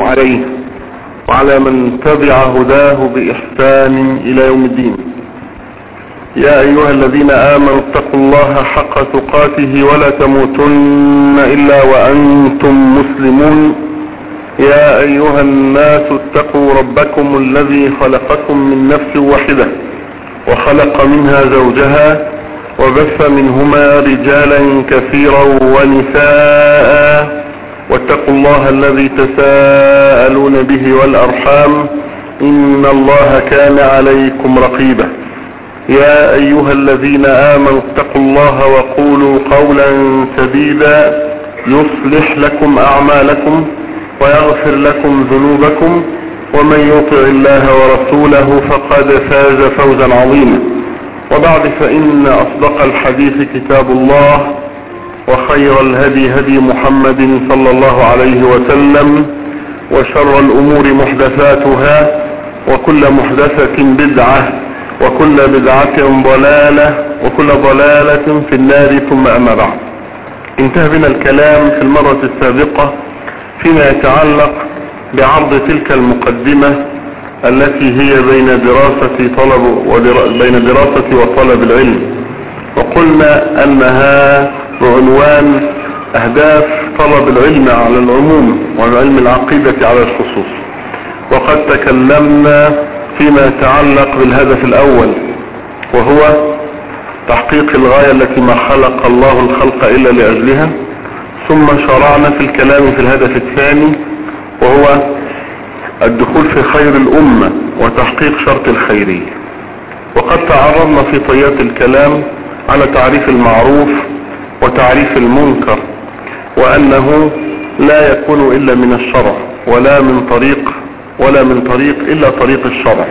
عليه وعلى من تبع هداه بإحسان إلى يوم الدين يا أيها الذين آمنوا اتقوا الله حق تقاته ولا تموتن إلا وأنتم مسلمون يا أيها الناس اتقوا ربكم الذي خلقكم من نفس واحدة وخلق منها زوجها وبث منهما رجالا كثيرا ونساء واتقوا الله الذي تساءلون به والأرحام إن الله كان عليكم رقيبا يا أيها الذين آمنوا اتقوا الله وقولوا قولا سديدا يصلح لكم أعمالكم ويغفر لكم ذنوبكم ومن يطع الله ورسوله فقد فاز فوزا عظيما وبعد فإن أصدق الحديث كتاب الله وخير الهدي هدي محمد صلى الله عليه وسلم وشر الأمور محدثاتها وكل محدثة بدعة وكل بدعة ضلالة وكل ضلالة في النار ثم أما بعد انتهى بنا الكلام في المرة السابقة فيما يتعلق بعرض تلك المقدمة التي هي بين دراسة طلب ودرا بين دراسة وطلب العلم وقلنا أنها بعنوان أهداف طلب العلم على العموم وعلم العقيدة على الخصوص وقد تكلمنا فيما يتعلق بالهدف الأول وهو تحقيق الغاية التي ما خلق الله الخلق إلا لأجلها ثم شرعنا في الكلام في الهدف الثاني وهو الدخول في خير الأمة وتحقيق شرط الخيرية وقد تعرضنا في طيات الكلام على تعريف المعروف وتعريف المنكر وأنه لا يكون إلا من الشرع ولا من طريق ولا من طريق إلا طريق الشرع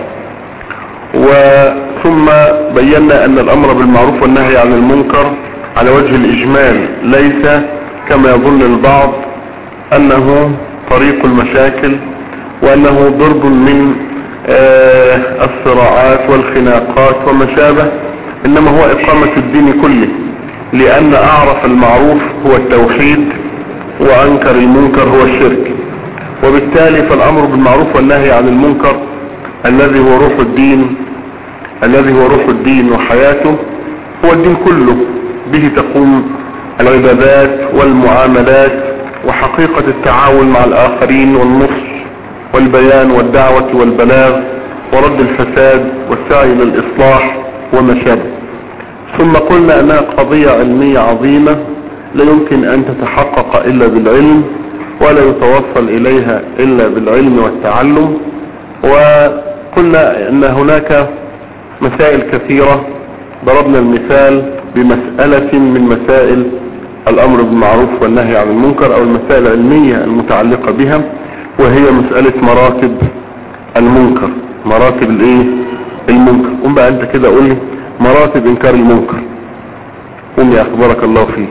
وثم بينا أن الأمر بالمعروف والنهي عن المنكر على وجه الإجمال ليس كما يظن البعض أنه طريق المشاكل وأنه ضرب من آه الصراعات والخناقات وما شابه إنما هو إقامة الدين كله لأن أعرف المعروف هو التوحيد وأنكر المنكر هو الشرك وبالتالي فالأمر بالمعروف والنهي عن المنكر الذي هو روح الدين الذي هو روح الدين وحياته هو الدين كله به تقوم العبادات والمعاملات وحقيقة التعاون مع الآخرين والنصح والبيان والدعوة والبلاغ ورد الفساد والسعي للإصلاح وما شابه ثم قلنا أنها قضية علمية عظيمة لا يمكن أن تتحقق إلا بالعلم ولا يتوصل إليها إلا بالعلم والتعلم وقلنا أن هناك مسائل كثيرة ضربنا المثال بمسألة من مسائل الأمر بالمعروف والنهي عن المنكر أو المسائل العلمية المتعلقة بها وهي مسألة مراتب المنكر مراتب الايه المنكر قم بقى انت كده قول لي مراتب انكار المنكر قم يا اخبارك الله فيك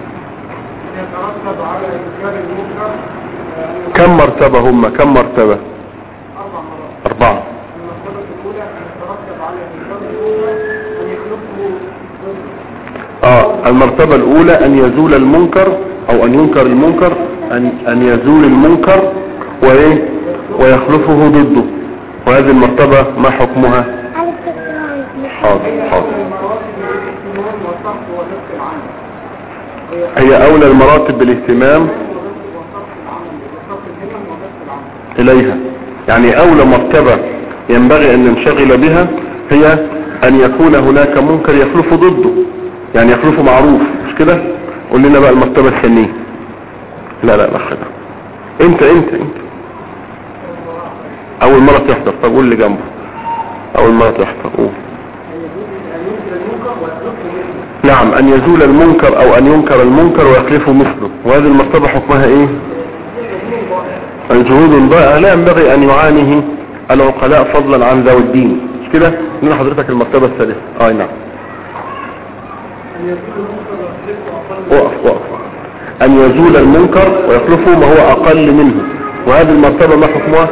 يترتب على إنكار المنكر كم مرتبة هم كم مرتبة أربع مرات اربعة المرتبة الأولى أن يترتب على إنكار المنكر أن يخلقه ضد اه المرتبة الاولى ان يزول المنكر او ان ينكر المنكر ان, أن يزول المنكر وايه ويخلفه ضده وهذه المرتبة ما حكمها حاضر حاضر مراتب الاهتمام والصرف ورزق العمل هي اولى المراتب بالاهتمام وصرف العمل وصرف الهمم ورزق العمل إليها يعني أولى مرتبة ينبغي أن ننشغل بها هي أن يكون هناك منكر يخلف ضده يعني يخلف معروف مش كده قول لنا بقى المرتبة الثانية لا لا لا خدها انت انت انت أول مرة تحضر طب قول لي جنبه أول مرة تحضر قول أن ينكر المنكر ويخلقه مثله نعم أن يزول المنكر أو أن ينكر المنكر ويخلفه مثله وهذه المرتبة حكمها إيه الجهود ضائعة لا ينبغي أن يعانيه العقلاء فضلا عن ذوي الدين مش كده نقول حضرتك المرتبة الثالثة آه نعم أن يكون المنكر ويخلقه أقل وقف وقف أن يزول المنكر ويخلفه ما هو أقل منه وهذه المرتبة ما حكمها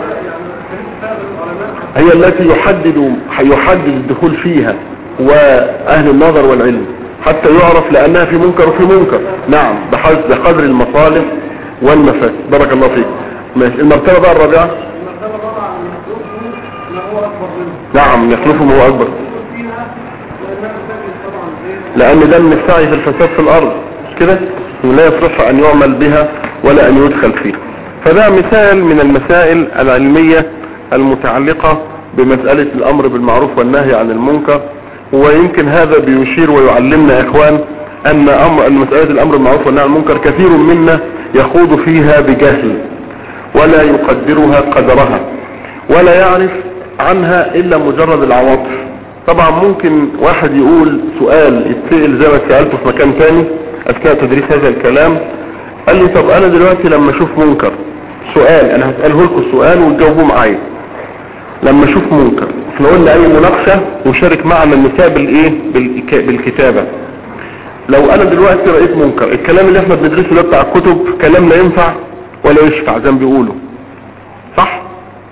هي التي يحدد يحدد الدخول فيها وأهل النظر والعلم حتى يعرف لأنها في منكر وفي منكر نعم بحسب بقدر المصالح والمفاسد بارك الله فيك ماشي المرتبة بقى الرابعة المرتبة الرابعة أن يخلقه ما هو أكبر منه نعم يخلفهم هو اكبر يقول فيها لأنها تسجل طبعا غير لان ده من السعي في الفساد في الارض مش كده ولا يصح ان يعمل بها ولا ان يدخل فيها فده مثال من المسائل العلمية المتعلقة بمسألة الامر بالمعروف والنهي عن المنكر ويمكن هذا بيشير ويعلمنا يا اخوان ان امر ان مسألة الامر بالمعروف والنهي عن المنكر كثير منا يخوض فيها بجهل ولا يقدرها قدرها ولا يعرف عنها الا مجرد العواطف طبعا ممكن واحد يقول سؤال يتسأل زي ما سألته في مكان تاني اثناء تدريس هذا الكلام قال لي طب انا دلوقتي لما اشوف منكر سؤال انا هسأله لكم السؤال وتجاوبوه معايا لما اشوف منكر احنا قلنا اي مناقشة وشارك معنا النساء بالايه بالك- بالكتابة لو انا دلوقتي رأيت منكر الكلام اللي احنا بندرسه ده بتاع الكتب كلام لا ينفع ولا يشفع زي ما بيقولوا صح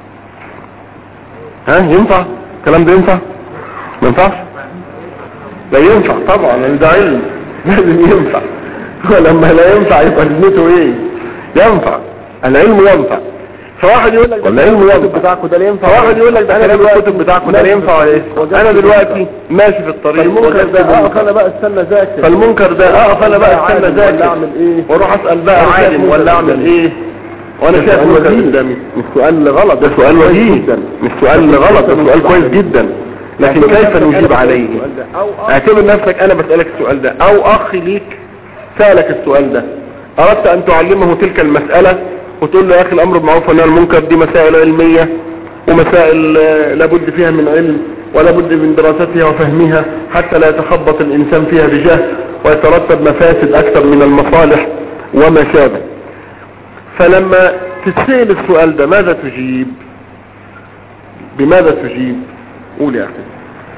ها ينفع الكلام ده ينفع ما ينفعش لا ينفع طبعا لأن ده علم لازم ينفع ولما لا ينفع يبقى لازمته ايه ينفع العلم ينفع فواحد يقول لك ده العلم ينفع بتاعكم ده ينفع فواحد يقول لك ده انا الكتب بتاعكم ده لا ينفع ولا ينفع انا دلوقتي ماشي في الطريق المنكر وجدت ده اقف منكر. انا بقى استنى ذاكر فالمنكر ده اقف انا بقى استنى عالم ذاكر ولا اعمل ايه واروح اسال بقى أنا شايف عالم منكر ولا اعمل قدامي. ايه وانا شايف سؤال منكر وجيه. قدامي مش سؤال غلط ده سؤال وجيه مش سؤال غلط ده سؤال كويس جدا لكن كيف نجيب عليه اعتبر نفسك انا بسألك السؤال ده او اخ ليك سألك السؤال ده اردت ان تعلمه تلك المسألة وتقول له يا اخي الامر بالمعروف والنهي عن المنكر دي مسائل علمية ومسائل آه، لابد فيها من علم ولابد من دراستها وفهمها حتى لا يتخبط الانسان فيها بجهل ويترتب مفاسد اكثر من المصالح وما شابه فلما تتسأل السؤال ده ماذا تجيب بماذا تجيب قول يا اخي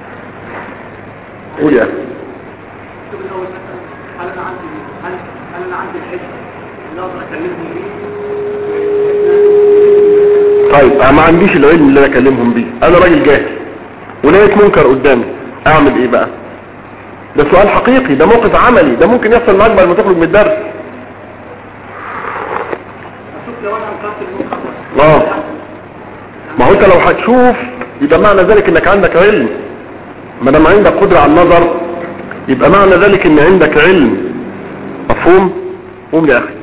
قول يا اخي الكتب الأول مثلا هل أنا عندي هل هل أنا عندي الحجة اللي أقدر أكلمهم بيه طيب انا ما عنديش العلم اللي انا اكلمهم بيه انا راجل جاهل ولقيت منكر قدامي اعمل ايه بقى ده سؤال حقيقي ده موقف عملي ده ممكن يحصل معاك بعد ما تخرج من الدرس أشوف لو أنا أنكرت المنكر ده اه ما هو انت لو هتشوف يبقى معنى ذلك انك عندك علم ما دام عندك قدرة على النظر يبقى معنى ذلك ان عندك علم مفهوم قوم يا اخي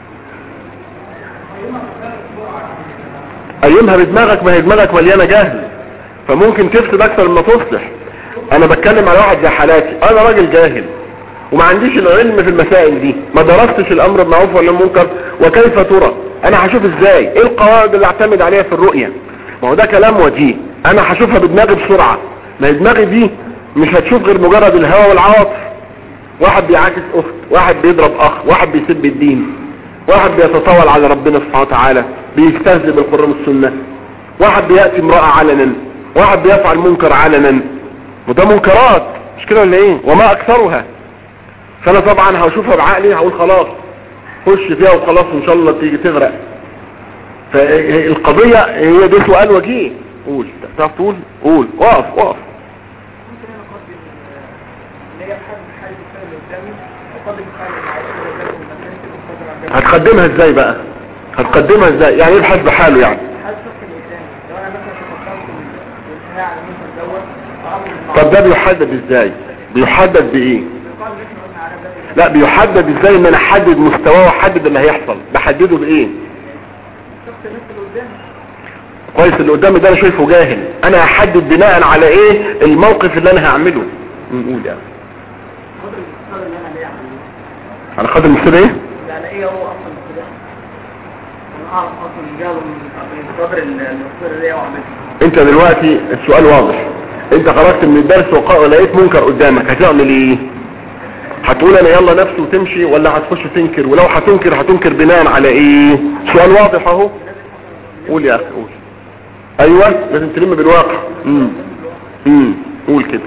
قيمها بدماغك ما هي دماغك مليانة جهل فممكن تفسد اكثر مما تصلح انا بتكلم على واحد زي حالاتي انا راجل جاهل وما عنديش العلم في المسائل دي ما درستش الامر بالمعروف ولا المنكر وكيف ترى انا هشوف ازاي ايه القواعد اللي اعتمد عليها في الرؤية ما هو ده كلام وجيه انا هشوفها بدماغي بسرعة ما هي دماغي دي مش هتشوف غير مجرد الهوى والعواطف واحد بيعاكس اخت واحد بيضرب اخ واحد بيسب الدين واحد بيتطاول على ربنا سبحانه وتعالى بيستهزئ بالقرآن والسنة واحد بيأتي امرأة علنا واحد بيفعل منكر علنا وده منكرات مش كده ولا ايه وما اكثرها فانا طبعا هشوفها بعقلي هقول خلاص خش فيها وخلاص ان شاء الله تيجي تغرق فالقضية هي ده سؤال وجيه قول تعرف تقول قول وقف وقف ممكن أنا أقدم آه، اللي هي بحد حالة السنة اللي قدامي أقدم حالة العائلة اللي قدامي والمكاسب والقدر على هتقدمها ازاي بقى هتقدمها ازاي يعني يبحث بحاله يعني هل الشخص اللي قدامي لو أنا مثلا تفكرت بالانتهاء على المنكر دوت وأمر طب ده بيحدد ازاي بيحدد بايه بالقول اللي احنا قلنا على ده لا بيحدد ازاي ان انا احدد مستواه واحدد اللي هيحصل بحدده بايه الشخص اللي اللي قدامي كويس اللي قدامي ده انا شايفه جاهل انا هحدد بناء على ايه الموقف اللي انا هعمله نقول يعني قدر الاستفادة اللي أنا ليه أعمله على قدر المثال ايه يعني إيه هو أصلا كده أنا أعرف أصلا جاله من قدر الاستفادة اللي هو عملها انت دلوقتي السؤال واضح انت خرجت من الدرس وق- ولقيت منكر قدامك هتعمل ايه هتقول انا يلا نفسي وتمشي ولا هتخش تنكر ولو هتنكر هتنكر بناء على ايه سؤال واضح اهو قول يا اخي قول ايوه لازم تلم بالواقع امم امم قول كده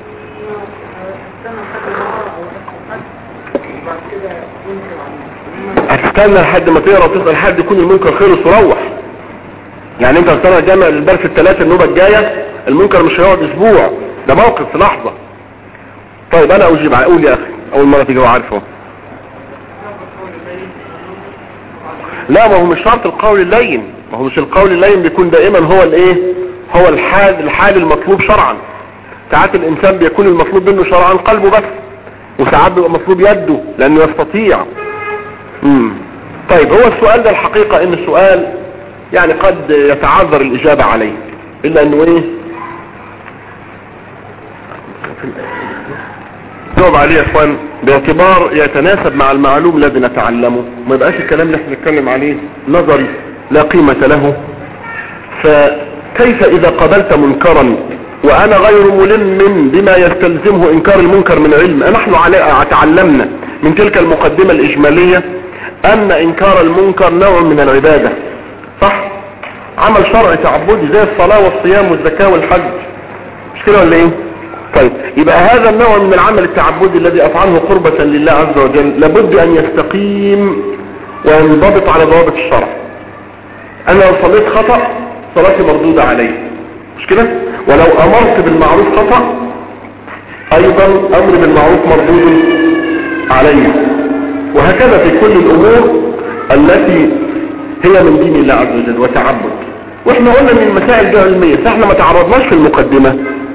هتستنى لحد ما تقرا وتسال حد يكون المنكر خلص وروح يعني انت هتستنى جامع الدرس الثلاثة النوبة الجاية المنكر مش هيقعد اسبوع ده موقف في لحظة طيب انا اجيب على قول يا اخي اول مرة تيجي وعارفه لا ما هو مش شرط القول اللين ما هو مش القول اللين بيكون دائما هو الايه هو الحال الحال المطلوب شرعا ساعات الانسان بيكون المطلوب منه شرعا قلبه بس وساعات بيبقى مطلوب يده لانه يستطيع مم. طيب هو السؤال ده الحقيقة ان السؤال يعني قد يتعذر الاجابة عليه الا انه ايه جاوب عليه يا اخوان باعتبار يتناسب مع المعلوم الذي نتعلمه ما يبقاش الكلام اللي احنا بنتكلم عليه نظري لا قيمة له فكيف اذا قبلت منكرا وانا غير ملم بما يستلزمه انكار المنكر من علم نحن على- تعلمنا من تلك المقدمة الاجمالية ان انكار المنكر نوع من العبادة صح عمل شرعي تعبدي زي الصلاة والصيام والزكاة والحج مش كده ولا ايه طيب يبقى هذا النوع من العمل التعبدي الذي افعله قربة لله عز وجل لابد ان يستقيم وينضبط على ضوابط الشرع انا لو صليت خطأ صلاتي مردودة علي مش كده ولو امرت بالمعروف خطأ ايضا امر بالمعروف مردود علي وهكذا في كل الامور التي هي من دين الله عز وجل وتعبد واحنا قلنا ان المسائل دي علمية فاحنا ما تعرضناش في المقدمة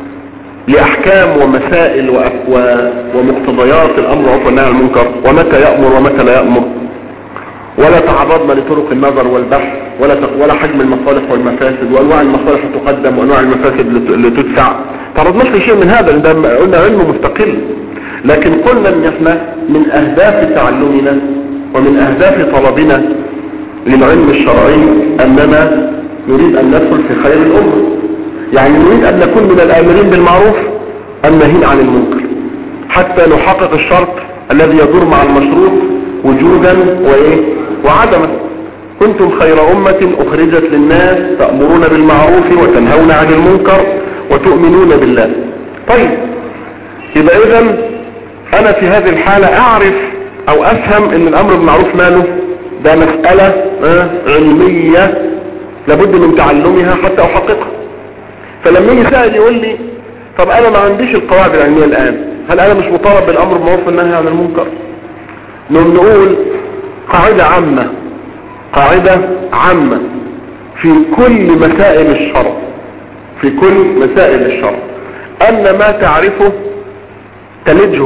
لأحكام ومسائل وأف- و- ومقتضيات الأمر والعرف والنهي عن المنكر ومتى يأمر ومتى لا يأمر ولا تعرضنا لطرق النظر والبحث ولا تق- ولا حجم المصالح والمفاسد وأنواع المصالح تقدم وأنواع المفاسد لت- اللي تدفع تعرضناش لشيء من هذا لأن ده م- قلنا علم مستقل لكن قلنا ان احنا من اهداف تعلمنا ومن اهداف طلبنا للعلم الشرعي اننا نريد ان ندخل في خير الامه يعني نريد ان نكون من الامرين بالمعروف الناهين عن المنكر حتى نحقق الشرط الذي يدور مع المشروط وجودا وايه وعدما كنتم خير امة اخرجت للناس تأمرون بالمعروف وتنهون عن المنكر وتؤمنون بالله طيب يبقى اذا انا في هذه الحالة اعرف او افهم ان الامر بالمعروف ماله ده مسألة آه، علمية لابد من تعلمها حتى احققها فلما يجي سائل يقول لي طب انا ما عنديش القواعد العلمية الان هل انا مش مطالب بالامر بالمعروف والنهي عن المنكر نقوم نقول قاعدة عامة قاعدة عامة في كل مسائل الشرع في كل مسائل الشرع ان ما تعرفه تلجه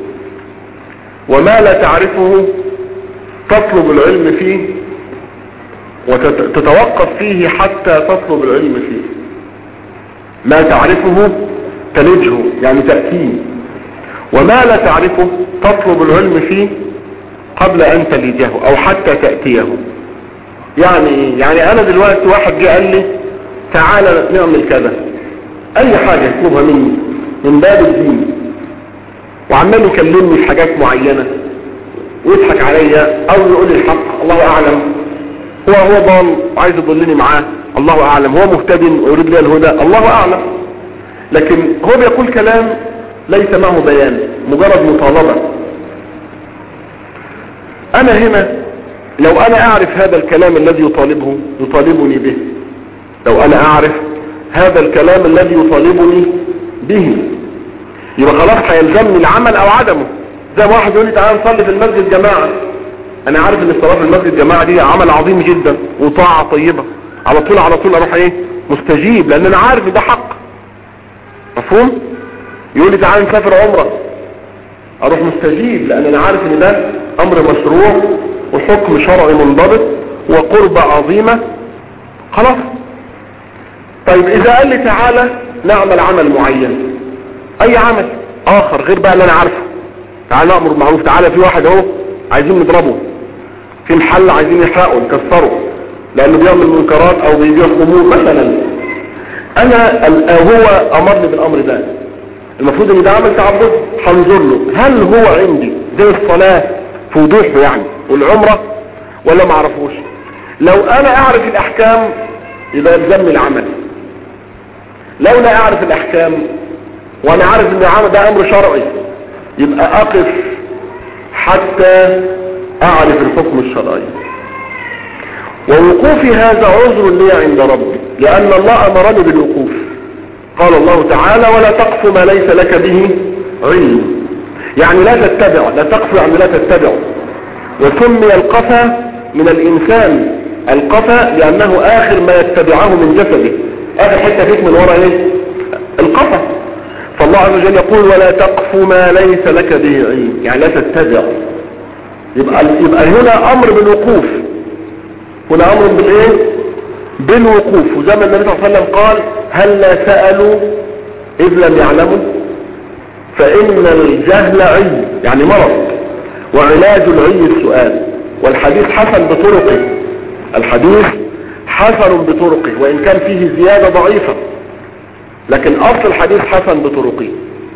وما لا تعرفه تطلب العلم فيه وتتوقف فيه حتى تطلب العلم فيه ما تعرفه تلجه يعني تأتيه وما لا تعرفه تطلب العلم فيه قبل ان تلجه او حتى تأتيه يعني ايه؟ يعني انا دلوقتي واحد جه قال لي تعالى نعمل كذا اي حاجة يطلبها مني من باب الدين وعمال يكلمني في حاجات معينة ويضحك عليا او يقول لي الحق الله اعلم هو هو ضال وعايز يضلني معاه الله اعلم هو مهتد ويريد لي الهدى الله اعلم لكن هو بيقول كلام ليس معه بيان مجرد مطالبة انا هنا لو انا اعرف هذا الكلام الذي يطالبه يطالبني به لو انا اعرف هذا الكلام الذي يطالبني به يبقى خلاص هيلزمني العمل او عدمه زي ما واحد يقول لي تعالى نصلي في المسجد جماعة انا عارف ان الصلاة في المسجد جماعة دي عمل عظيم جدا وطاعة طيبة على طول على طول اروح ايه مستجيب لان انا عارف ان ده حق مفهوم يقول لي تعالى نسافر عمرة اروح مستجيب لان انا عارف ان ده امر مشروع وحكم شرعي منضبط وقربة عظيمة خلاص طيب اذا قال لي تعالى نعمل عمل معين اي عمل اخر غير بقى اللي انا عارفه تعالى نأمر بالمعروف تعالى في واحد اهو عايزين نضربه في محل عايزين يحرقه نكسره لانه بيعمل منكرات او بيبيع خمور مثلا انا ال- هو امرني بالامر ده المفروض ان ده عمل تعبد هنظر له هل هو عندي زي الصلاة في وضوحه يعني والعمرة ولا ما اعرفوش لو انا اعرف الاحكام يبقى يلزمني العمل لو لا اعرف الاحكام وانا عارف ان العمل ده امر شرعي يبقى اقف حتى اعرف الحكم الشرعي ووقوفي هذا عذر لي عند ربي لان الله امرني بالوقوف قال الله تعالى ولا تقف ما ليس لك به علم يعني لا تتبع لا تقف يعني لا تتبع وسمي القفا من الإنسان القفا لأنه آخر ما يتبعه من جسده آخر حتة فيك من وراء إيه القفا فالله عز وجل يقول ولا تقف ما ليس لك به علم يعني لا تتبع يبقى, يبقى هنا أمر بالوقوف هنا أمر بالإيه بالوقوف وزي ما النبي صلى الله عليه وسلم قال هل لا سألوا إذ لم يعلموا فإن الجهل عي يعني مرض وعلاج العي السؤال والحديث حسن بطرقه الحديث حسن بطرقه وإن كان فيه زيادة ضعيفة لكن أصل الحديث حسن بطرقه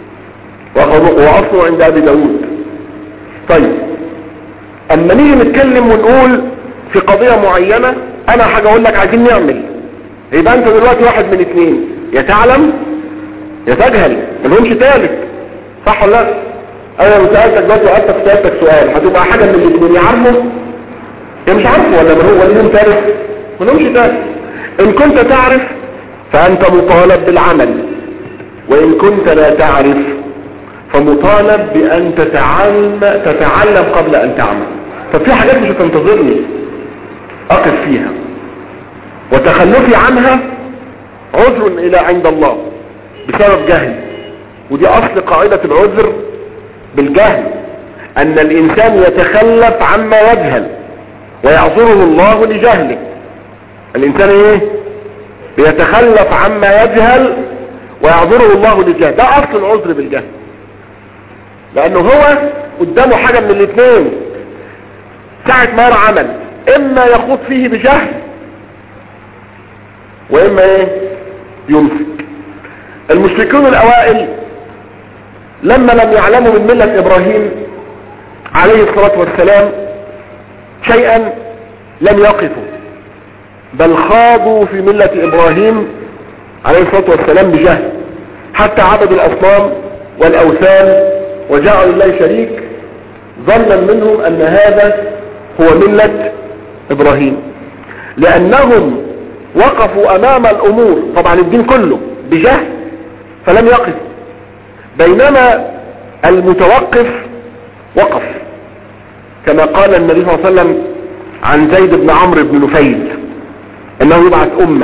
وأصله عند أبي داود طيب أما نيجي نتكلم ونقول في قضية معينة أنا حاجة أقول لك عايزين نعمل يبقى أنت دلوقتي واحد من اثنين يا تعلم يا تجهل ملهمش تالت صح ولا لا انا لو سالتك دلوقتي وقفتك سالتك سؤال هتبقى حاجه من الاثنين يا عارفه يا مش عارفه ولا من هو ليهم ثالث ملهمش ثالث ان كنت تعرف فانت مطالب بالعمل وان كنت لا تعرف فمطالب بان تتعلم تتعلم قبل ان تعمل طب في حاجات مش هتنتظرني اقف فيها وتخلفي عنها عذر الى عند الله بسبب جهل ودي اصل قاعدة العذر بالجهل ان الانسان يتخلف عما يجهل ويعذره الله لجهله الانسان ايه بيتخلف عما يجهل ويعذره الله لجهل ده اصل العذر بالجهل لانه هو قدامه حاجة من الاثنين ساعة ما يرى عمل اما يخوض فيه بجهل واما ايه يمسك المشركون الاوائل لما لم يعلموا من ملة ابراهيم عليه الصلاة والسلام شيئا لم يقفوا بل خاضوا في ملة ابراهيم عليه الصلاة والسلام بجهل حتى عبدوا الاصنام والاوثان وجعلوا الله شريك ظنا منهم ان هذا هو ملة ابراهيم لانهم وقفوا امام الامور طبعا الدين كله بجهل فلم يقف بينما المتوقف وقف كما قال النبي صلى الله عليه وسلم عن زيد بن عمرو بن نفيل انه يبعث امه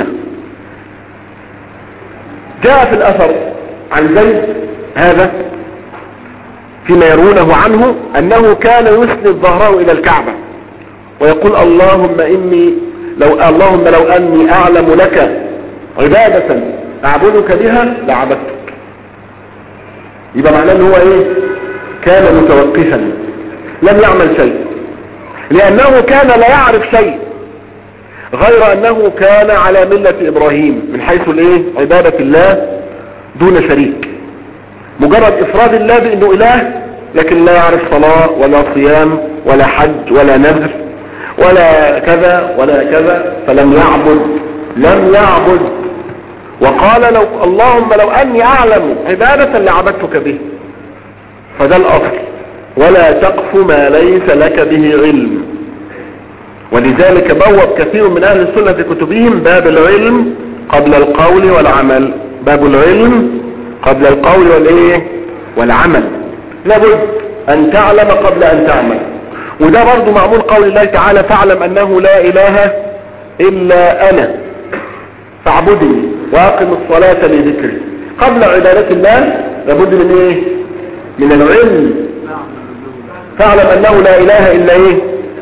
جاء في الاثر عن زيد هذا فيما يرونه عنه انه كان يسند ظهره الى الكعبة ويقول اللهم اني لو اللهم لو اني اعلم لك عبادة اعبدك بها لعبدتك يبقى معناه ان هو ايه كان متوقفا لم يعمل شيء لانه كان لا يعرف شيء غير انه كان على ملة ابراهيم من حيث الايه عبادة الله دون شريك مجرد افراد الله بانه اله لكن لا يعرف صلاة ولا صيام ولا حج ولا نذر ولا كذا ولا كذا فلم يعبد لم يعبد وقال لو اللهم لو اني اعلم عبادة لعبدتك به فده الاصل ولا تقف ما ليس لك به علم ولذلك بوب كثير من اهل السنة في كتبهم باب العلم قبل القول والعمل باب العلم قبل القول والايه والعمل لابد ان تعلم قبل ان تعمل وده برضو معمول قول الله تعالى فاعلم انه لا اله الا انا فاعبدني واقم الصلاة لذكري قبل عبادة الله لابد من ايه من العلم فاعلم انه لا اله الا ايه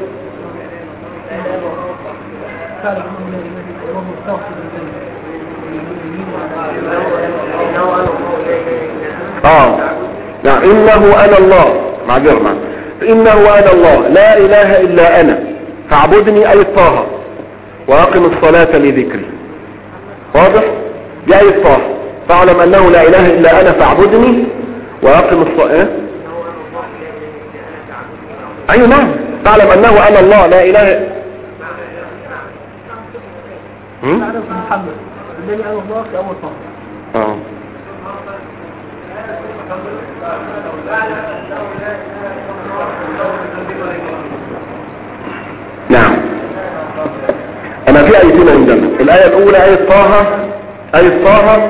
اه نعم انه انا الله معذر معنا انه انا الله لا اله الا انا فاعبدني اي طه واقم الصلاة لذكري واضح دي اي طه فاعلم انه لا اله الا انا فاعبدني واقم الصلاة اي نعم فاعلم انه انا الله لا اله هم؟ تعرف محمد الذي انا الله في اول فقره اه نعم انا في ايتين عندنا الايه الاولى ايه طه ايه طه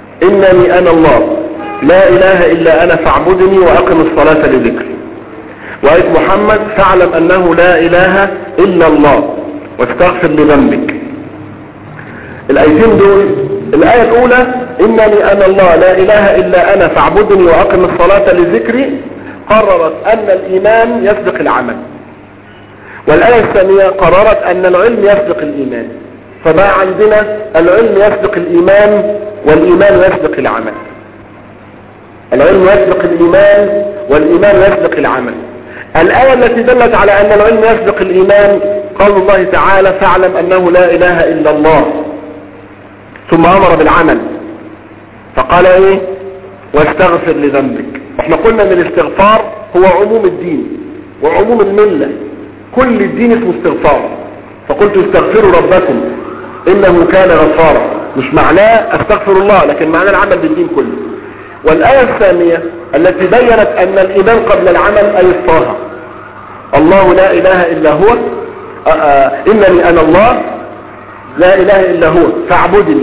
انني انا الله لا اله الا انا فاعبدني واقم الصلاة لذكري وآية محمد فاعلم أنه لا إله إلا الله واستغفر لذنبك الآيتين دول الآية الأولى إنني أنا الله لا إله إلا أنا فاعبدني وأقم الصلاة لذكري قررت أن الإيمان يسبق العمل والآية الثانية قررت أن العلم يسبق الإيمان فبقى عندنا العلم يسبق الإيمان والإيمان يسبق العمل العلم يسبق الإيمان والإيمان يسبق العمل الآية التي دلت على أن العلم يسبق الإيمان قول الله تعالى فاعلم أنه لا إله إلا الله ثم أمر بالعمل فقال إيه واستغفر لذنبك احنا قلنا ان الاستغفار هو عموم الدين وعموم الملة كل الدين اسمه استغفار فقلت استغفروا ربكم انه كان غفارا مش معناه استغفر الله لكن معناه العمل بالدين كله والآية الثانية التي بينت أن الإيمان قبل العمل أي الطه الله لا إله إلا هو آآ آآ إنني أنا الله لا إله إلا هو فاعبدني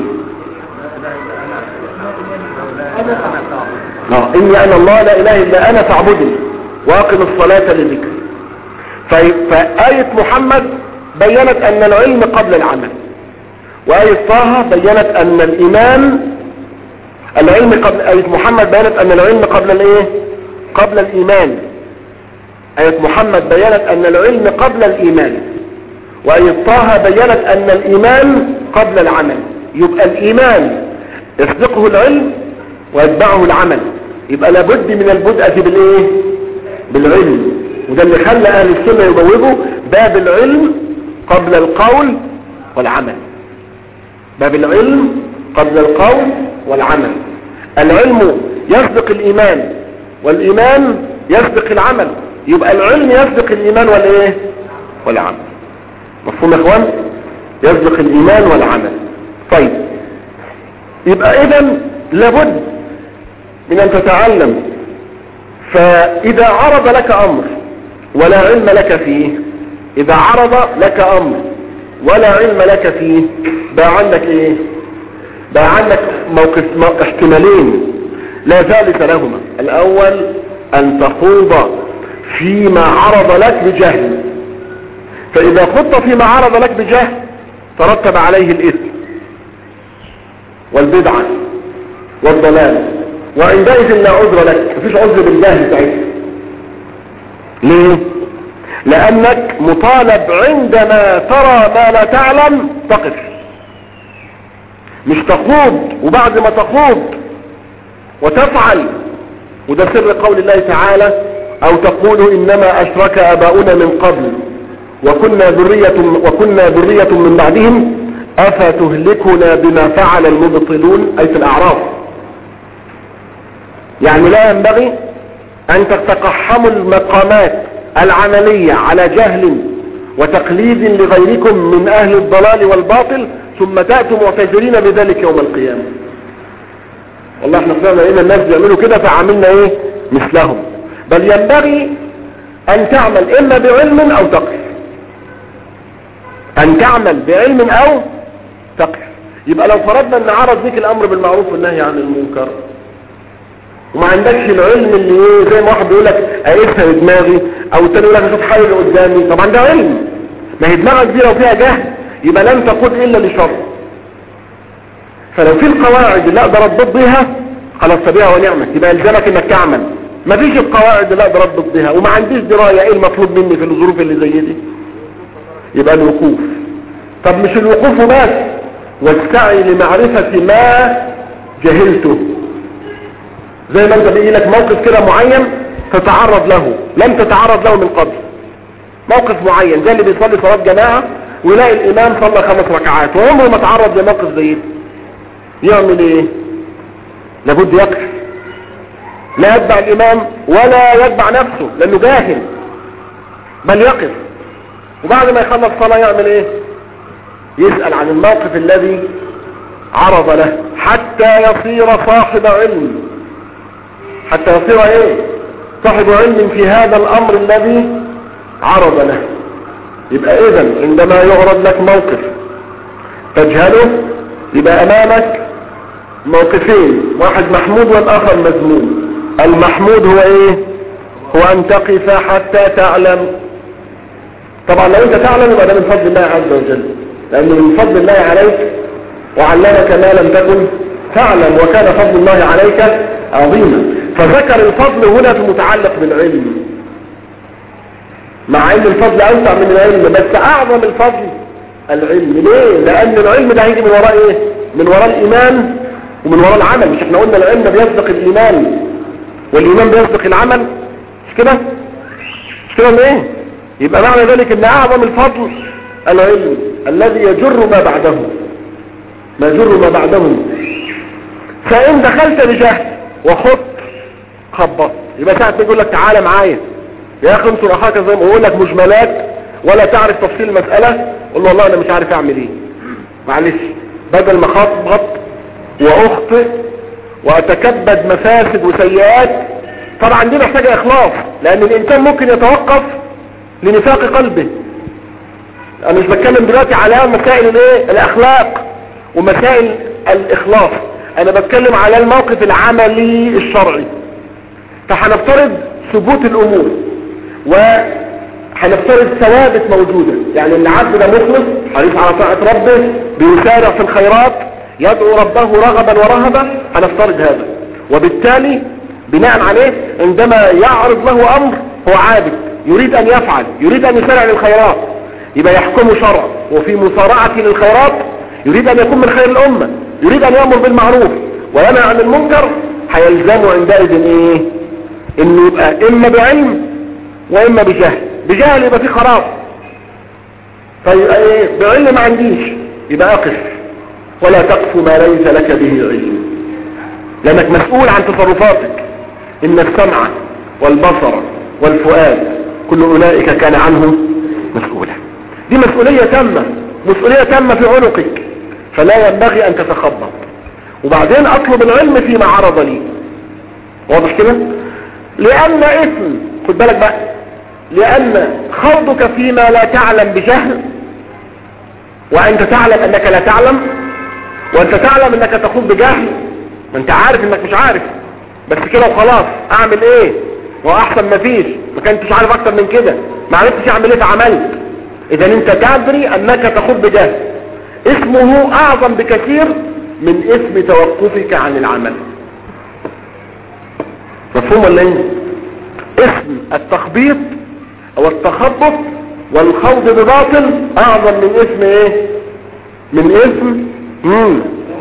آه، إني أنا الله لا إله إلا أنا فاعبدني وأقم الصلاة لذكري في- فآية محمد بينت أن العلم قبل العمل وآية طه بينت أن الإيمان العلم قبل آية محمد بينت أن العلم قبل الإيه قبل الإيمان آية محمد بينت أن العلم قبل الإيمان وآية طه بينت أن الإيمان قبل العمل يبقى الإيمان يسبقه العلم ويتبعه العمل يبقى لابد من البدءة بالإيه بالعلم وده اللي خلى أهل السنة يبوبوا باب العلم قبل القول والعمل باب العلم قبل القول والعمل العلم يسبق الإيمان والإيمان يسبق العمل يبقى العلم يسبق الإيمان والإيه والعمل مفهوم يا اخوان يسبق الإيمان والعمل طيب يبقى إذا لابد من أن تتعلم فإذا عرض لك أمر ولا علم لك فيه إذا عرض لك أمر ولا علم لك فيه بقى عندك إيه بقى عندك موقف مو- احتمالين لا ثالث لهما الأول أن تخوض فيما عرض لك بجهل فإذا خضت فيما عرض لك بجهل ترتب عليه الإثم والبدعة والضلال وعندئذ لا عذر لك مفيش عذر بالجهل ساعتها ليه لأنك مطالب عندما ترى ما لا تعلم تقف مش تخوض وبعد ما تخوض وتفعل وده سر قول الله تعالى او تقولوا انما اشرك اباؤنا من قبل وكنا ذرية وكنا ذرية من بعدهم افتهلكنا بما فعل المبطلون اي في الاعراف يعني لا ينبغي ان تتقحموا المقامات العملية على جهل وتقليد لغيركم من اهل الضلال والباطل ثم تأتوا معتذرين بذلك يوم القيامة والله احنا سمعنا لقينا الناس بيعملوا كده فعملنا ايه مثلهم بل ينبغي ان تعمل اما بعلم او تقف ان تعمل بعلم او تقف يبقى لو فرضنا ان عرض بيك الامر بالمعروف والنهي عن المنكر وما عندكش العلم اللي ايه زي ما واحد بيقول لك اقيسها بدماغي او التاني يقول لك اشوف حاجه اللي قدامي طبعا ده علم ما هي دماغك دي لو فيها جهل يبقى لن تقود الا لشر فلو في القواعد اللي اقدر اضبط بيها خلاص بها ونعمة يبقى يلزمك انك تعمل ما فيش القواعد اللي اقدر اضبط بيها وما عنديش دراية ايه المطلوب مني في الظروف اللي زي دي يبقى الوقوف طب مش الوقوف بس والسعي لمعرفة ما جهلته زي ما انت بيجي لك موقف كده معين تتعرض له لم تتعرض له من قبل موقف معين زي اللي بيصلي صلاة جماعة ويلاقي الامام صلى خمس ركعات وعمره ما تعرض لموقف زي ده يعمل ايه لابد يقف لا يتبع الامام ولا يتبع نفسه لانه جاهل بل يقف وبعد ما يخلص صلاة يعمل ايه يسأل عن الموقف الذي عرض له حتى يصير صاحب علم حتى يصير ايه صاحب علم في هذا الامر الذي عرض له يبقى اذا عندما يعرض لك موقف تجهله يبقى امامك موقفين واحد محمود والاخر مذموم المحمود هو ايه هو ان تقف حتى تعلم طبعا لو انت تعلم يبقى ده من فضل الله عز وجل لانه من فضل الله عليك وعلمك ما لم تكن تعلم وكان فضل الله عليك عظيما فذكر الفضل هنا في متعلق بالعلم مع ان الفضل اوسع من العلم بس اعظم الفضل العلم ليه لان العلم ده هيجي من وراء ايه من وراء الايمان ومن وراء العمل مش احنا قلنا العلم بيسبق الايمان والايمان بيسبق العمل مش كده مش كده ايه يبقى معنى ذلك ان اعظم الفضل العلم الذي يجر ما بعده ما يجر ما بعده فان دخلت بجهل وخط خبط يبقى ساعة يقول لك تعالى معايا يا اخي انصر اخاك زي ما بقول لك مجملات ولا تعرف تفصيل المسألة قول له والله انا مش عارف اعمل ايه معلش بدل ما خبط واخطئ واتكبد مفاسد وسيئات طبعا دي محتاجة اخلاص لان الانسان ممكن يتوقف لنفاق قلبه انا مش بتكلم دلوقتي على مسائل الايه الاخلاق ومسائل الاخلاص انا بتكلم على الموقف العملي الشرعي فهنفترض ثبوت الامور وهنفترض ثوابت موجودة يعني العبد ده مخلص حريص على طاعة ربه بيسارع في الخيرات يدعو ربه رغبا ورهبا هنفترض هذا وبالتالي بناء عليه عندما يعرض له امر هو عابد يريد ان يفعل يريد ان يسارع للخيرات يبقى يحكم شرع وفي مصارعة للخيرات يريد ان يكون من خير الامة يريد ان يأمر بالمعروف وينهى عن المنكر هيلزمه عندئذ ايه انه يبقى اما بعلم واما بجهل بجهل يبقى في خراب فيبقى ايه بعلم ما عنديش يبقى اقف ولا تقف ما ليس لك به علم لانك مسؤول عن تصرفاتك ان السمع والبصر والفؤاد كل اولئك كان عنه مسؤولا دي مسؤولية تامة مسؤولية تامة في عنقك فلا ينبغي ان تتخبط وبعدين اطلب العلم فيما عرض لي واضح كده لان اثم خد بالك بقى لان خوضك فيما لا تعلم بجهل وانت تعلم انك لا تعلم وانت تعلم انك تخوض بجهل ما انت عارف انك مش عارف بس كده وخلاص اعمل ايه هو احسن ما فيش ما كنتش عارف اكتر من كده ما عرفتش اعمل ايه فعملت اذا انت تدري انك تخوض بجهل اسمه اعظم بكثير من اسم توقفك عن العمل مفهوم ولا ايه اسم التخبيط او التخبط والخوض بباطل اعظم من اسم ايه من اسم مم.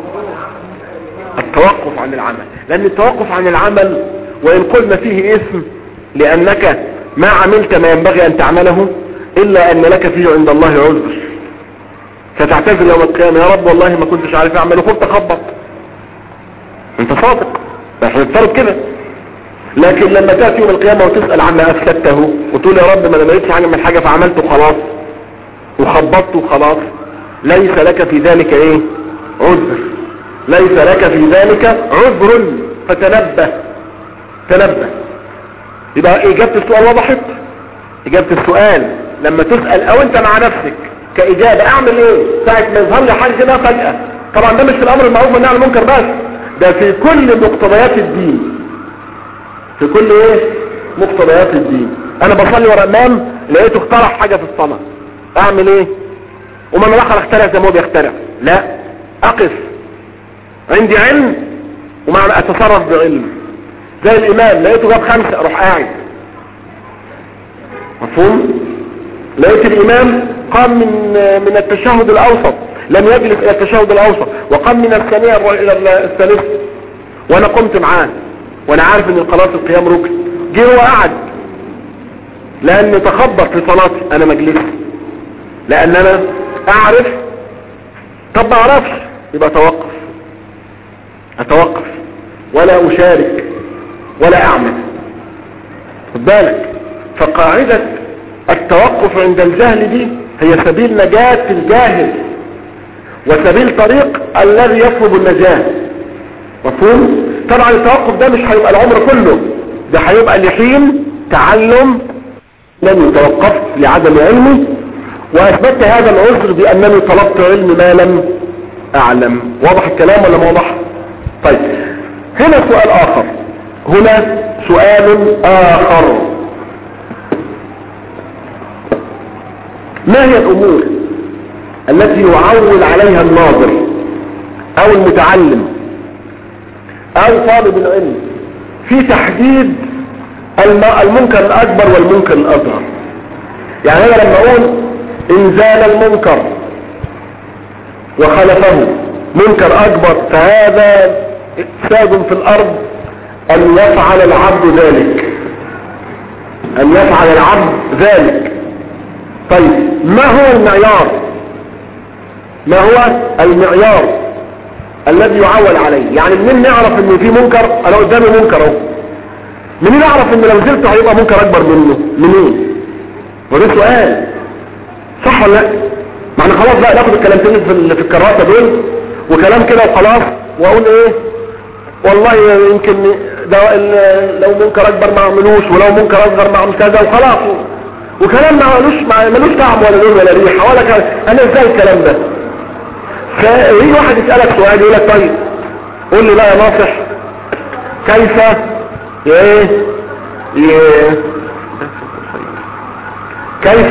التوقف عن العمل لان التوقف عن العمل وان قلنا فيه اسم لانك ما عملت ما ينبغي ان تعمله الا ان لك فيه عند الله عذر فتعتذر يوم القيامة يا رب والله ما كنتش عارف اعمل وكنت اخبط انت صادق احنا نفترض كده لكن لما تأتي يوم القيامة وتسأل عما افسدته وتقول يا رب ما انا ما لقيتش من حاجة فعملته خلاص وخبطته خلاص ليس لك في ذلك ايه عذر ليس لك في ذلك عذر فتنبه تنبه يبقى اجابة السؤال وضحت اجابة السؤال لما تسأل او انت مع نفسك كاجابة اعمل ايه ساعة ما يظهر لي حاجة كده فجأة طبعا ده مش في الامر المعروف والنهي عن المنكر بس ده في كل مقتضيات الدين في كل ايه مقتضيات الدين انا بصلي ورا امام لقيته اخترع حاجة في الصلاة اعمل ايه وما انا دخل اخترع زي ما هو بيخترع لا اقف عندي علم ومع اتصرف بعلم زي الامام لقيته جاب خمسة اروح قاعد مفهوم لقيت الامام قام من من التشهد الاوسط لم يجلس الى التشهد الاوسط وقام من الثانية الى الثالثة وانا قمت معاه وانا عارف ان خلاص القيام ركن جه هو قعد لان تخبط في صلاتي انا مجلس لان انا اعرف طب ما اعرفش يبقى اتوقف اتوقف ولا اشارك ولا اعمل خد بالك فقاعدة التوقف عند الجهل دي هي سبيل نجاة الجاهل وسبيل طريق الذي يطلب النجاة مفهوم طبعا التوقف ده مش هيبقى العمر كله ده هيبقى لحين تعلم انني توقفت لعدم علمي واثبتت هذا العذر بانني طلبت علم ما لم اعلم واضح الكلام ولا ما واضح طيب هنا سؤال اخر هنا سؤال اخر ما هي الامور التي يعول عليها الناظر او المتعلم او طالب العلم في تحديد الم- المنكر الاكبر والمنكر الاصغر يعني انا لما اقول انزال المنكر وخلفه منكر اكبر فهذا افساد في الارض ان يفعل العبد ذلك ان يفعل العبد ذلك طيب ما هو المعيار ما هو المعيار الذي يعول عليه يعني منين نعرف ان في منكر انا قدامي منكر اهو منين اعرف ان لو زلت هيبقى منكر اكبر منه منين وده سؤال صح ولا لا ما احنا خلاص بقى ناخد الكلامتين في ال- في الكراسه دول وكلام كده وخلاص واقول ايه والله يمكن ده ال- لو منكر اكبر ما اعملوش ولو منكر اصغر ما اعمل كذا وخلاص وكلام ما ملوش ما- ملوش طعم ولا لون ولا ريحه ولا كلام انا ازاي الكلام ده فيجي واحد يسالك سؤال يقول لك طيب قول لي بقى يا ناصح كيف ايه ي- كيف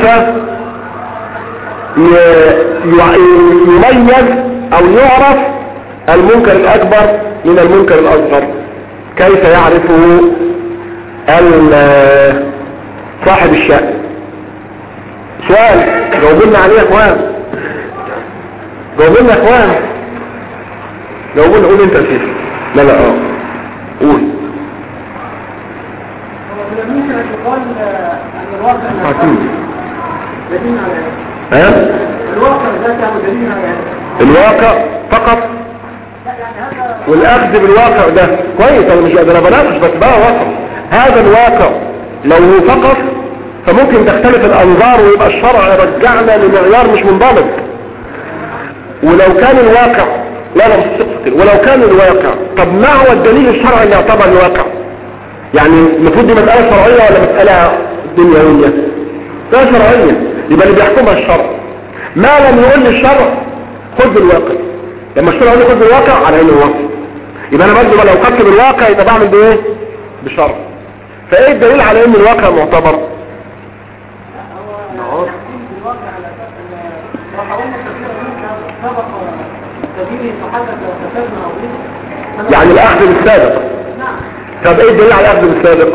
ي- ي- يميز او يعرف المنكر الاكبر من المنكر الاصغر كيف يعرفه ال- صاحب الشأن سؤال جاوبنا عليه يا اخوان جاوبنا يا اخوان جاوبنا قول انت يا شيخ لا لا اه قول هو من الممكن ان يقال آه، ان الواقع لا عارفين. دليل على ها الواقع ذاته دليل على الواقع فقط لا يعني هذا والاخذ بالواقع ده كويس انا مش قادر بناقش بس بقى واقع هذا الواقع لو هو فقط فممكن تختلف الانظار ويبقى الشرع رجعنا لمعيار مش منضبط ولو كان الواقع لا لا مش صدق كده ولو كان الواقع طب ما هو الدليل الشرعي اللي يعتبر الواقع يعني المفروض دي مسألة شرعية ولا مسألة دنيوية مسألة شرعية يبقى اللي بيحكمها الشرع ما لم يقول لي الشرع خد بالواقع لما الشرع يقول لي خد بالواقع على انه واقع يبقى انا برضه لو خدت بالواقع يبقى بعمل بايه بشرع فايه الدليل على ان الواقع معتبر هو يحكم بالواقع على اساس ان وحاولنا كثيرا منها سبق سبيل فحدث فساد عظيم يعني الاخذ بالسابق نعم طب ايه الدليل على الاخذ بالسابق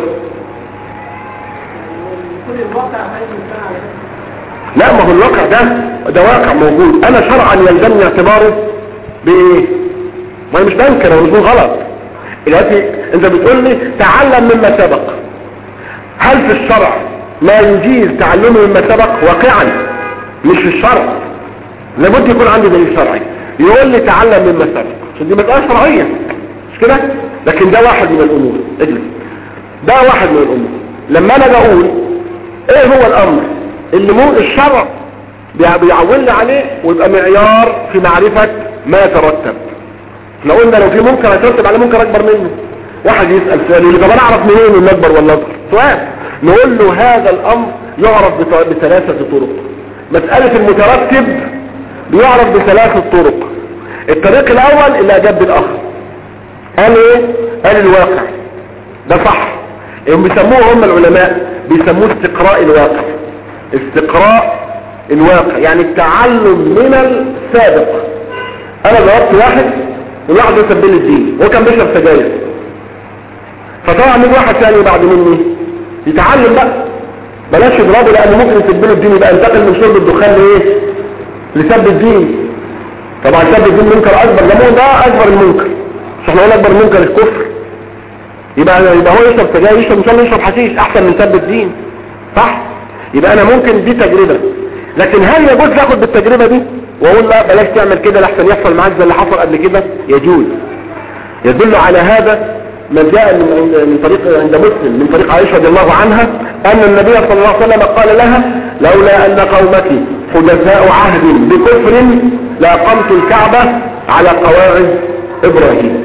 كل الواقع ما الانسان على ذلك لا ما هو الواقع ده ده واقع موجود انا شرعا يلزمني اعتباره بايه ما انا مش بنكر انا مش بقول غلط دلوقتي انت بتقول لي تعلم مما سبق هل في الشرع ما يجيز تعلمه مما سبق واقعا مش في الشرع لابد يكون عندي دليل شرعي يقول لي تعلم مما سبق عشان دي مسألة شرعية مش كده لكن ده واحد من الامور اجلس ده واحد من الامور لما انا بقول ايه هو الامر اللي مو الشرع بيع- بيعولنا عليه ويبقى معيار في معرفة ما يترتب احنا قلنا لو في منكر هيترتب على منكر اكبر منه واحد يسأل سؤال يقول لي طب انا اعرف منين ان اكبر ولا اصغر سؤال نقول له هذا الامر يعرف بط- بثلاثة طرق مسألة المترتب بيعرف بثلاثة طرق الطريق الاول اللي اجاب بالاخر قال ايه قال الواقع ده صح هم بيسموه هم العلماء بيسموه استقراء الواقع استقراء الواقع يعني التعلم من السابق انا ضربت واحد والواحد ده سبني الدين هو كان بيشرب سجاير فطبعا من واحد ثاني بعد مني يتعلم بقى بلاش يضربه لانه ممكن يسبله الدين يبقى انتقل من شرب الدخان لايه لسب الدين طبعا سب الدين منكر اكبر ده مو ده اكبر المنكر مش احنا قلنا اكبر منكر الكفر يبقى يبقى هو يشرب سجاير يشرب ان شاء الله يشرب حشيش احسن من سب الدين صح يبقى انا ممكن دي تجربة لكن هل يجوز اخد بالتجربة دي واقول لا بلاش تعمل كده لحسن يحصل معاك زي اللي حصل قبل كده يجوز يدل على هذا ما جاء من عند- من طريق عند مسلم من طريق عائشة رضي الله عنها أن النبي صلى الله عليه وسلم قال لها لولا أن قومك حدثاء عهد بكفر لأقمت الكعبة على قواعد إبراهيم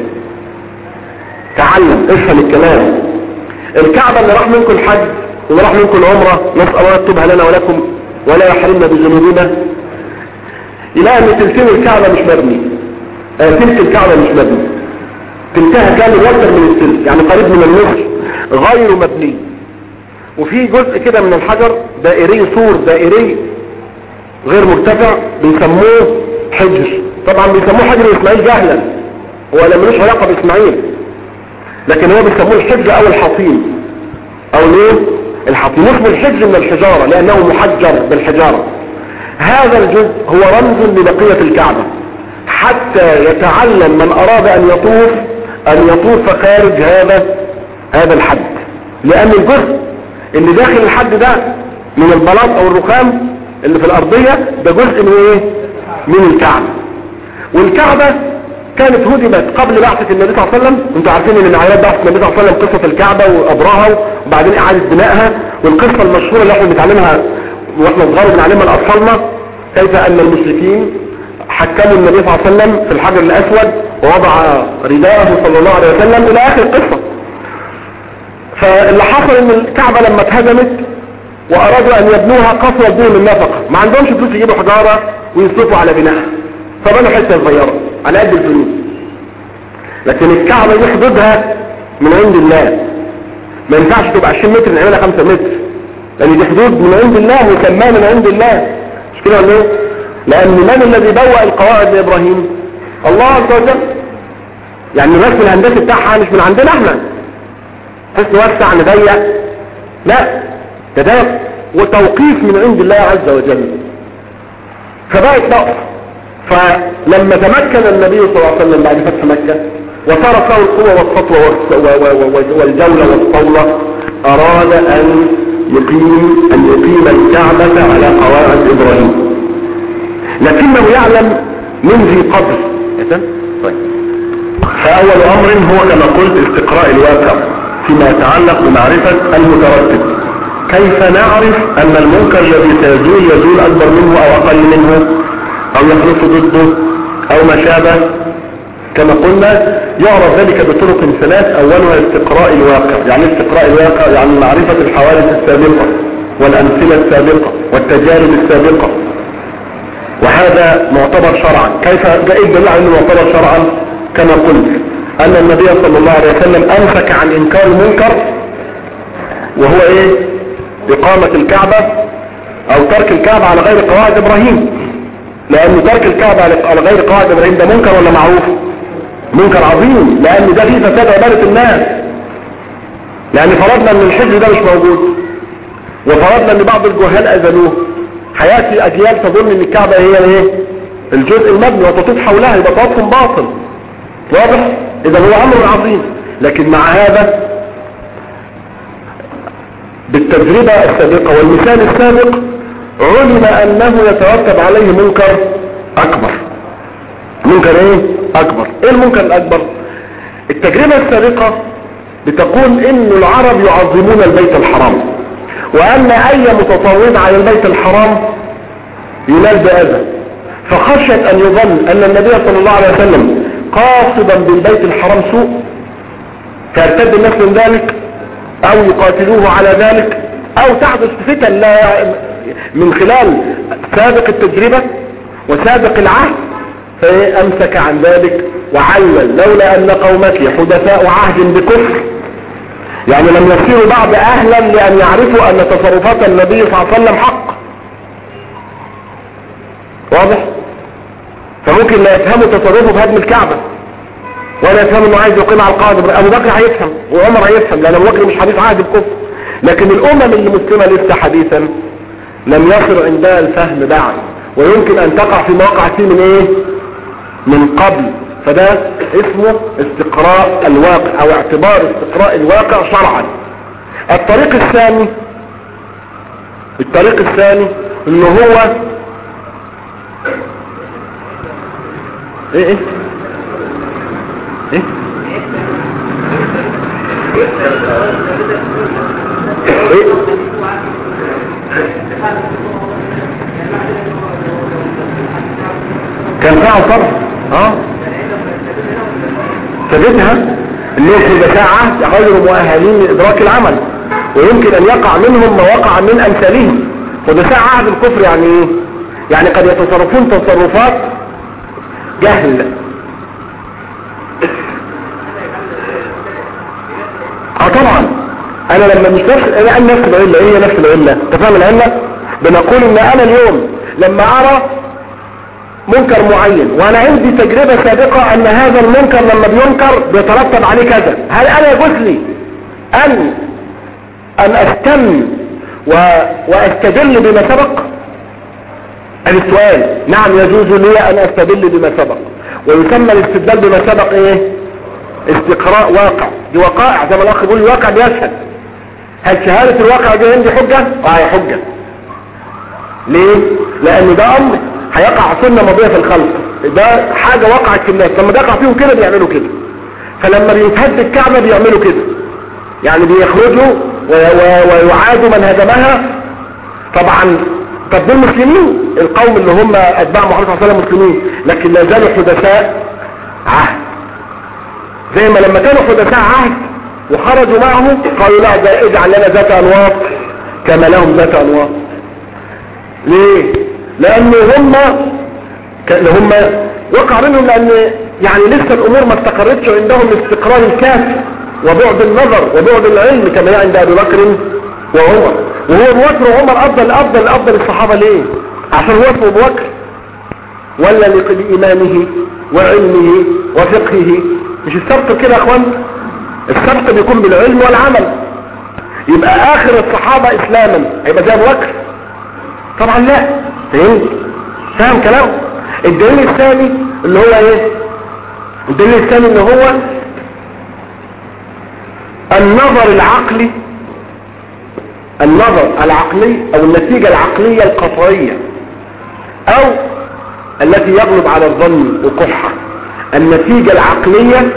تعلم افهم الكلام الكعبة اللي راح منكم الحج واللي راح منكم العمرة نسأل الله يكتبها لنا ولكم ولا يحرمنا بذنوبنا إلى أن تلتين الكعبة مش مبني آه، تلك الكعبة مش مبني تلتها كامل واكثر من التلت يعني قريب من النصف غير مبني وفي جزء كده من الحجر دائري سور دائري غير مرتفع بيسموه حجر طبعا بيسموه حجر اسماعيل جهلا هو لا ملوش علاقة باسماعيل لكن هو بيسموه الحجر او الحصين او ليه الحصين اسمه الحجر من الحجارة لانه محجر بالحجارة هذا الجزء هو رمز لبقية الكعبة حتى يتعلم من اراد ان يطوف ان يطوف خارج هذا هذا الحد لان الجزء اللي داخل الحد ده من البلاط او الرخام اللي في الارضية ده جزء من ايه من الكعبة والكعبة كانت هدمت قبل بعثة النبي صلى الله عليه وسلم انتوا عارفين ان من عيات بعثة النبي صلى الله عليه وسلم قصة الكعبة وابراها وبعدين اعادة بنائها والقصة المشهورة اللي احنا بنتعلمها واحنا صغار بنعلمها لاطفالنا كيف ان المشركين حكموا النبي صلى الله عليه وسلم في الحجر الاسود ووضع رداءه صلى الله عليه وسلم الى اخر القصة فاللي حصل ان الكعبة لما اتهدمت وارادوا ان يبنوها قصوى بدون النفقة ما عندهمش فلوس يجيبوا حجارة ويصرفوا على بنائها فبنوا حتة صغيرة على قد الفلوس لكن الكعبة دي حدودها من عند الله ما ينفعش تبقى 20 متر نعملها 5 متر لان دي حدود من عند الله مسماه من عند الله مش كده ولا ايه؟ لان من الذي بوأ القواعد لابراهيم الله عز وجل يعني الرسم الهندسي بتاعها مش من عندنا احنا بس نوسع نضيق لا ده ده وتوقيف من عند الله عز وجل فبقت نقص فلما تمكن النبي صلى الله عليه وسلم بعد فتح مكة وصارت له القوة والسطوة والجولة والطولة أراد أن يقيم أن يقيم الكعبة على قواعد إبراهيم لكنه يعلم من ذي قبل طيب فأول أمر هو كما قلت استقراء الواقع فيما يتعلق بمعرفة المترتب كيف نعرف أن المنكر الذي سيزول يزول أكبر منه أو أقل منه أو يخلص ضده أو ما شابه كما قلنا يعرف ذلك بطرق ثلاث أولها استقراء الواقع يعني استقراء الواقع يعني معرفة الحوادث السابقة والأمثلة السابقة والتجارب السابقة وهذا معتبر شرعا كيف جاء الدليل على انه معتبر شرعا كما قلت ان النبي صلى الله عليه وسلم امسك عن انكار المنكر وهو ايه اقامة الكعبة او ترك الكعبة على غير قواعد ابراهيم لان ترك الكعبة على غير قواعد ابراهيم ده منكر ولا معروف منكر عظيم لان ده فيه فساد عبادة الناس لان فرضنا ان الحج ده مش موجود وفرضنا ان بعض الجهال اذنوه حياتي اجيال تظن ان الكعبة هي ايه الجزء المبني وتطوف حولها يبقى طوافهم باطل واضح اذا هو امر عظيم لكن مع هذا بالتجربة السابقة والمثال السابق علم انه يترتب عليه منكر اكبر منكر ايه اكبر ايه المنكر الاكبر التجربة السابقة بتقول ان العرب يعظمون البيت الحرام وان اي متطاول على البيت الحرام ينال باذى فخشيت ان يظن ان النبي صلى الله عليه وسلم قاصدا بالبيت الحرام سوء فيرتد الناس من ذلك او يقاتلوه على ذلك او تحدث فتن لا من خلال سابق التجربة وسابق العهد فامسك عن ذلك وعلل لولا ان قومك حدثاء عهد بكفر يعني لم يصيروا بعد اهلا لان يعرفوا ان تصرفات النبي صلى الله عليه وسلم حق واضح فممكن لا يفهموا تصرفه بهدم الكعبة ولا يفهم انه عايز يقيم على القاعدة ابو بكر هيفهم وعمر هيفهم لان ابو بكر مش حديث عهد بكفر لكن الامم المسلمة لسه حديثا لم يصل عندها الفهم بعد ويمكن ان تقع في مواقع فيه من ايه من قبل فده اسمه استقراء الواقع او اعتبار استقراء الواقع شرعا الطريق الثاني الطريق الثاني اللي هو ايه ايه ايه ايه كان فيها صبر اه ثبتها الناس يبقى ساعة غير مؤهلين لإدراك العمل ويمكن أن يقع منهم ما وقع من أمثالهم وده ساعة عهد الكفر يعني إيه؟ يعني قد يتصرفون تصرفات جهل اه طبعا انا لما مش نفس انا نفس العلة ايه هي نفس العلة تفهم العلة بنقول ان انا اليوم لما ارى منكر معين وانا عندي تجربة سابقة ان هذا المنكر لما بينكر بيترتب عليه كذا هل انا يجوز لي ان ان استم و... واستدل بما سبق ادي السؤال نعم يجوز لي ان استدل بما سبق ويسمى الاستدلال بما سبق ايه استقراء واقع دي وقائع زي ما الاخ بيقول الواقع بيشهد هل شهادة الواقع دي عندي حجة اه هي حجة ليه لان ده امر هيقع سنة ماضية في الخلق ده حاجة وقعت في الناس لما بيقع فيهم كده بيعملوا كده فلما بيتهد الكعبة بيعملوا كده يعني بيخرجوا و- و- ويعادوا من هدمها طبعا طب دول مسلمين القوم اللي هم اتباع محمد صلى الله عليه وسلم مسلمين لكن لا زالوا حدثاء عهد زي ما لما كانوا حدثاء عهد وخرجوا معه قالوا لا ده اجعل لنا ذات انواط كما لهم ذات انواط ليه لان هم كان هم وقع منهم لان يعني لسه الامور ما استقرتش عندهم الاستقرار الكافي وبعد النظر وبعد العلم كما عند ابي بكر وعمر وهو ابو بكر وعمر افضل افضل افضل الصحابه ليه عشان هو اسمه ابو بكر ولا لإيمانه وعلمه وفقهه مش السبق كده يا اخوان السبق بيكون بالعلم والعمل يبقى اخر الصحابة اسلاما هيبقى زي ابو بكر طبعا لا فهمت فاهم كلام الدليل الثاني اللي هو ايه الدليل الثاني اللي هو النظر العقلي النظر العقلي او النتيجة العقلية القطعية او التي يغلب على الظن وقحة النتيجة العقلية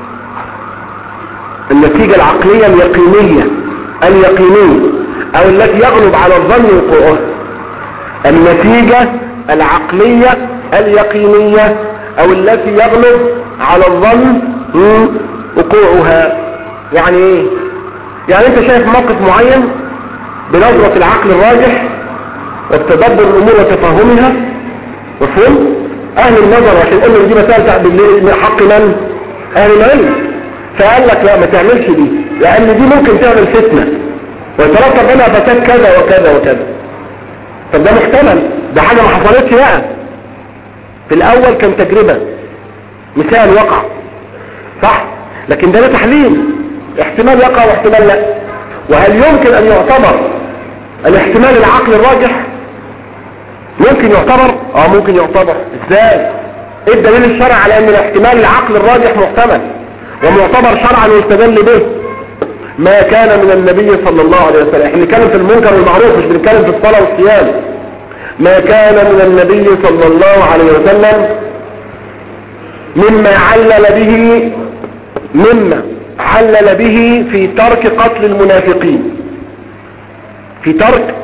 النتيجة العقلية اليقينية اليقينية او التي يغلب على الظن وقوعها النتيجة العقلية اليقينية او التي يغلب على الظن مم، وقوعها يعني ايه يعني انت شايف موقف معين بنظرة العقل الراجح والتدبر الامور وتفهمها مفهوم اهل النظر عشان قلنا إن دي مسائل تع- بالليل- من حق من اهل العلم فقال لك لا ما تعملش دي لان دي ممكن تعمل فتنة ويترتب منها فساد كذا وكذا وكذا طب ده محتمل ده حاجة ما حصلتش بقى في الاول كان تجربة مثال وقع صح لكن ده له تحليل احتمال يقع واحتمال لا وهل يمكن ان يعتبر الاحتمال العقلي الراجح ممكن يعتبر اه ممكن يعتبر ازاي ايه الدليل الشرعي على ان الاحتمال العقل الراجح محتمل ومعتبر شرعا يستدل به ما كان من النبي صلى الله عليه وسلم احنا بنتكلم في المنكر والمعروف مش بنتكلم في الصلاة والصيام ما كان من النبي صلى الله عليه وسلم مما علل به مما علل به في ترك قتل المنافقين في ترك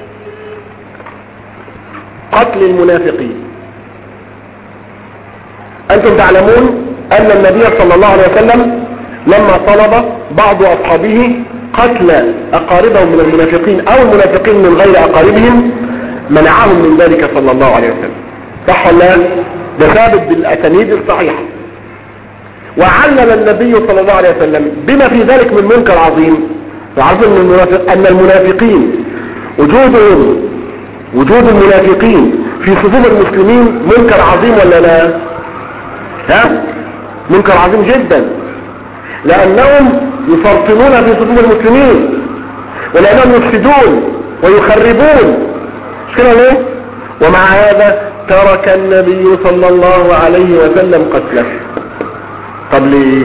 قتل المنافقين أنتم تعلمون أن النبي صلى الله عليه وسلم لما طلب بعض أصحابه قتل أقاربهم من المنافقين أو المنافقين من غير أقاربهم منعهم من ذلك صلى الله عليه وسلم صح ولا لا؟ ده ثابت بالأسانيد الصحيحة وعلم النبي صلى الله عليه وسلم بما في ذلك من منكر عظيم وعرفوا أن, المنافق أن المنافقين وجودهم وجود المنافقين في صفوف المسلمين منكر عظيم ولا لا ها منكر عظيم جدا لانهم يفرطنون في صفوف المسلمين ولانهم يفسدون ويخربون مش كده ليه ومع هذا ترك النبي صلى الله عليه وسلم قتله طب ليه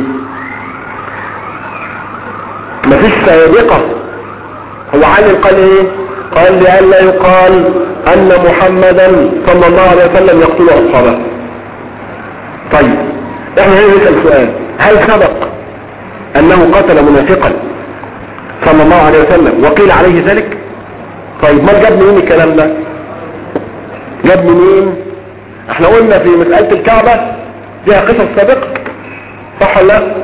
مفيش سابقة هو علم قال ايه قال لئلا يقال ان محمدا صلى الله عليه وسلم يقتل اصحابه طيب احنا هنا نسأل سؤال هل سبق انه قتل منافقا صلى الله عليه وسلم وقيل عليه ذلك طيب ما جاب منين الكلام ده جاب منين احنا قلنا في مسألة الكعبة فيها قصص سابقة صح ولا لا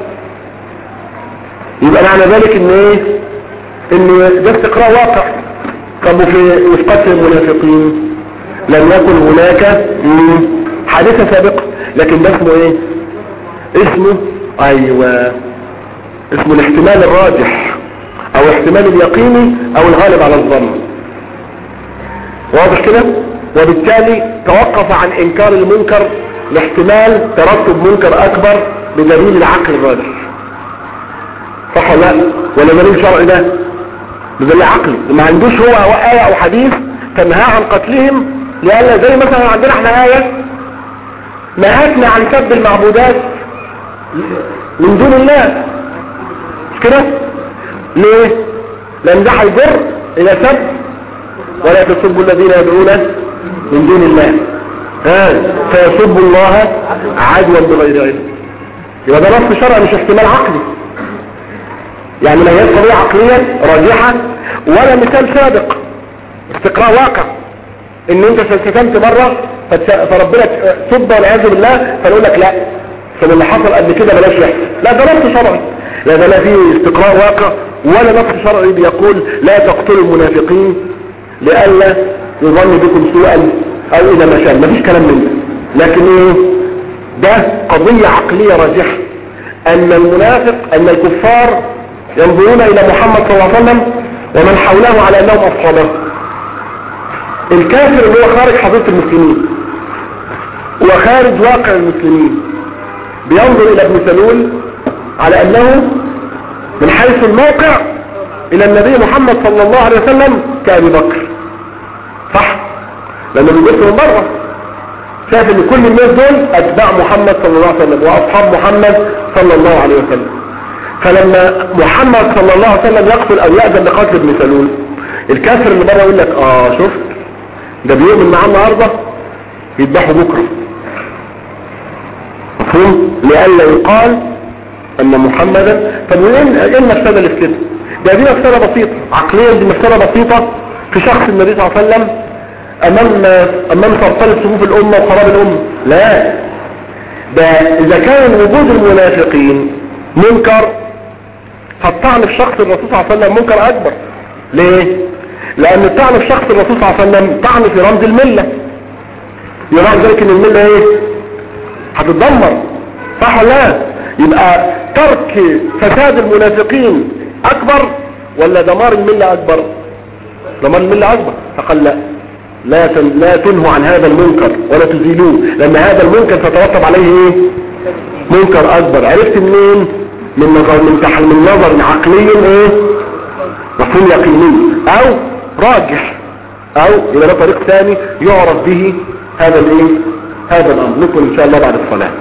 يبقى معنى ذلك ان ايه ان ده استقراء واقع طب وفي وفي قتل المنافقين لم يكن هناك مم، حادثة سابقة لكن ده اسمه ايه اسمه ايوه اسمه الاحتمال الراجح او احتمال اليقيني او الغالب على الظن واضح كده وبالتالي توقف عن انكار المنكر لاحتمال ترتب منكر اكبر بدليل العقل الراجح صح ولا لا ولا دليل شرعي ده بدليل عقلي ما عندوش هو آية او حديث تنهى عن قتلهم لألا زي مثلا عندنا احنا آية نهتنا عن سب المعبودات من دون الله مش كده ليه لان ده هيجر الى سب ولا تسبوا الذين يدعون من دون الله ها فيسبوا الله عدوا بغير علم يبقى ده نص شرعي مش احتمال عقلي يعني لا هي قضيه عقليه راجحه ولا مثال سابق استقراء واقع ان انت شتمت مره فتس- فربنا سب والعياذ بالله فنقول لك لا عشان اللي حصل قبل كده بلاش يحصل لا ده نص شرعي لا ده لا فيه استقراء واقع ولا نص شرعي بيقول لا تقتلوا المنافقين لئلا يظن بكم سوءا او الى ما شاء مفيش كلام من ده لكن ايه ده قضية عقلية راجحة ان المنافق ان الكفار ينظرون الى محمد صلى الله عليه وسلم ومن حوله على انهم اصحابه الكافر اللي هو خارج حضيرة المسلمين وخارج واقع المسلمين بينظر الى ابن سلول على انه من حيث الموقع الى النبي محمد صلى الله عليه وسلم كأبي بكر صح لانه بيبص من بره شايف ان كل الناس دول اتباع محمد صلى الله عليه وسلم واصحاب محمد صلى الله عليه وسلم فلما محمد صلى الله عليه وسلم يقتل او يأذن لقتل ابن سلول الكافر اللي بره يقول لك اه شفت ده بيؤمن معاه النهارده يذبحوا بكره مفهوم لئلا يقال ان محمدا طب وايه ايه المفسده اللي في كده ده دي مفسده بسيطه عقليا دي مفسده بسيطه في شخص النبي صلى الله عليه وسلم امام امام سرطان صفوف الامه وخراب الامه لا ده اذا كان وجود المنافقين منكر فالطعن في شخص الرسول صلى الله عليه وسلم منكر اكبر ليه لان الطعن في شخص الرسول صلى الله عليه وسلم طعن في رمز المله يرى ذلك ان المله ايه هتتدمر صح ولا لا يبقى ترك فساد المنافقين اكبر ولا دمار المله اكبر دمار المله اكبر فقال لا لا تن- لا تنهوا عن هذا المنكر ولا تزيلوه لان هذا المنكر تترتب عليه ايه منكر اكبر عرفت منين من نظر من تحل من نظر عقلي ايه مفهوم يقيني او راجح او الى ده طريق ثاني يعرف به هذا الايه هذا الامر نكمل ان شاء الله بعد الصلاه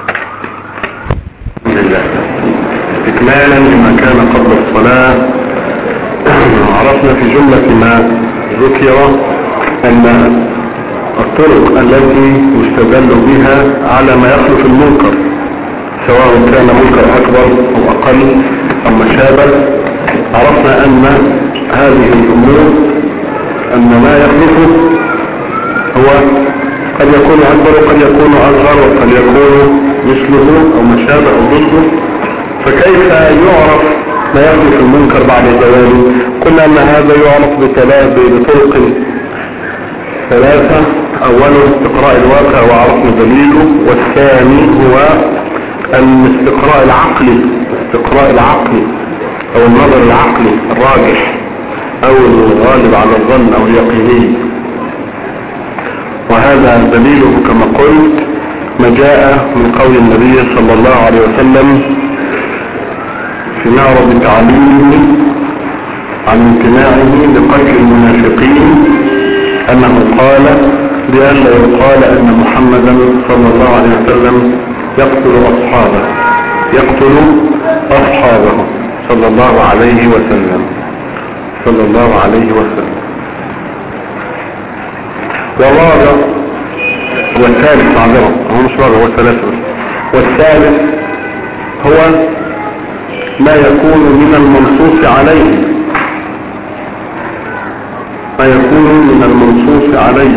الحمد لله استكمالا لما كان قبل الصلاة عرفنا في جملة ما ذكر أن الطرق التي يستدل بها على ما يخلف المنكر سواء كان منكر أكبر أو أقل أو ما شابه عرفنا أن هذه الأمور أن ما يخلفه هو قد يكون أكبر وقد يكون أصغر وقد يكون مثله أو ما شابه أو ضده فكيف يعرف ما يخلف المنكر بعد زواله قلنا أن هذا يعرف بثلاث بطرق ثلاثة أوله استقراء الواقع وعرفنا دليله والثاني هو الاستقراء العقلي استقراء العقلي أو النظر العقلي الراجح أو الغالب على الظن أو اليقيني وهذا دليله كما قلت ما جاء من قول النبي صلى الله عليه وسلم في معرض تعليمه عن امتناعه لقتل المنافقين انه قال لئلا يقال ان محمدا صلى الله عليه وسلم يقتل اصحابه يقتل اصحابه صلى الله عليه وسلم صلى الله عليه وسلم والرابع والثالث معذرة هو مش رابع هو ثلاثة بس والثالث هو ما يكون من المنصوص عليه ما يكون من المنصوص عليه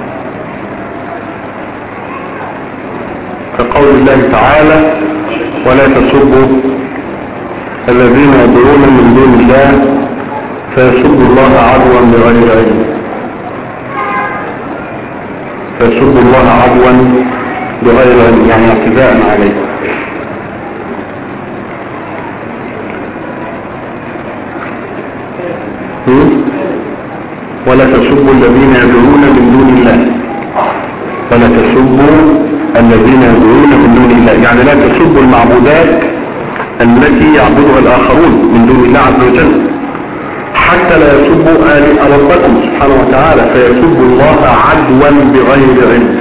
كقول الله تعالى ولا تسبوا الذين يدعون من دون الله فيسبوا الله عدوا بغير علم فيسب الله عدوا بغير علم يعني اعتداء عليه هم؟ ولا تسبوا الذين يدعون من دون الله ولا تسبوا الذين يدعون من دون الله يعني لا تسبوا المعبودات التي يعبدها الآخرون من دون الله عز وجل حتى لا يسبوا آلهة ربكم سبحانه وتعالى فيسبوا الله عدوا بغير علم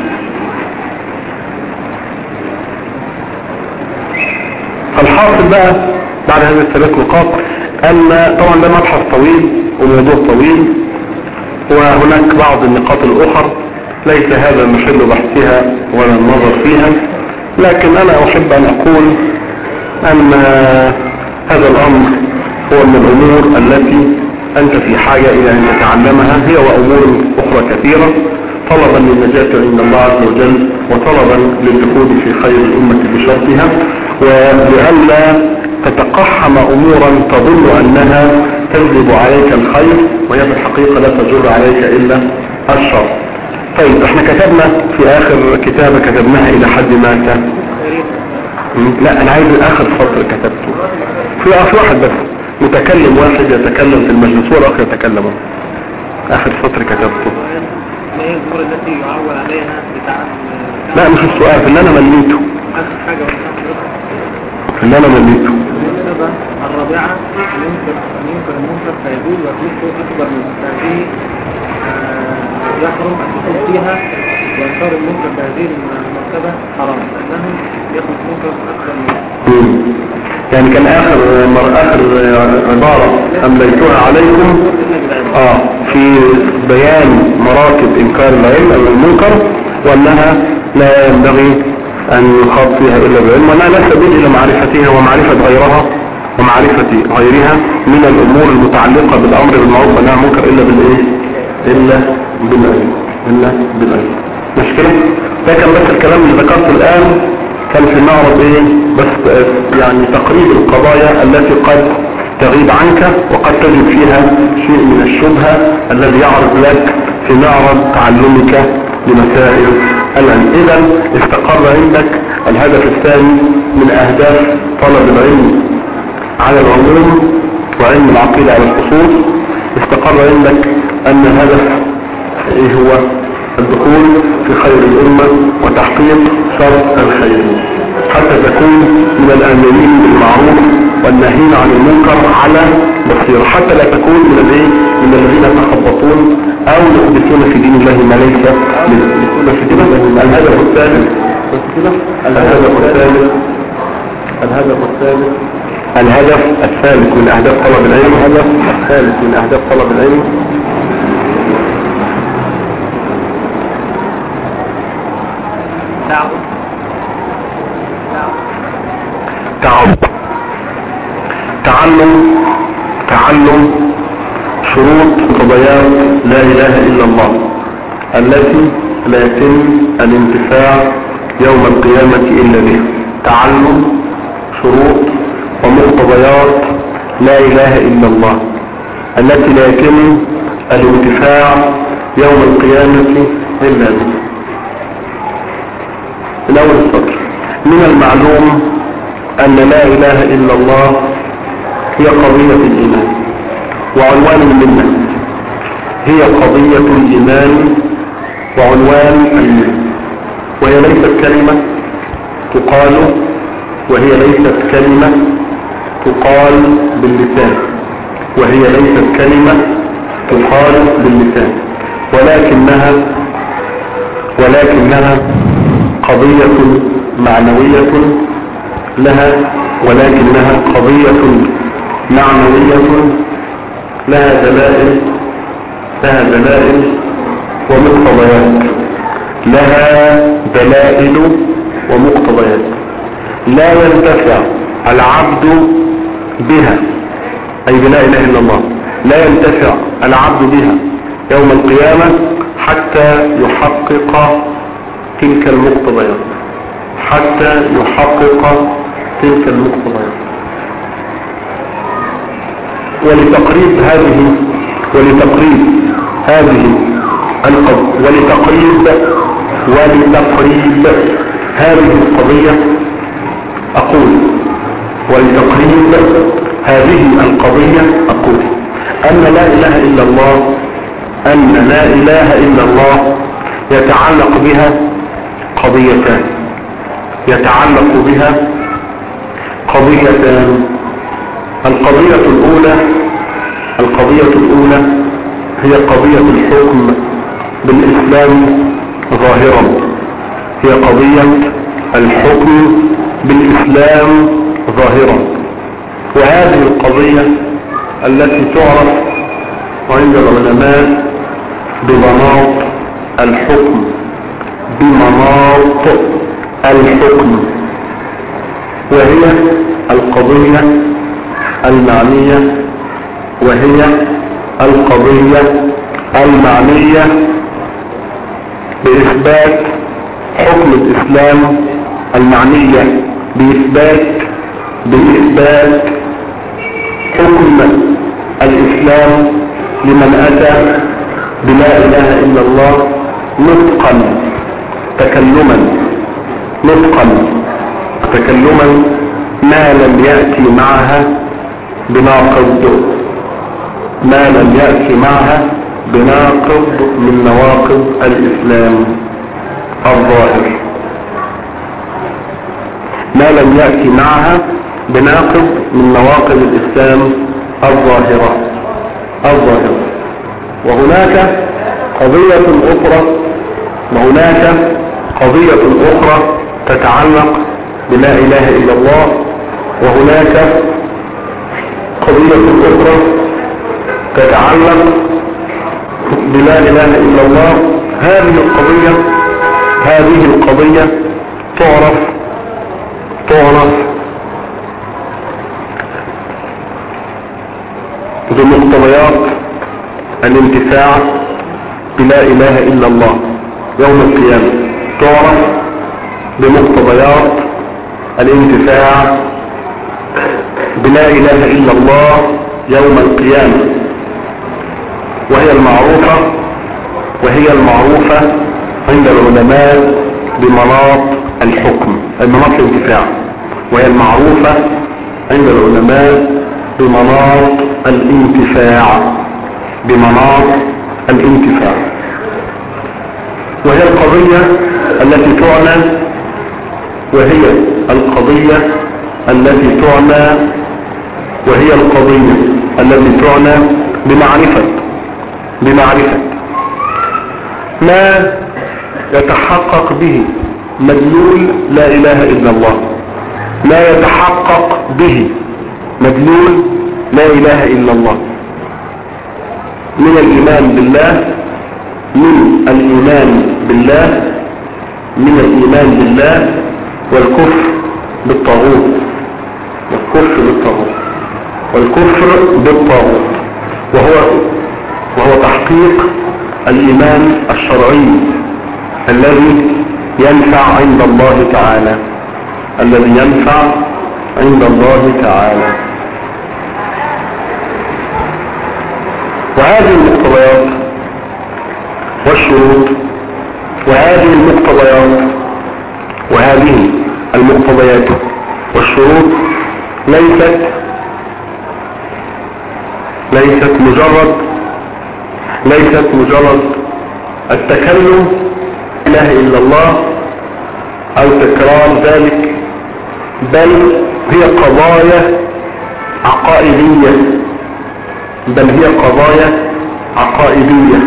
فالحاصل بقى بعد هذه الثلاث نقاط أن طبعا ده مبحث طويل وموضوع طويل وهناك بعض النقاط الأخرى ليس هذا محل بحثها ولا النظر فيها لكن أنا أحب أن أقول أن هذا الأمر هو من الأمور التي أنت في حاجة إلى أن تتعلمها هي وأمور أخرى كثيرة طلبا للنجاة عند الله عز وجل وطلبا للدخول في خير الأمة بشرطها ولئلا تتقحم أمورا تظن أنها تجلب عليك الخير وهي في الحقيقة لا تجر عليك إلا الشر طيب احنا كتبنا في آخر كتابة كتبناها إلى حد ما كان لا أنا عايز آخر سطر كتبته في في واحد بس متكلم واحد يتكلم في المجلس والآخر يتكلم آخر سطر كتبته ما هي الأمور التي يعول عليها بتاع لا مش السؤال في اللي أنا مليته آخر حاجة وإنسان في اللي أنا مليته المناسبة الرابعة ينكر ينكر المنكر فيجوز وجوده أكبر من هذه آه، يحرم الدخول فيها وإنكار المنكر بهذه المرتبة حرام لأنه يخلق منكر أكبر منه مم. يعني كان آخر مر آخر عبارة أمليتها عليكم آه في بيان مراتب إنكار العلم أو المنكر وأنها لا ينبغي أن يخاض فيها إلا بعلم وأنها لا سبيل إلى معرفتها ومعرفة غيرها ومعرفة غيرها من الأمور المتعلقة بالأمر بالمعروف والنهي عن المنكر إلا بالإيه؟ إلا بالعلم إلا بالعلم مش كده؟ ده كان بس الكلام اللي ذكرته الآن كان في معرض إيه؟ بس آه، يعني تقريب القضايا التي قد تغيب عنك وقد تجد فيها شيء من الشبهة الذي يعرض لك في معرض تعلمك لمسائل العلم إذا استقر عندك الهدف الثاني من أهداف طلب العلم على العموم وعلم العقيدة على الخصوص استقر عندك أن الهدف إيه هو الدخول في خير الأمة وتحقيق شرط الخير حتى تكون من الآمنين بالمعروف والناهين عن المنكر على بصيرة حتى لا تكون من الايه من الذين يتخبطون أو يحدثون في دين الله ما ليس يحدثون في دين الله الهدف الثالث بس كده الهدف الثالث الهدف الثالث الهدف الثالث من أهداف طلب العلم الهدف الثالث من أهداف طلب العلم دعوة تعب تعلم تعلم شروط وبيان لا إله إلا الله التي لا يتم الانتفاع يوم القيامة إلا بها تعلم شروط ومقتضيات لا إله إلا الله التي لا يتم الانتفاع يوم القيامة إلا بها من أول السطر من المعلوم أن لا إله إلا الله هي قضية الإيمان وعنوان المنة هي قضية الإيمان وعنوان الإيمان وهي ليست كلمة تقال وهي ليست كلمة تقال باللسان وهي ليست كلمة تقال باللسان ولكنها ولكنها قضية معنوية لها ولكنها قضية معنوية لها دلائل لها دلائل ومقتضيات لها دلائل ومقتضيات لا ينتفع العبد بها أي بلا إله إلا الله لا ينتفع العبد بها يوم القيامة حتى يحقق تلك المقتضيات حتى يحقق تلك المقتضيات ولتقريب هذه ولتقريب هذه القضية ولتقريب ولتقريب هذه القضية أقول ولتقريب هذه القضية أقول أن لا إله إلا الله أن لا إله إلا الله يتعلق بها قضيتان يتعلق بها قضيتان القضية الأولى القضية الأولى هي قضية الحكم بالإسلام ظاهرا هي قضية الحكم بالإسلام ظاهرا وهذه القضية التي تعرف عند العلماء بمناط الحكم بمناط الحكم وهي القضية المعنية وهي القضية المعنية بإثبات حكم الإسلام المعنية بإثبات بإثبات حكم الإسلام لمن أتى بلا إله إلا الله نطقا تكلما نطقا تكلما ما لم يأتي معها بناقض ما لم يأتي معها بناقض من نواقض الإسلام الظاهر ما لم يأتي معها بناقض من نواقض الإسلام الظاهرة الظاهرة وهناك قضية أخرى وهناك قضية أخرى تتعلق بلا إله إلا الله وهناك قضية أخرى تتعلق بلا إله إلا الله هذه القضية هذه القضية تعرف تعرف بمقتضيات الانتفاع بلا إله إلا الله يوم القيامة تعرف بمقتضيات الانتفاع بلا إله إلا الله يوم القيامة وهي المعروفة وهي المعروفة عند العلماء بمناط الحكم مناط الانتفاع وهي المعروفة عند العلماء بمناط الانتفاع بمناط الانتفاع وهي القضية التي تعنى وهي القضية التي تعنى وهي القضية التي تعنى بمعرفة بمعرفة ما يتحقق به مدلول لا إله إلا الله لا يتحقق به مدلول لا إله إلا الله من الإيمان بالله من الإيمان بالله من الإيمان بالله والكفر بالطاغوت والكفر بالطاغوت والكفر بالطاغوت وهو وهو تحقيق الإيمان الشرعي الذي ينفع عند الله تعالى الذي ينفع عند الله تعالى وهذه المقتضيات والشروط وهذه المقتضيات وهذه المقتضيات والشروط ليست ليست مجرد ليست مجرد التكلم لا اله الا الله او تكرار ذلك بل هي قضايا عقائدية بل هي قضايا عقائدية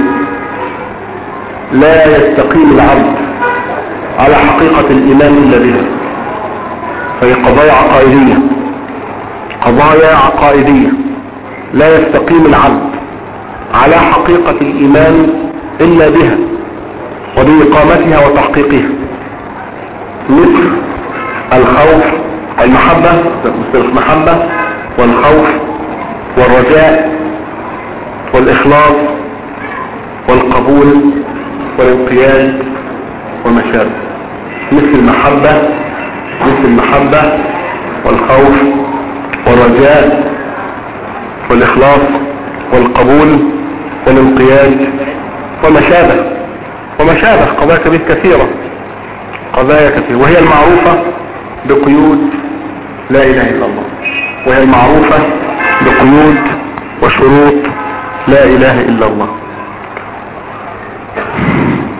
لا يستقيم العبد على حقيقة الإيمان إلا بها فهي قضايا عقائدية قضايا عقائدية لا يستقيم العبد على حقيقة الإيمان إلا بها وبإقامتها وتحقيقها مثل الخوف المحبة مثل المحبة والخوف والرجاء والإخلاص والقبول والانقياد وما شابه مثل المحبة مثل المحبة والخوف والرجاء والإخلاص والقبول والانقياد وما شابه وما شابه قضايا كبير كثيرة قضايا كثيرة وهي المعروفة بقيود لا إله إلا الله وهي المعروفة بقيود وشروط لا إله إلا الله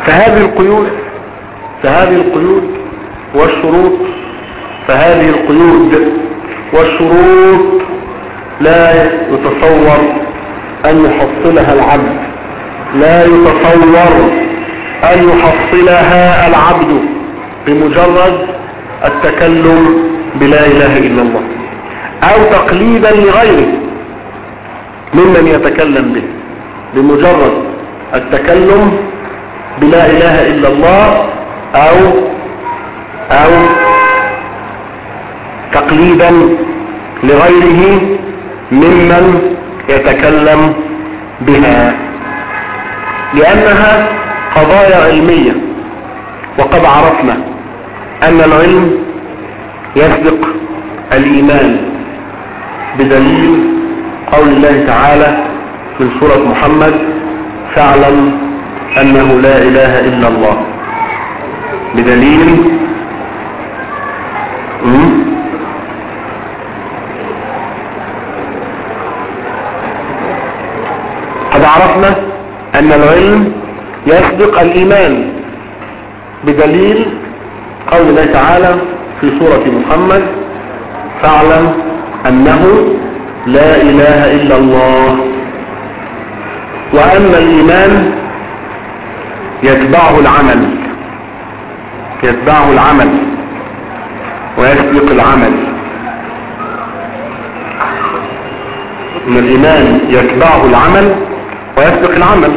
فهذه القيود فهذه القيود والشروط فهذه القيود والشروط لا يتصور أن يحصلها العبد لا يتصور أن يحصلها العبد بمجرد التكلم بلا إله إلا الله أو تقليدا لغيره ممن يتكلم به بمجرد التكلم بلا إله إلا الله أو أو تقليدا لغيره ممن يتكلم بها لأنها قضايا علمية وقد عرفنا أن العلم يسبق الإيمان بدليل قول الله تعالى من سورة محمد فاعلم أنه لا إله إلا الله بدليل مم. قد عرفنا أن العلم يسبق الإيمان بدليل قول الله تعالى في سورة محمد فاعلم أنه لا إله إلا الله وأن الإيمان يتبعه العمل يتبعه العمل ويسبق العمل ان الايمان يتبعه العمل ويسبق العمل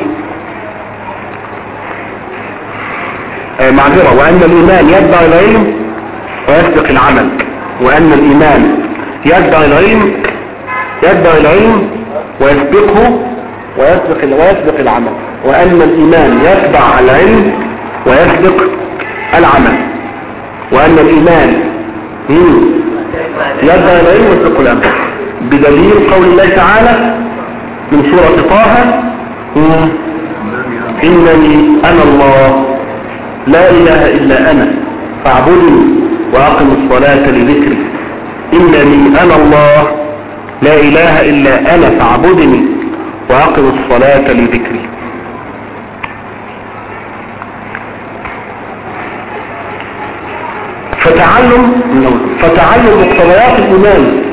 آه معذرة وان الايمان يتبع العلم ويسبق العمل وان الايمان يتبع العلم يتبع العلم ويسبقه ويسبق ويسبق العمل وان الايمان يتبع العلم ويسبق العمل وان الايمان يتبع العلم ويسبق العمل بدليل قول الله تعالى من سورة طه إنني أنا الله لا إله إلا أنا فاعبدني وأقم الصلاة لذكري إنني أنا الله لا إله إلا أنا فاعبدني وأقم الصلاة لذكري فتعلم فتعلم مقتضيات الإيمان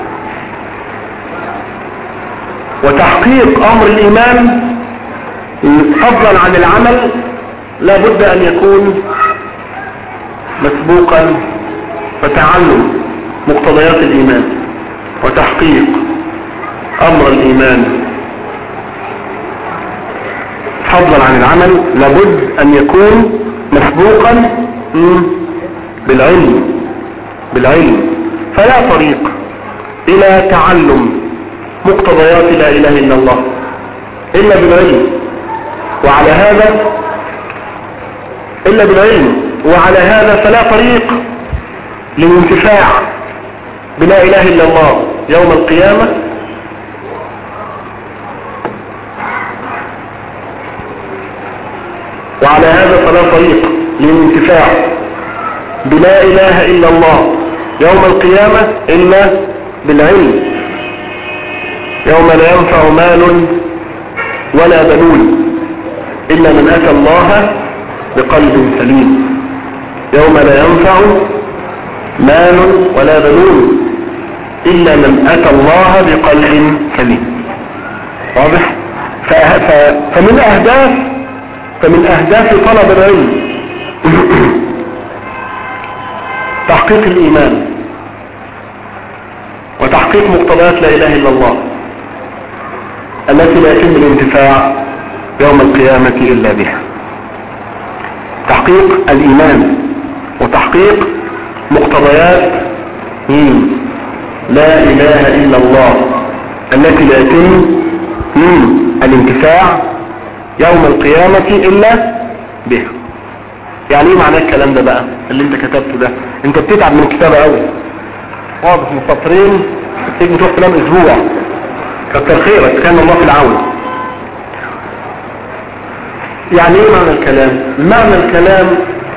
وتحقيق امر الايمان فضلا عن العمل لا بد ان يكون مسبوقا فتعلم مقتضيات الايمان وتحقيق امر الايمان فضلا عن العمل لابد ان يكون مسبوقا بالعلم بالعلم فلا طريق الى تعلم مقتضيات لا اله الا الله الا بالعلم وعلى هذا الا بالعلم وعلى هذا فلا طريق للانتفاع بلا اله الا الله يوم القيامة وعلى هذا فلا طريق للانتفاع بلا اله الا الله يوم القيامة الا بالعلم يوم لا ينفع مال ولا بنون إلا من أتى الله بقلب سليم يوم لا ينفع مال ولا بنون إلا من أتى الله بقلب سليم واضح ف... ف... فمن أهداف فمن أهداف طلب العلم تحقيق الإيمان وتحقيق مقتضيات لا إله إلا الله التي لا يتم الانتفاع يوم القيامة إلا بها تحقيق الإيمان وتحقيق مقتضيات مين لا إله إلا الله التي لا يتم مين الانتفاع يوم القيامة إلا بها يعني ايه معنى الكلام ده بقى اللي انت كتبته ده انت بتتعب من الكتابة قوي واضح من سطرين تيجي تروح تنام اسبوع كتر خيرك كان الله في العون يعني ايه معنى الكلام معنى الكلام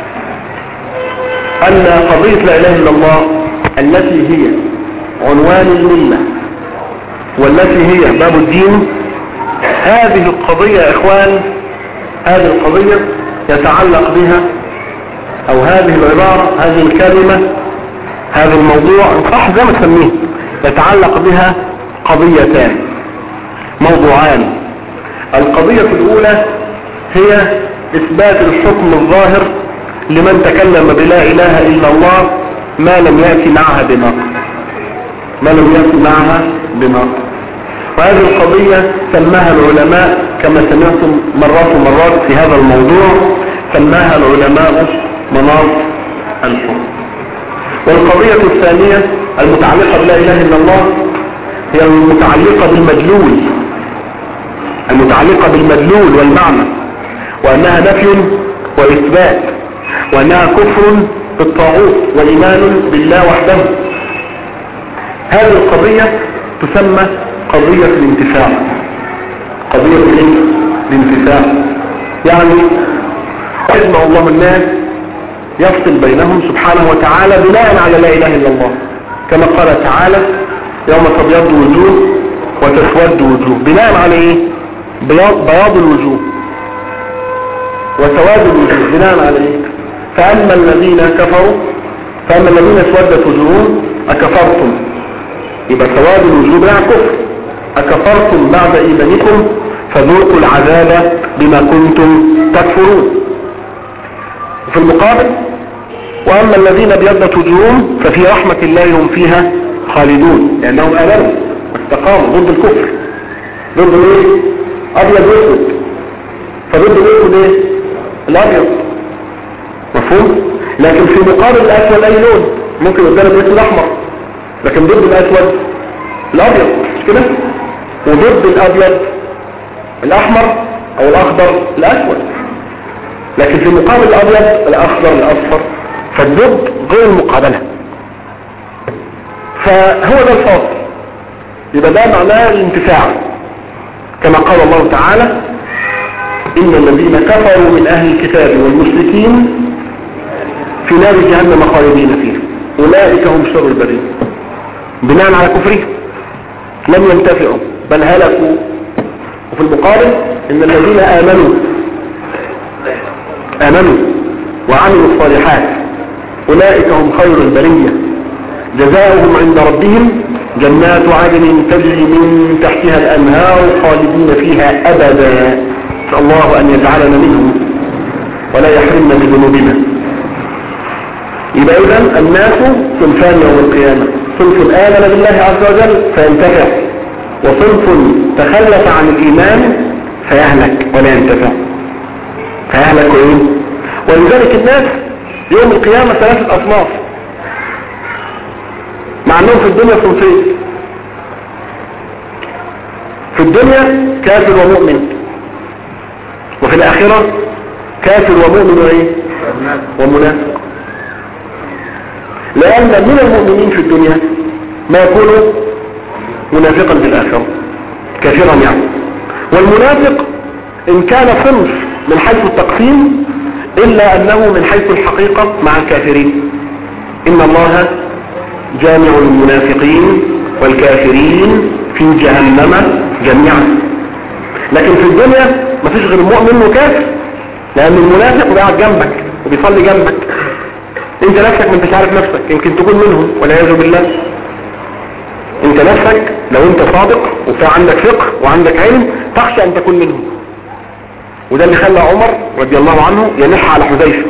ان قضية لا اله الا الله التي هي عنوان الملة والتي هي باب الدين هذه القضية يا اخوان هذه القضية يتعلق بها او هذه العبارة هذه الكلمة هذا الموضوع صح زي ما تسميه يتعلق بها قضيتان موضوعان القضية الاولى هي اثبات الحكم الظاهر لمن تكلم بلا اله الا الله ما لم يأتي معها بنص ما لم يأتي معها بنص وهذه القضية سماها العلماء كما سمعتم مرات ومرات في هذا الموضوع سماها العلماء مناط الحكم والقضية الثانية المتعلقة بلا إله إلا الله هي المتعلقة بالمدلول المتعلقة بالمدلول والمعنى وأنها نفي وإثبات وأنها كفر بالطاغوت وإيمان بالله وحده هذه القضية تسمى قضية الانتفاع قضية الايه؟ الانتفاع يعني يجمع الله الناس يفصل بينهم سبحانه وتعالى بناء على لا اله الا الله كما قال تعالى يوم تبيض وجوه وتسود وجوه بناء على ايه بياض, بياض الوجوه وسواد الوجوه بناء على ايه فاما الذين كفروا فاما الذين اسودت وجوههم اكفرتم يبقى سواد الوجوه بناء كفر اكفرتم بعد ايمانكم فذوقوا العذاب بما كنتم تكفرون وفي المقابل واما الذين ابيضت وجوههم ففي رحمة الله هم فيها خالدون لانهم امنوا واستقاموا ضد الكفر ضد الايه ابيض واسود فضد الاسود ايه الابيض مفهوم لكن في مقابل الاسود اي لون ممكن قدام الاسود احمر لكن ضد الاسود الابيض مش كده وضد الابيض الاحمر او الاخضر الاسود لكن في مقابل الابيض الاخضر الاصفر فالضد غير المقابلة فهو ده الفاصل يبقى ده معناه الانتفاع كما قال الله تعالى ان الذين كفروا من اهل الكتاب والمشركين في نار جهنم خالدين فيها اولئك هم شر البرية بناء على كفرهم لم ينتفعوا بل هلكوا وفي المقابل ان الذين امنوا امنوا وعملوا الصالحات اولئك هم خير البرية جزاؤهم عند ربهم جنات عدن تجري من تحتها الانهار خالدين فيها ابدا نسال الله ان يجعلنا منهم ولا يحرمنا بذنوبنا يبقى اذا الناس صنفان يوم القيامه صنف امن بالله عز وجل فينتفع وصنف تخلف عن الايمان فيهلك ولا ينتفع فيهلك ايه ولذلك الناس يوم القيامة ثلاثة اصناف مع انهم في الدنيا صنفين في الدنيا كافر ومؤمن وفي الاخرة كافر ومؤمن وايه ومنافق لان من المؤمنين في الدنيا ما يكون منافقا في الاخرة كافرا يعني والمنافق ان كان صنف من حيث التقسيم إلا أنه من حيث الحقيقة مع الكافرين إن الله جامع المنافقين والكافرين في جهنم جميعا لكن في الدنيا مفيش غير مؤمن وكافر لأن المنافق قاعد جنبك وبيصلي جنبك انت نفسك ما انتش عارف نفسك يمكن تكون منهم والعياذ بالله انت نفسك لو انت صادق وفي عندك فقه وعندك علم تخشى ان تكون منهم وده اللي خلى عمر رضي الله عنه ينح على حذيفه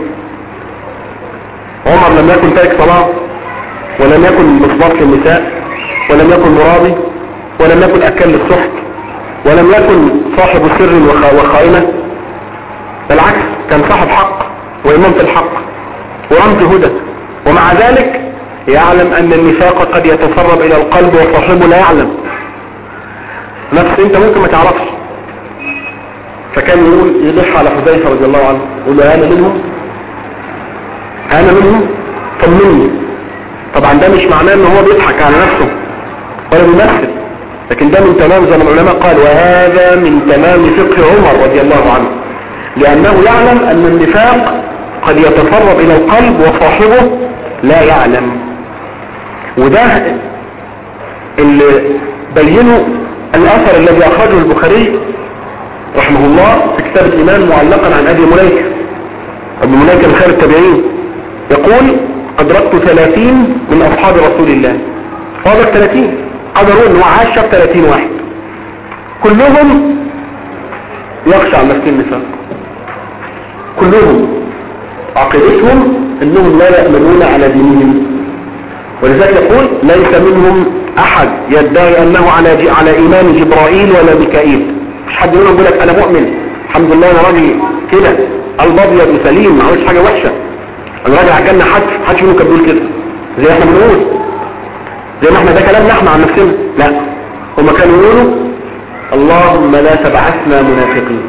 عمر لم يكن تارك صلاة ولم يكن مصباط للنساء ولم يكن مرابي ولم يكن أكل للسحت ولم يكن صاحب سر وخائنة بالعكس كان صاحب حق وإمام في الحق ورمز هدى ومع ذلك يعلم أن النفاق قد يتسرب إلى القلب وصاحبه لا يعلم نفس انت ممكن ما تعرفش فكان يقول يلح على حذيفة رضي الله عنه يقول له انا منهم انا منهم طمني طبعا ده مش معناه ان هو بيضحك على نفسه ولا بيمثل لكن ده من تمام زي ما العلماء قال وهذا من تمام فقه عمر رضي الله عنه لانه يعلم ان النفاق قد يتسرب الى القلب وصاحبه لا يعلم وده اللي بينه الاثر الذي اخرجه البخاري رحمه الله في كتاب الإيمان معلقا عن أبي مليكة ابن ملاك من خير التابعين يقول أدركت ثلاثين من أصحاب رسول الله فاضل ثلاثين قدروا أنه عاش شاف ثلاثين واحد كلهم يخشى عن نفسه النفاق كلهم عقيدتهم انهم لا يأمنون على دينهم ولذلك يقول ليس منهم احد يدعي انه على جي على ايمان جبرائيل ولا ميكائيل مش حد منهم يقول لك انا مؤمن الحمد لله انا راجل كده قلب ابيض وسليم ما عملش حاجه وحشه انا راجل على الجنه حد حدش منهم كان بيقول كده زي احنا بنقول زي ما احنا ده كلامنا احنا عن نفسنا لا هما كانوا يقولوا اللهم لا تبعثنا منافقين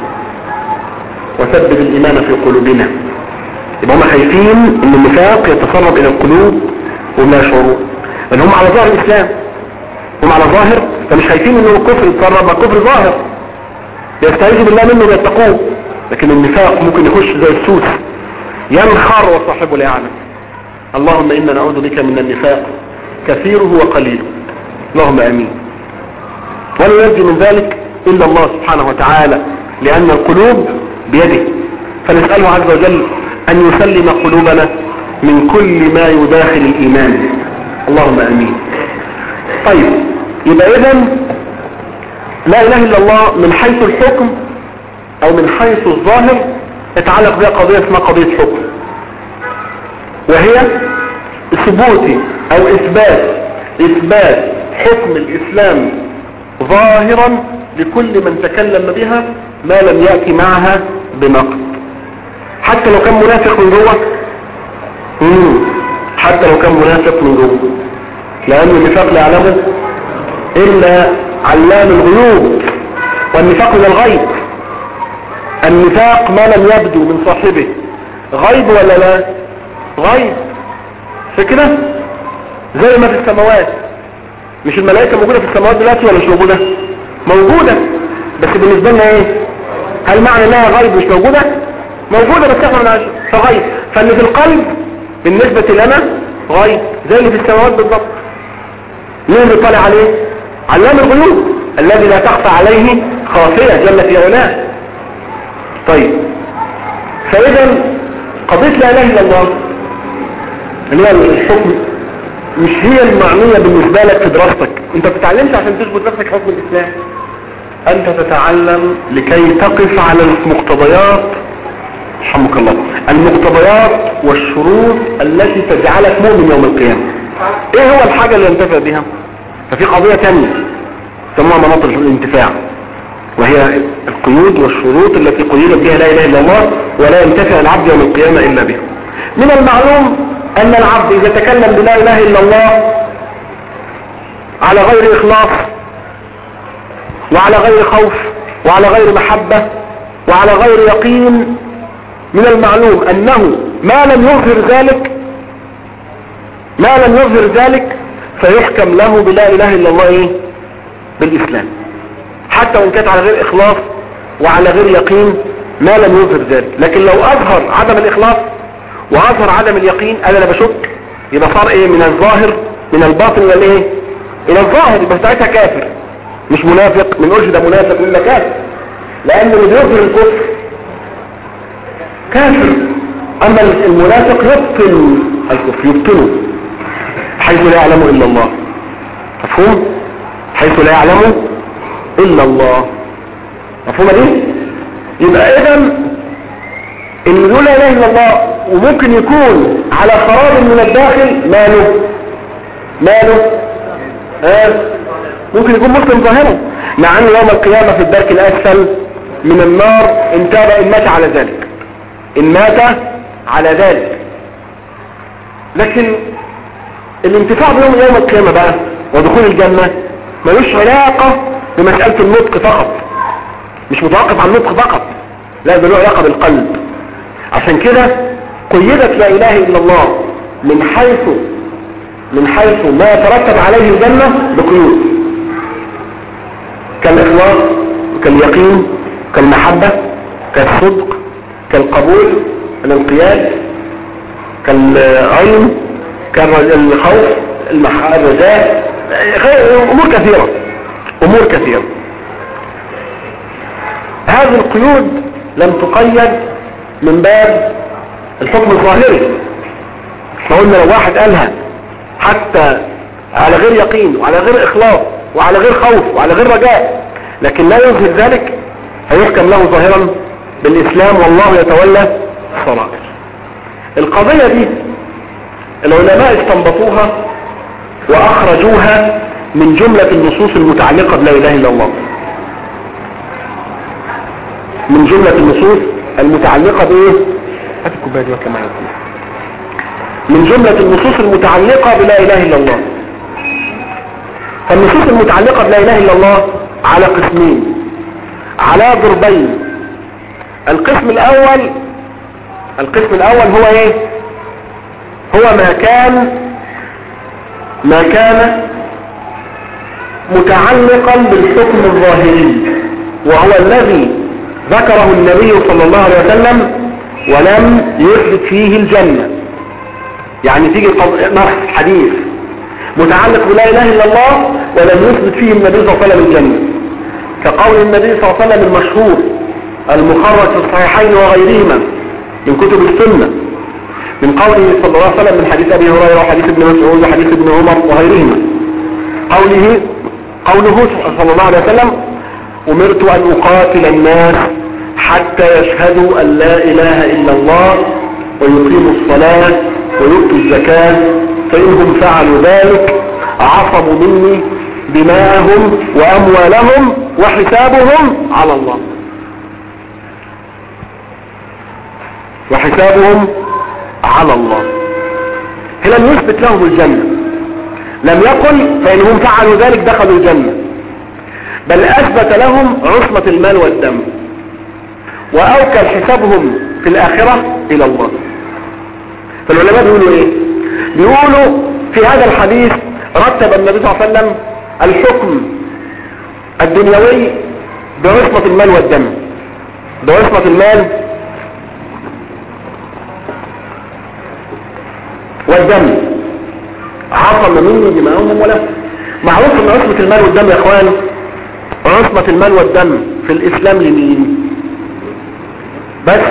وثبت الايمان في قلوبنا يبقى هم خايفين ان النفاق يتسرب الى القلوب وهم لا يشعرون لان هم على ظاهر الاسلام هم على ظاهر فمش خايفين انه الكفر يتسرب ما الكفر ظاهر يستعيذوا بالله منه ويتقوه لكن النفاق ممكن يخش زي السوس ينخر وصاحبه لا يعلم اللهم انا نعوذ بك من النفاق كثيره وقليله اللهم امين ولا ينجي من ذلك الا الله سبحانه وتعالى لان القلوب بيده فنسأله عز وجل ان يسلم قلوبنا من كل ما يداخل الايمان اللهم امين طيب يبقى اذا لا اله الا الله من حيث الحكم او من حيث الظاهر يتعلق بها قضية اسمها قضية حكم وهي ثبوت او اثبات اثبات حكم الاسلام ظاهرا لكل من تكلم بها ما لم يأتي معها بنقد حتى لو كان منافق من جوه مم. حتى لو كان منافق من جوه لأن النفاق لا يعلمه إلا علام الغيوب والنفاق من الغيب النفاق ما لم يبدو من صاحبه غيب ولا لا غيب فكرة زي ما في السماوات مش الملائكة موجودة في السماوات دلوقتي ولا مش موجودة موجودة بس بالنسبة لنا ايه هل معنى انها غيب مش موجودة موجودة بس احنا منعش فغيب فاللي في القلب بالنسبة لنا غيب زي اللي في السماوات بالضبط مين اللي طالع عليه علام الغيوب الذي لا تخفى عليه خافية جل في علاه طيب فاذا قضية لا اله الا الله اللي هي الحكم مش هي المعنية بالنسبة لك في دراستك انت بتتعلمش عشان تثبت نفسك حكم الاسلام انت تتعلم لكي تقف على المقتضيات رحمك الله المقتضيات والشروط التي تجعلك مؤمن يوم القيامة ايه هو الحاجة اللي ينتفع بها ففي قضية تانية سموها مناط الانتفاع وهي القيود والشروط التي قيدت بها لا اله الا الله ولا ينتفع العبد يوم القيامة الا بها من المعلوم ان العبد اذا تكلم بلا اله الا الله على غير اخلاص وعلى غير خوف وعلى غير محبة وعلى غير يقين من المعلوم انه ما لم يظهر ذلك ما لم يظهر ذلك فيحكم له بلا اله الا الله ايه بالاسلام حتى وان كانت على غير اخلاص وعلى غير يقين ما لم يظهر ذلك لكن لو اظهر عدم الاخلاص واظهر عدم اليقين انا لا بشك يبقى صار ايه من الظاهر من الباطن الى الايه الى الظاهر يبقى ساعتها كافر مش منافق من قولش ده منافق من ده كافر لان اللي بيظهر الكفر كافر اما المنافق يبطل الكفر يبطله حيث لا يعلم الا الله مفهوم حيث لا يعلم الا الله مفهومه دي يبقى اذا اللي يقول لا اله الا الله وممكن يكون على خراب من الداخل ماله ماله ها ممكن يكون مسلم ظاهرا مع ان يوم القيامة في الدرك الاسفل من النار ان تاب ان مات على ذلك ان مات على ذلك لكن الانتفاع بيوم يوم القيامة بقى ودخول الجنة ملوش علاقة بمسألة النطق فقط مش متوقف على النطق فقط لا ده له علاقة بالقلب عشان كده قيدت لا اله الا الله من حيث من حيث ما يترتب عليه الجنة بقيود كالإخلاص كاليقين كالمحبة كالصدق كالقبول الانقياد كالعلم كالخوف الرجاء امور كثيرة امور كثيرة هذه القيود لم تقيد من باب الحكم الظاهري احنا قلنا لو واحد قالها حتى على غير يقين وعلى غير اخلاص وعلى غير خوف وعلى غير رجاء لكن لا يظهر ذلك فيحكم له ظاهرا بالاسلام والله يتولى السرائر القضية دي العلماء استنبطوها واخرجوها من جملة النصوص المتعلقة بلا اله الا الله من جملة النصوص المتعلقة بايه هات الكوبايه دي واكل معايا من جملة النصوص المتعلقة بلا اله الا الله فالنصوص المتعلقة بلا اله الا الله على قسمين على ضربين القسم الاول القسم الاول هو ايه هو ما كان ما كان متعلقا بالحكم الظاهري وهو الذي ذكره النبي صلى الله عليه وسلم ولم يثبت فيه الجنة يعني تيجي نص حديث متعلق بلا اله الا الله ولم يثبت فيه النبي صلى الله عليه وسلم الجنة كقول النبي صلى الله عليه وسلم المشهور المخرج في الصحيحين وغيرهما من كتب السنة من قوله صلى الله عليه وسلم من حديث ابي هريره وحديث ابن مسعود وحديث ابن عمر وغيرهما قوله قوله صلى الله عليه وسلم امرت ان اقاتل الناس حتى يشهدوا ان لا اله الا الله ويقيموا الصلاة ويؤتوا الزكاة فانهم فعلوا ذلك عصموا مني دماءهم واموالهم وحسابهم على الله وحسابهم على الله لم يثبت لهم الجنة لم يقل فإنهم فعلوا ذلك دخلوا الجنة بل أثبت لهم عصمة المال والدم وأوكل حسابهم في الآخرة إلى الله فالعلماء بيقولوا إيه بيقولوا في هذا الحديث رتب النبي صلى الله عليه وسلم الحكم الدنيوي بعصمة المال والدم بعصمة المال والدم عصم مني دماءهم ولا معروف ان عصمة المال والدم يا اخوان عصمة المال والدم في الاسلام لمين بس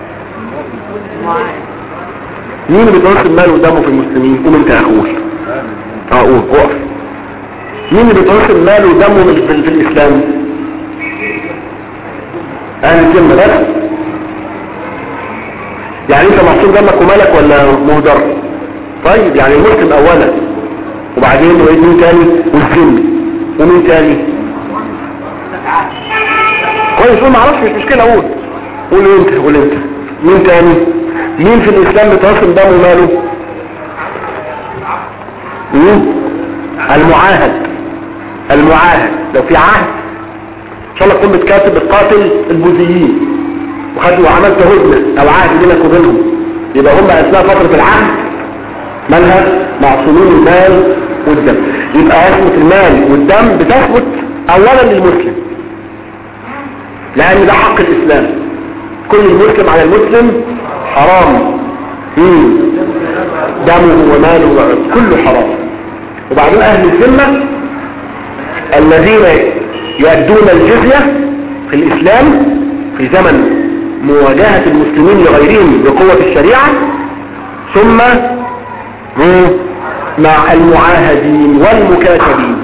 مين اللي بيتعصم المال والدم في المسلمين قوم انت يا اخوي اه قول اقف مين اللي بيتعصم مال ودمه في, في, في الاسلام اهل الجنة بس يعني انت معصوم دمك ومالك ولا مهدر طيب يعني المسلم اولا وبعدين وايه مين تاني والذمي ومين تاني كويس قول معرفش مش مشكلة اقول قول انت قول انت مين تاني مين في الاسلام بتعصم دمه وماله مين المعاهد المعاهد لو في عهد ان شاء الله تكون بتكاتب بتقاتل البوذيين وخد وعملت هدنة او عهد بينك وبينهم يبقى هم اثناء فترة العهد مالها معصومين المال والدم يبقى عصمة المال والدم بتثبت اولا للمسلم لان ده حق الاسلام كل المسلم على المسلم حرام مم. دمه وماله وعرض كله حرام وبعدين اهل الذمة الذين يؤدون الجزية في الاسلام في زمن مواجهة المسلمين لغيرهم بقوة الشريعة ثم مع المعاهدين والمكاتبين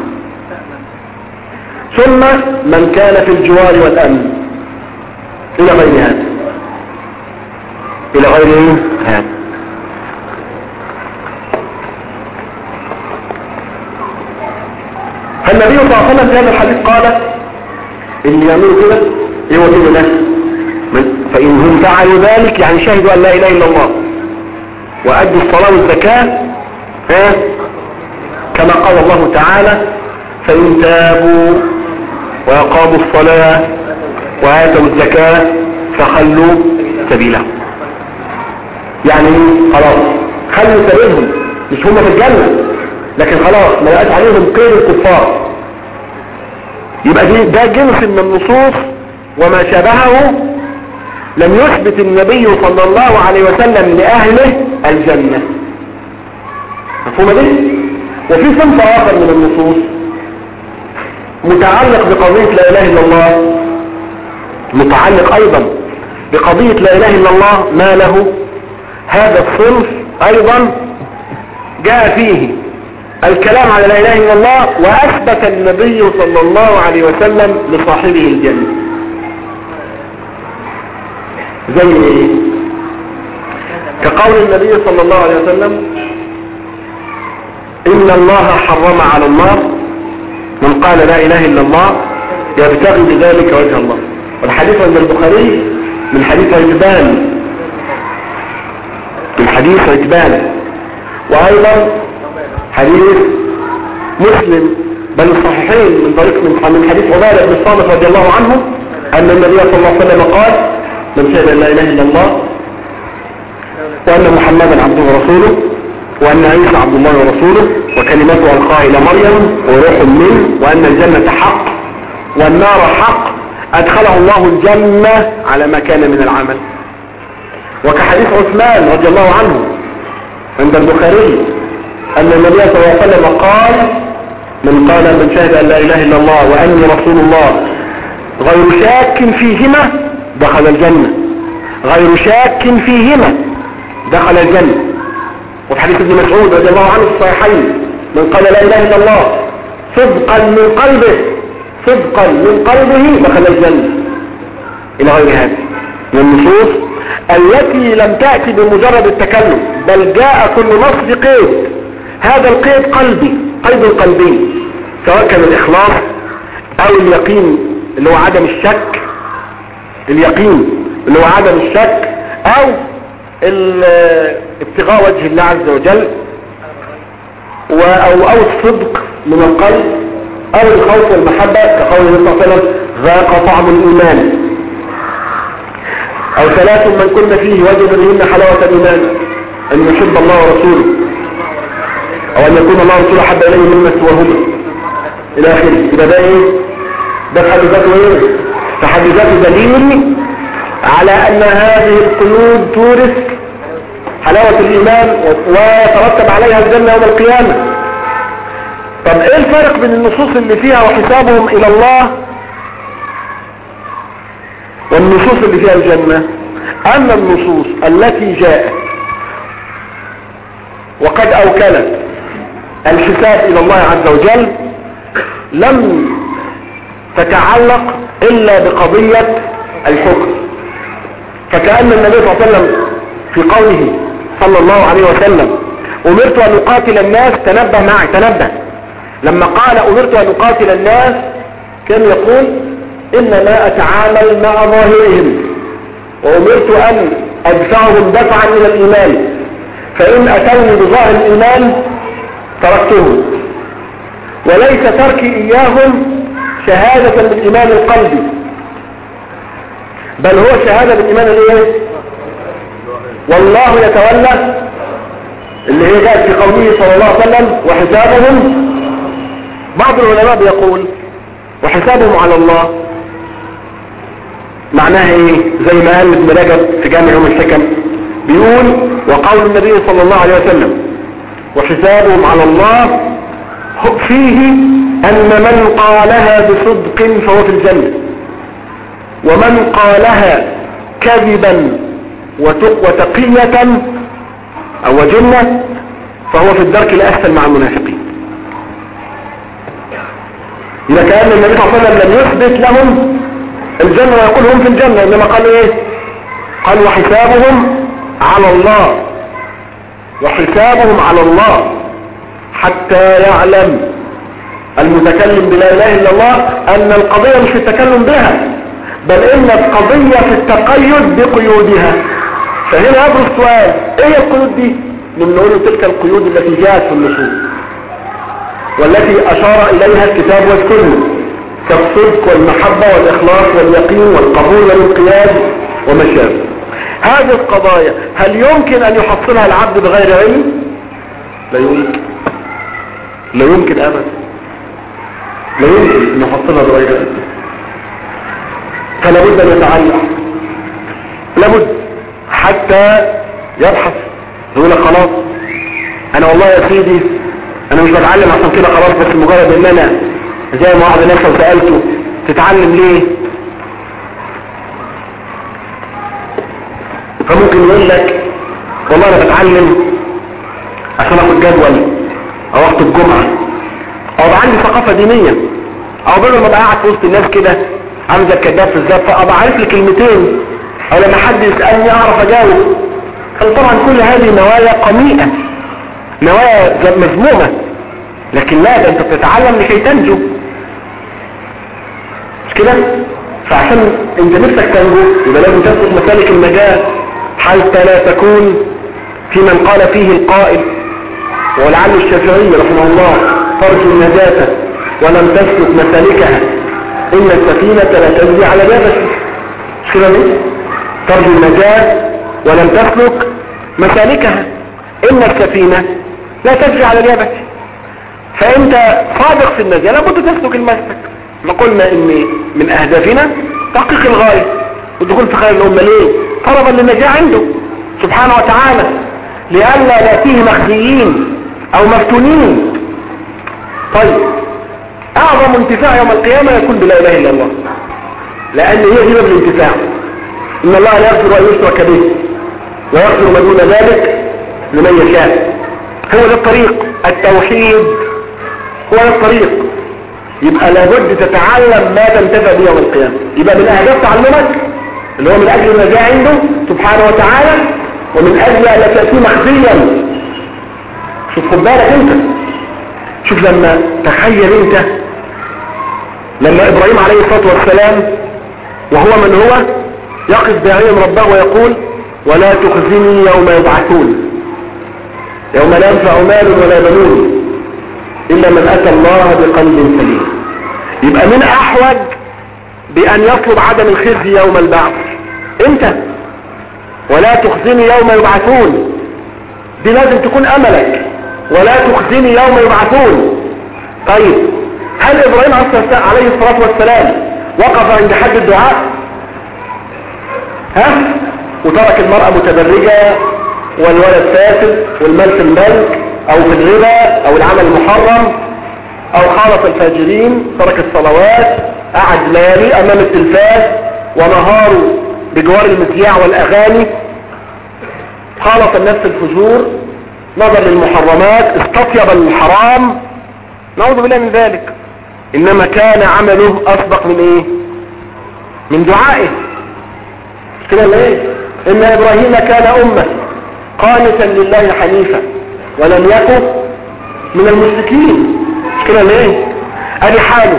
ثم من كان في الجوار والأمن إلى غير هذا إلى غير هذا فالنبي صلى الله عليه وسلم في هذا الحديث قال اللي يعملوا كده ايه هو كده ده فإنهم فعلوا ذلك يعني شهدوا أن لا إله إلا الله وأدوا الصلاة والزكاة ها كما قال الله تعالى فإن تابوا وأقاموا الصلاة وآتوا الزكاة فخلوا سبيلهم يعني خلاص خلوا سبيلهم مش هم في الجنة لكن خلاص ما بقاش عليهم قيد الكفار يبقى دي ده جنس من النصوص وما شابهه لم يثبت النبي صلى الله عليه وسلم لأهله الجنة مفهومة دي وفي صنف آخر من النصوص متعلق بقضية لا إله إلا الله متعلق أيضا بقضية لا إله إلا الله ما له هذا الصنف ايضا جاء فيه الكلام على لا اله الا الله واثبت النبي صلى الله عليه وسلم لصاحبه الجنة زي ايه كقول النبي صلى الله عليه وسلم ان الله حرم على النار من قال لا اله الا الله يبتغي بذلك وجه الله والحديث عند البخاري من حديث عجبان من حديث عجبان وايضا حديث مسلم بل الصحيحين من طريق من من حديث عبادة بن الصامت رضي الله عنه ان النبي صلى الله عليه وسلم قال من شهد ان لا اله الا الله وان محمدا عبده ورسوله وان عيسى عبد الله ورسوله وكلمته القاها الى مريم وروح منه وان الجنة حق والنار حق ادخله الله الجنة على ما كان من العمل وكحديث عثمان رضي الله عنه عند البخاري ان النبي صلى الله عليه وسلم قال من قال من شهد ان لا اله الا الله واني رسول الله غير شاك فيهما دخل الجنة غير شاك فيهما دخل الجنة وفي حديث ابن مسعود رضي الله عنه في الصحيحين من قال لا اله الا الله صدقا من قلبه صدقا من قلبه دخل الجنة الى غير هذا من النصوص التي لم تأتي بمجرد التكلم بل جاء كل نص بقيد هذا القيد قلبي قيد قلبي سواء كان الإخلاص أو اليقين اللي هو عدم الشك اليقين اللي هو عدم الشك أو ابتغاء وجه الله عز وجل أو, أو الصدق من القلب أو الخوف والمحبة كقول النبي صلى الله عليه وسلم ذاق طعم الإيمان أو ثلاث من كن فيه وجد بهن حلاوة الإيمان أن يحب الله ورسوله أو أن يكون الله ورسوله حب إليه مما سواهما إلى آخره يبقى ده إيه؟ ده في حد ذاته إيه؟ في حد ذاته دليل على أن هذه القيود تورث حلاوة الإيمان ويترتب عليها الجنة يوم القيامة طب ايه الفرق بين النصوص اللي فيها وحسابهم الى الله والنصوص اللي فيها الجنة اما النصوص التي جاءت وقد اوكلت الحساب الى الله عز وجل لم تتعلق الا بقضية الحكم فكأن النبي صلى الله عليه وسلم في قوله صلى الله عليه وسلم امرت ان اقاتل الناس تنبه معي تنبه لما قال امرت ان اقاتل الناس كان يقول انما اتعامل مع ظاهرهم وامرت ان ادفعهم دفعا الى الايمان فان اتوني بظاهر الايمان تركتهم وليس تركي اياهم شهادة بالايمان القلبي بل هو شهادة بالايمان الايه والله يتولى اللي هي جاءت في قوله صلى الله عليه وسلم وحسابهم بعض العلماء بيقول وحسابهم على الله معناها ايه زي ما قال ابن رجب في جامع يوم الحكم بيقول وقول النبي صلى الله عليه وسلم وحسابهم على الله فيه ان من قالها بصدق فهو في الجنة ومن قالها كذبا وتقية او جنة فهو في الدرك الاسفل مع المنافقين إذا كان النبي صلى الله عليه وسلم لم يثبت لهم الجنة ويقول هم في الجنة إنما قال إيه قال وحسابهم على الله وحسابهم على الله حتى يعلم المتكلم بلا إله إلا الله أن القضية مش في التكلم بها بل إن القضية في التقيد بقيودها فهنا يبرز سؤال إيه القيود دي؟ من نقول تلك القيود التي جاءت في النصوص والتي أشار إليها الكتاب والسنة كالصدق والمحبة والإخلاص واليقين والقبول والانقياد وما شابه هذه القضايا هل يمكن أن يحصلها العبد بغير علم؟ لا يمكن لا يمكن أبدا لا يمكن أن يحصلها بغير علم فلا بد أن يتعلم لابد حتى يبحث يقول لك خلاص أنا والله يا سيدي انا مش بتعلم عشان كده خلاص بس مجرد ان انا زي ما واحد نفسه وسألته تتعلم ليه فممكن يقول لك والله انا بتعلم عشان اخد جدول او اخطب جمعة او يبقى عندي ثقافة دينية او بدل ما ابقى قاعد في وسط الناس كده عامل زي الكداب في الزفة فابقى عارف لي كلمتين او لما حد يسألني اعرف اجاوب طبعا كل هذه نوايا قميئة نوايا مذمومة لكن لا ده انت بتتعلم لكي تنجو مش كده فعشان انت نفسك تنجو يبقى لازم تسلك مسالك النجاة حتى لا تكون في من قال فيه القائل ولعل الشافعي رحمه الله ترجو النجاة ولم تسلك مسالكها إن السفينة لا تجري على يابس مش كده ليه؟ ترجو النجاة ولم تسلك مسالكها إن السفينة لا تجري على اليابس فأنت صادق في النجاة لابد تسلك المسلك ما قلنا إن من أهدافنا تحقيق الغاية والدخول في خير الأمة ليه؟ طلبا للنجاة عنده سبحانه وتعالى لئلا نأتيه مخزيين أو مفتونين طيب أعظم انتفاع يوم القيامة يكون بلا إله إلا الله لأن هي دي باب الانتفاع إن الله لا يغفر أن يشرك به ويغفر ما دون ذلك لمن يشاء هو ده الطريق التوحيد هو ده الطريق يبقى لابد تتعلم ما تنتفع به يوم القيامة يبقى من أهداف تعلمك اللي هو من أجل النجاة عنده سبحانه وتعالى ومن أجل أن تأتي مخزيا شوف خد بالك انت شوف لما تخيل انت لما ابراهيم عليه الصلاة والسلام وهو من هو يقف داعيا ربه ويقول ولا تخزني يوم يبعثون يوم لا ينفع مال ولا بنون إلا من أتى الله بقلب سليم يبقى من أحوج بأن يطلب عدم الخزي يوم البعث انت ولا تخزني يوم يبعثون دي لازم تكون أملك ولا تخزني يوم يبعثون طيب هل إبراهيم عليه الصلاة والسلام وقف عند حد الدعاء ها وترك المرأة متبرجة والولد فاسد والمال في البنك او في الربا او العمل المحرم او خالط الفاجرين ترك الصلوات قعد ليالي امام التلفاز ونهاره بجوار المذياع والاغاني خالط النفس الفجور نظر للمحرمات استطيب الحرام نعوذ بالله من ذلك انما كان عمله اسبق من ايه من دعائه كده ليه ان ابراهيم كان امه قانتا لله حنيفا ولم يكن من المشركين كده ليه ادي حاله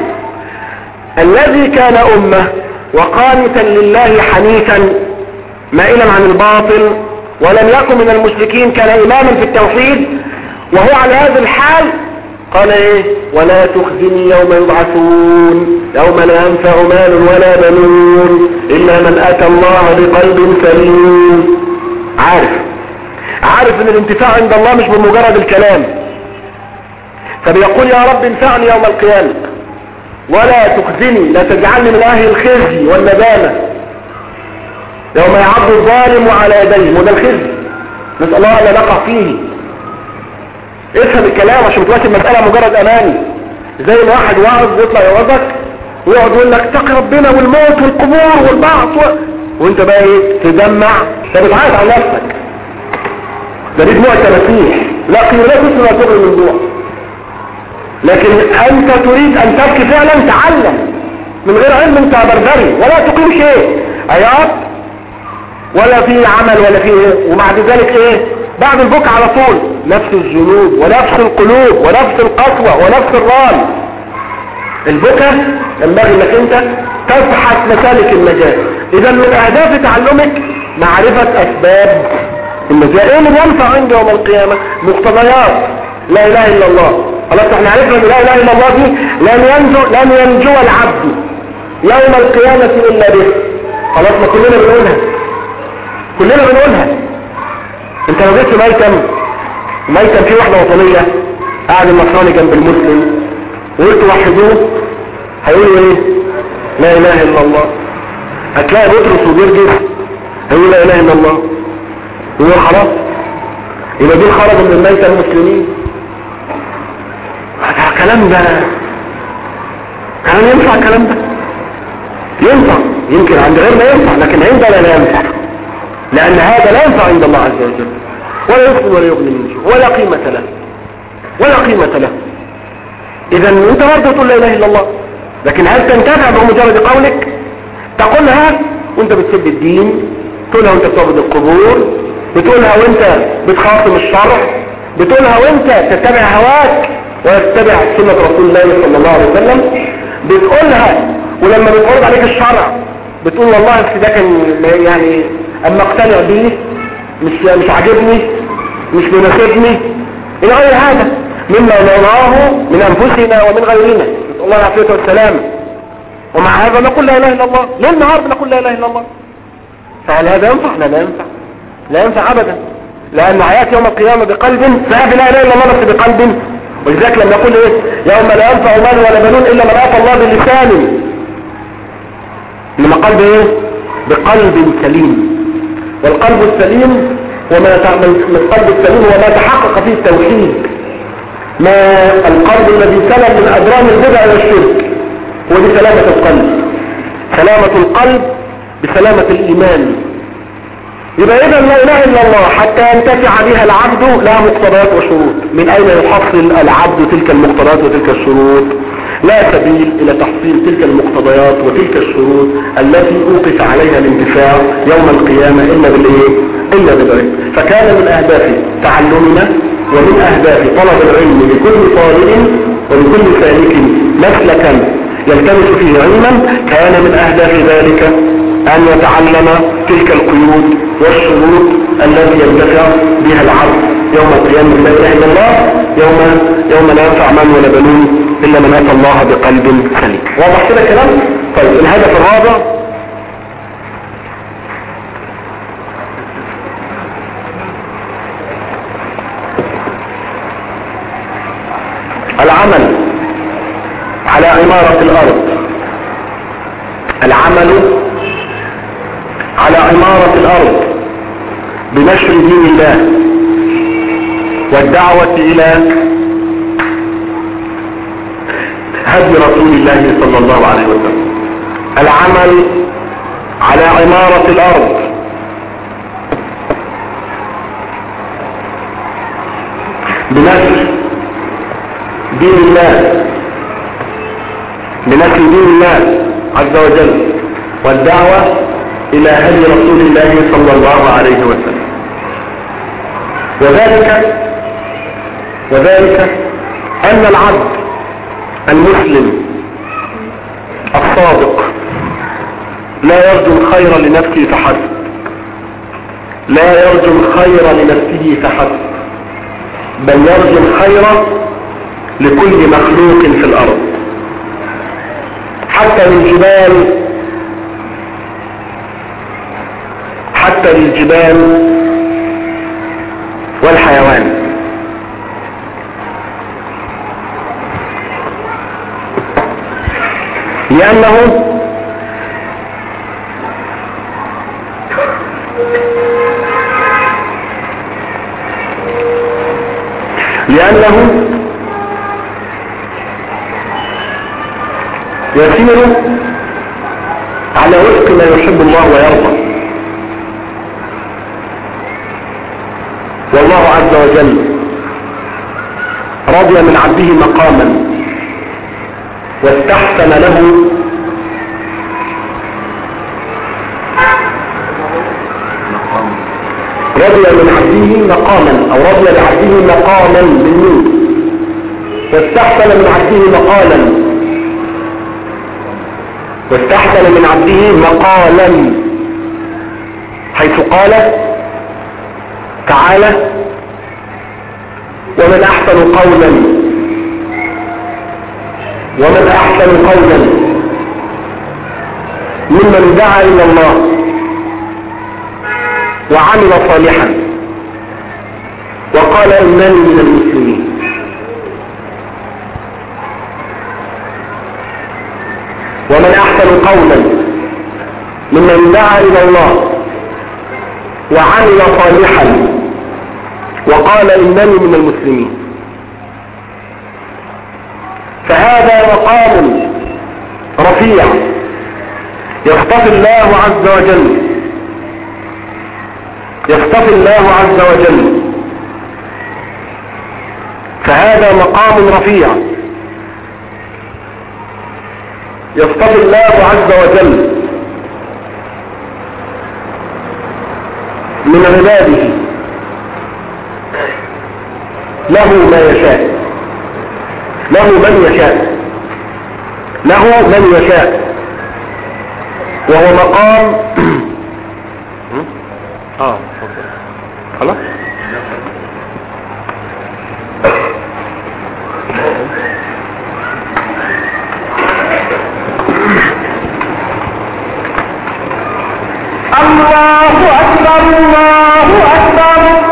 الذي كان امه وقانتا لله حنيفا مائلا عن الباطل ولم يكن من المشركين كان اماما في التوحيد وهو على هذا الحال قال ايه ولا تخزني يوم يبعثون يوم لا ينفع مال ولا بنون الا من اتى الله بقلب سليم عارف عارف ان الانتفاع عند الله مش بمجرد الكلام فبيقول يا رب انفعني يوم القيامة ولا تخزني لا تجعلني من اهل الخزي والندامة يوم يعض الظالم على يديه وده الخزي نسأل الله ألا نقع فيه افهم الكلام عشان تواجه المسألة مجرد اماني زي ما واحد واعظ يطلع يوعظك ويقعد يقول لك اتقي ربنا والموت والقبور والبعث و... وانت بقى ايه تدمع انت بتعيط على نفسك ده دي دموع التماسيح لكن لا تسمع تغري من جوع لكن انت تريد ان تبكي فعلا تعلم من غير علم انت بردري ولا تقيم شيء عياط ولا في عمل ولا في ايه وبعد ذلك ايه بعد البكاء على طول نفس الذنوب ونفس القلوب ونفس القسوة ونفس الران البكاء ينبغي انك انت تبحث مسالك النجاة اذا من اهداف تعلمك معرفة اسباب النجاة ايه اللي ينفع عند يوم القيامة مقتضيات لا اله الا الله خلاص احنا عرفنا ان لا اله الا الله دي لن ينجو لن ينجو العبد يوم القيامة الا به خلاص ما كلنا بنقولها كلنا بنقولها انت لو جيت في ميتم ميتم فيه واحدة وطنية قاعد النصراني جنب المسلم وقلت وحدوه هيقولوا ايه لا اله الا الله هتلاقي بطرس وجرجس هيقول لا اله الا الله يقول خلاص يبقى دول خرجوا من الميتة المسلمين هذا كلام ده كلام ينفع الكلام ده ينفع يمكن عند غيرنا ينفع لكن عندنا لا ينفع لأن هذا لا ينفع عند الله عز وجل ولا يسمن ولا يغني من جوع ولا قيمة له ولا قيمة له اذا انت برضه تقول لا اله الا الله لكن هل تنتفع بمجرد قولك تقولها وانت بتسب الدين تقولها وانت بتعبد القبور بتقولها وانت بتخاصم الشرع بتقولها وانت تتبع هواك وتتبع سنة رسول الله صلى الله عليه وسلم بتقولها ولما بتعرض عليك الشرع بتقول والله أصل ده كان يعني اما اقتنع بيه مش مش عاجبني مش مناسبني الى غير هذا مما نراه من انفسنا ومن غيرنا نسال الله العافيه والسلام ومع هذا نقول لا اله الا الله ليل نهار بنقول لا اله الا الله فهل هذا ينفع لا لا ينفع لا ينفع ابدا لان حياه يوم القيامه بقلب فهذه لا اله الا الله بس بقلب ولذلك لما يقول ايه يوم لا ينفع مال ولا بنون الا من اتى الله بلسان لما قلب ايه بقلب سليم والقلب السليم وما من القلب السليم هو ما تحقق فيه التوحيد ما القلب الذي سلم من أدران البدع والشرك هو دي سلامة القلب سلامة القلب بسلامة الإيمان يبقى إذا لا إله إلا الله حتى ينتفع بها العبد لها مقتضيات وشروط من أين يحصل العبد تلك المقتضيات وتلك الشروط لا سبيل إلى تحصيل تلك المقتضيات وتلك الشروط التي أوقف عليها الانتفاع يوم القيامة إلا بالإيه؟ إلا بالعلم فكان من أهداف تعلمنا ومن أهداف طلب العلم لكل طالب ولكل سالك مسلكا يلتمس فيه علما كان من أهداف ذلك أن يتعلم تلك القيود والشروط التي ينتفع بها العبد يوم القيامة لا إله إلا الله يوم يوم لا ينفع مال ولا بنون إلا من أتى الله بقلب سليم واضح كده كلام؟ طيب الهدف الرابع العمل على عمارة الأرض العمل على عمارة الأرض بنشر دين الله والدعوة إلى هدي رسول الله صلى الله عليه وسلم العمل على عمارة الأرض بنشر دين الله بنشر دين الله عز وجل والدعوة إلى هدي رسول الله صلى الله عليه وسلم وذلك وذلك أن العبد المسلم الصادق لا يرجو الخير لنفسه فحسب لا يرجو الخير لنفسه فحسب بل يرجو الخير لكل مخلوق في الأرض حتى للجبال حتى للجبال والحيوان لأنه لأنه يسير على وفق ما يحب الله ويرضى والله عز وجل رضي من عبده مقاما واستحسن له رضي من عبده مقاما او رضي لعبده مقاما بالنون واستحسن من عبده مقالا واستحسن من عبده مقالا حيث قال تعالى ومن احسن قولا ومن احسن قولا ممن دعا الى الله وعمل صالحا وقال انني من المسلمين ومن احسن قولا ممن دعا الى الله وعمل صالحا وقال انني من المسلمين فهذا مقام رفيع يصطفي الله عز وجل يصطفي الله عز وجل فهذا مقام رفيع يصطفي الله عز وجل من عباده له ما يشاء له من يشاء له من يشاء وهو مقام اه خلاص الله أكبر الله أكبر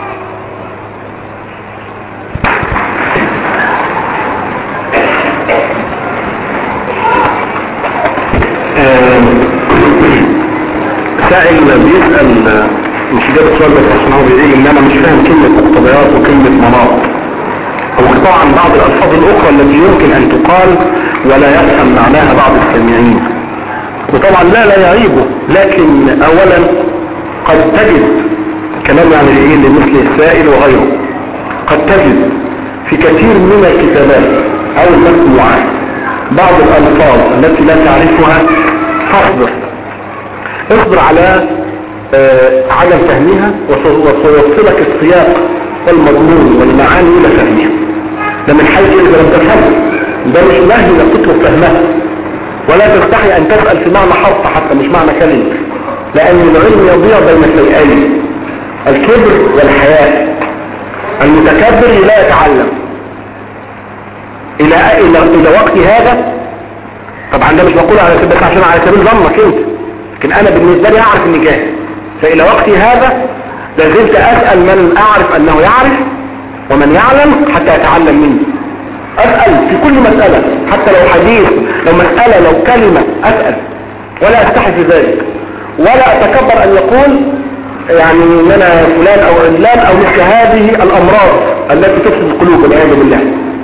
سائل بيسأل مش جاب السؤال بس عشان هو بيقول ان انا مش فاهم كلمة مقتضيات وكلمة مناط او عن بعض الالفاظ الاخرى التي يمكن ان تقال ولا يفهم معناها بعض السامعين وطبعا لا لا يعيبه لكن اولا قد تجد كلام يعني ايه لمثل السائل وغيره قد تجد في كثير من الكتابات او المسموعات بعض الالفاظ التي لا تعرفها فاصبر اصبر على آه عدم فهمها وسيوصلك السياق والمضمون والمعاني الى فهمها ده من حيث اذا لم تفهمها ده مش نهي انك تطلب فهمها ولا تستحي ان تسأل في معنى حرف حتى مش معنى كلمة لان العلم يضيع بين شيئين الكبر والحياء المتكبر لا يتعلم الى الى الى وقت هذا طبعا ده مش بقول على بس عشان على سبيل ظنك انت لكن انا بالنسبة لي اعرف اني جاهل فالى وقت هذا لازلت اسأل من اعرف انه يعرف ومن يعلم حتى يتعلم مني اسأل في كل مسألة حتى لو حديث لو مسألة لو كلمة اسأل ولا استحي في ذلك ولا اتكبر ان يقول يعني ان انا فلان او علان او مثل هذه الامراض التي تفسد القلوب والعياذ بالله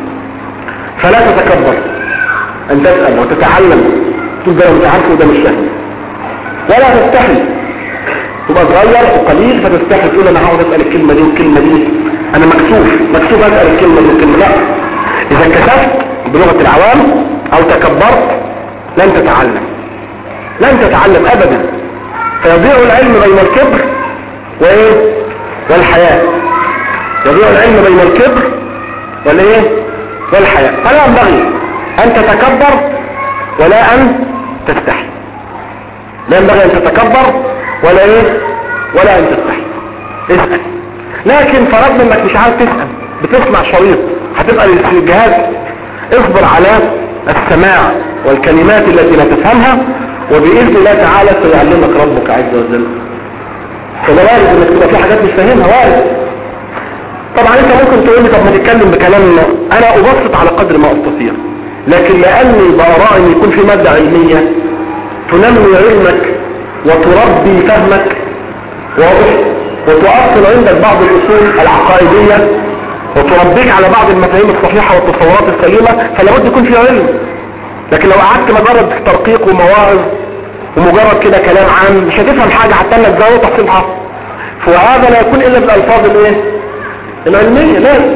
فلا تتكبر ان تسأل وتتعلم تقول ده مش عارفه وده مش فاهم ولا تستحي تبقى صغير وقليل فتستحي تقول انا هقعد اسال الكلمه دي والكلمه دي انا مكسوف مكسوف اسال الكلمه دي والكلمه لا اذا كسفت بلغه العوام او تكبرت لن تتعلم لن تتعلم ابدا فيضيع العلم بين الكبر وايه والحياء يضيع العلم بين الكبر والايه والحياء فلا ينبغي ان تتكبر ولا ان تستحي لا ينبغي ان تتكبر ولا ايه ولا ان تستحي اسأل لكن فرضنا انك مش عارف تسأل بتسمع شريط هتبقى الجهاز اصبر على السماع والكلمات التي لا تفهمها وبإذن الله تعالى سيعلمك ربك عز وجل فده وارد انك تبقى في حاجات مش فاهمها وارد طبعا انت ممكن تقول لي طب ما تتكلم بكلام انا ابسط على قدر ما استطيع لكن لاني بأراء ان يكون في مادة علمية تنمي علمك وتربي فهمك واضح وتؤصل عندك بعض الاصول العقائدية وتربيك على بعض المفاهيم الصحيحة والتصورات السليمة فلا بد يكون في علم لكن لو قعدت مجرد ترقيق ومواعظ ومجرد كده كلام عام مش هتفهم حاجة حتى انك زاوية تحصيل حق فهذا لا يكون الا بالالفاظ الايه العلمية لازم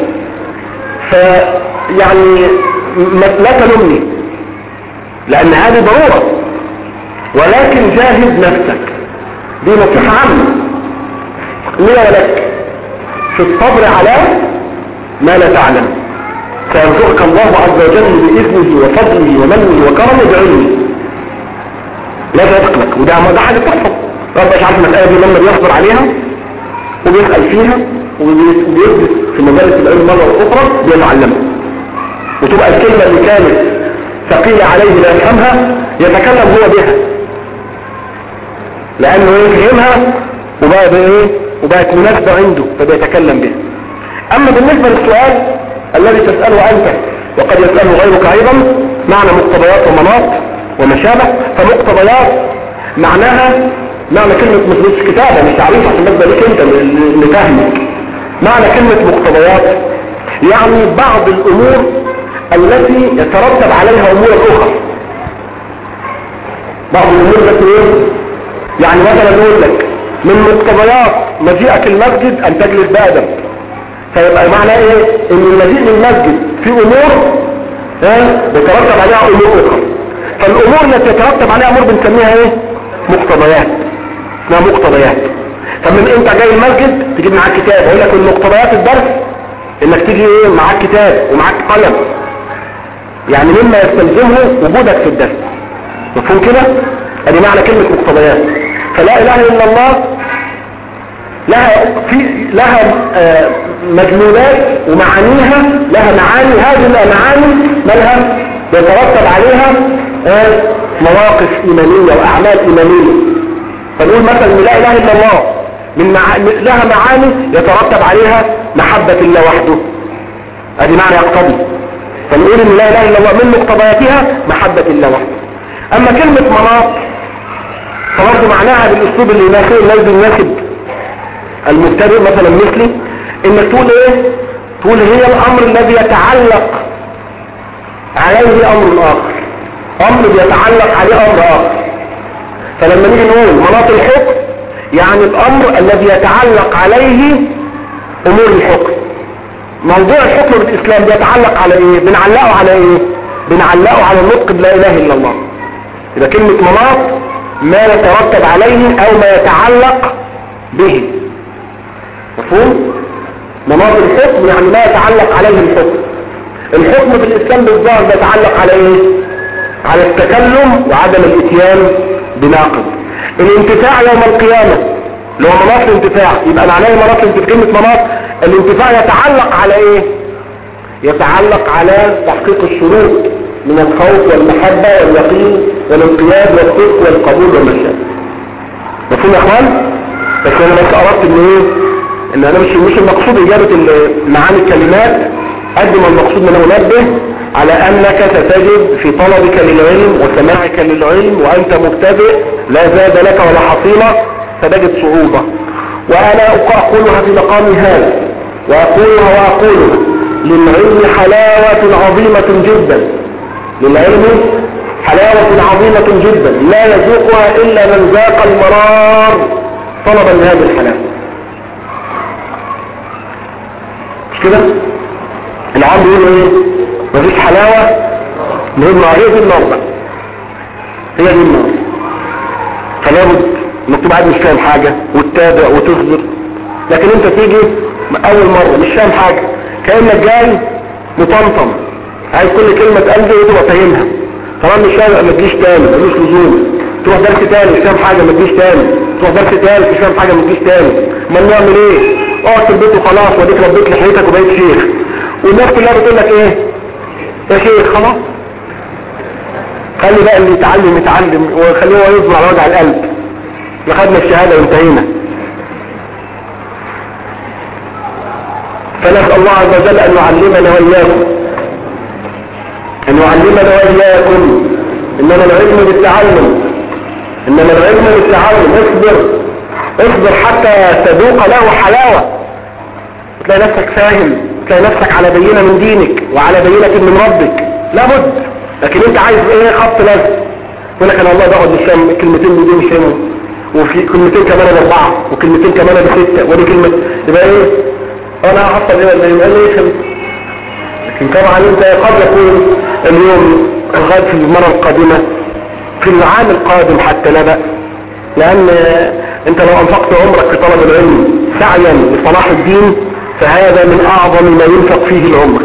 فيعني لا تلومني لان هذه ضرورة ولكن جاهد نفسك دي نصيحة عامة لي ولك في الصبر على ما لا تعلم سيرزقك الله عز وجل بإذنه وفضله ومنه وكرمه بعلمه لا تتقلق وده ده حاجة تحصل رب مش عارف المسألة دي لما بيصبر عليها وبيسأل فيها وبيدرس في مجالس العلم مرة أخرى بيتعلمها وتبقى الكلمة اللي كانت ثقيلة عليه لا يفهمها يتكلم هو بها لأنه يفهمها وبقى ايه وبقت مناسبة عنده فبيتكلم بها أما بالنسبة للسؤال الذي تسأله أنت وقد يسأله غيرك أيضا معنى مقتضيات ومناط وما شابه فمقتضيات معناها معنى كلمة مش كتابة مش تعريف عشان بس ليك انت اللي فاهمك معنى كلمة مقتضيات يعني بعض الأمور التي يترتب عليها أمور أخرى بعض الأمور التي ايه يعني مثلا نقول لك من مقتضيات مجيئك المسجد أن تجلس بأدب فيبقى معنى ايه ان المجيء للمسجد في امور ها يترتب عليها امور اخرى فالامور التي يترتب عليها امور بنسميها ايه مقتضيات اسمها مقتضيات فمن انت جاي المسجد تجيب معاك كتاب اقول لك من مقتضيات الدرس انك تيجي ايه معاك كتاب ومعاك قلم يعني مما يستلزمه وجودك في الدرس مفهوم كده ادي معنى كلمة مقتضيات فلا اله الا الله لها في لها آه، مجنونات ومعانيها لها معاني هذه المعاني مالها يترتب عليها آه، مواقف ايمانية واعمال ايمانية فنقول مثلا لا اله الا الله من مع... لها معاني يترتب عليها محبة الله وحده ادي معنى يقتضي فنقول ان لا اله الا الله من مقتضياتها محبة الله وحده اما كلمة مناط فبرضه معناها بالاسلوب اللي يناسب الذي يناسب المبتدئ مثلا مثلي انك تقول ايه تقول هي الامر الذي يتعلق عليه امر اخر امر بيتعلق عليه امر اخر فلما نيجي نقول مناط الحكم يعني الامر الذي يتعلق عليه امور الحكم موضوع الحكم بالاسلام بيتعلق على ايه بنعلقه على ايه بنعلقه على النطق بلا اله الا الله يبقى كلمة مناط ما يترتب عليه او ما يتعلق به مفهوم مناط الحكم يعني ما يتعلق عليه الحكم الحكم في الاسلام بالظاهر بيتعلق على ايه على التكلم وعدم الاتيان بناقض الانتفاع يوم القيامة اللي هو مناط الانتفاع يبقى معناه مناط الانتفاع كلمة مناط الانتفاع يتعلق على ايه يتعلق على تحقيق الشروط من الخوف والمحبة واليقين والانقياد والصدق والقبول والمشاعر مفهوم يا اخوان بس انا بس اردت ان ايه ان انا مش مش المقصود اجابة معاني الكلمات قد ما المقصود ان انا انبه على انك ستجد في طلبك للعلم وسماعك للعلم وانت مبتدئ لا زاد لك ولا حصيلة فتجد صعوبة وانا اقولها في مقام هذا واقولها واقولها للعلم حلاوة عظيمة جدا للعلم حلاوة عظيمة جدا لا يذوقها الا من ذاق المرار طلبا لهذه الحلاوة مش كده العام بيقول ايه مفيش حلاوة نقول هي دي النار بقى هي دي النار فلا بد انك تبقى قاعد مش فاهم حاجة وتتابع وتصبر لكن انت تيجي اول مرة مش فاهم حاجة كأنك جاي مطمطم عايز كل كلمة تقلبي وتبقى فاهمها طبعا مش فاهم ما تجيش تاني ملوش لزوم تروح درس تاني مش فاهم حاجة ما تجيش تاني تروح درس تاني مش فاهم حاجة ما تجيش تاني امال نعمل ايه اقعد في البيت وخلاص واديك ربيت لحيتك وبقيت شيخ والناس كلها بتقول لك ايه يا شيخ خلاص خلي بقى اللي يتعلم يتعلم وخليه هو يصبر على وجع القلب لخدنا الشهادة وانتهينا فنسأل الله عز وجل ان يعلمنا واياكم ان يعلمنا واياكم انما العلم بالتعلم انما العلم بالتعلم اصبر اصبر حتى تذوق له حلاوة تلاقي نفسك فاهم تلاقي نفسك على بينة من دينك وعلى بينة من ربك لابد لكن انت عايز ايه خط لازم يقول لك انا والله بقعد مش فاهم الكلمتين دي مش فاهمهم وفي كلمتين كمان باربعة وكلمتين كمان بستة ودي كلمة يبقى ايه انا هحصل ايه زي ما قال ايه خلص لكن طبعا انت قد يكون اليوم الغد في المرة القادمة في العام القادم حتى لا بأس لان انت لو انفقت عمرك في طلب العلم سعيا لصلاح الدين فهذا من اعظم ما ينفق فيه العمر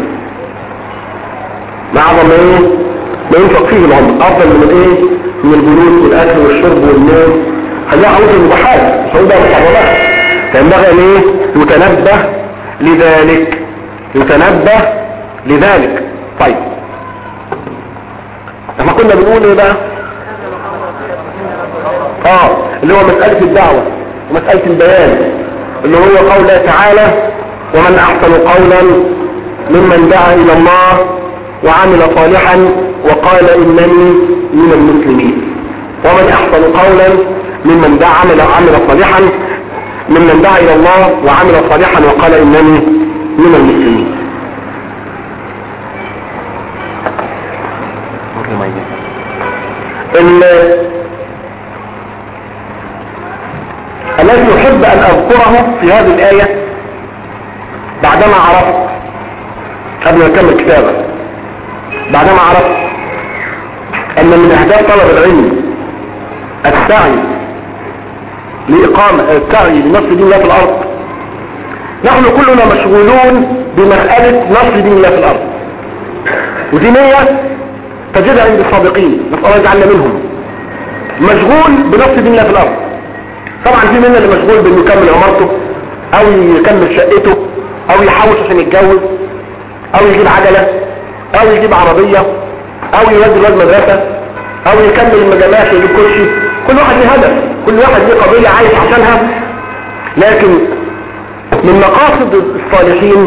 ما اعظم ما ايه ما ينفق فيه العمر افضل من ايه من الجلوس والاكل والشرب والنوم خليها عروض المباحات مش هقول بقى محرمات فينبغي ان ايه يتنبه لذلك يتنبه لذلك طيب احنا كنا بنقول ايه بقى اه اللي هو مسألة الدعوة ومسألة البيان اللي هو قوله تعالى ومن احسن قولا ممن دعا الى الله وعمل صالحا وقال انني من المسلمين ومن احسن قولا ممن دعا عمل عمل صالحا ممن دعا الى الله وعمل صالحا وقال انني من المسلمين الذي يحب ان اذكره في هذه الايه بعد بعدما عرفت قبل ما اكمل كتابه بعدما عرفت ان من اهداف طلب العلم السعي لإقامة السعي لنصر دين الله في الأرض نحن كلنا مشغولون بمسألة نصر دين الله في الأرض ودي نية تجدها عند السابقين نسأل الله يجعلنا منهم مشغول بنصر دين الله في الأرض طبعا في منا اللي مشغول بانه يكمل عمارته او يكمل شقته او يحوش عشان يتجوز او يجيب عجلة او يجيب عربية او يودي الواد مدرسة او يكمل المجامعات ويجيب كرسي كل واحد ليه هدف كل واحد ليه قضية عايش عشانها لكن من مقاصد الصالحين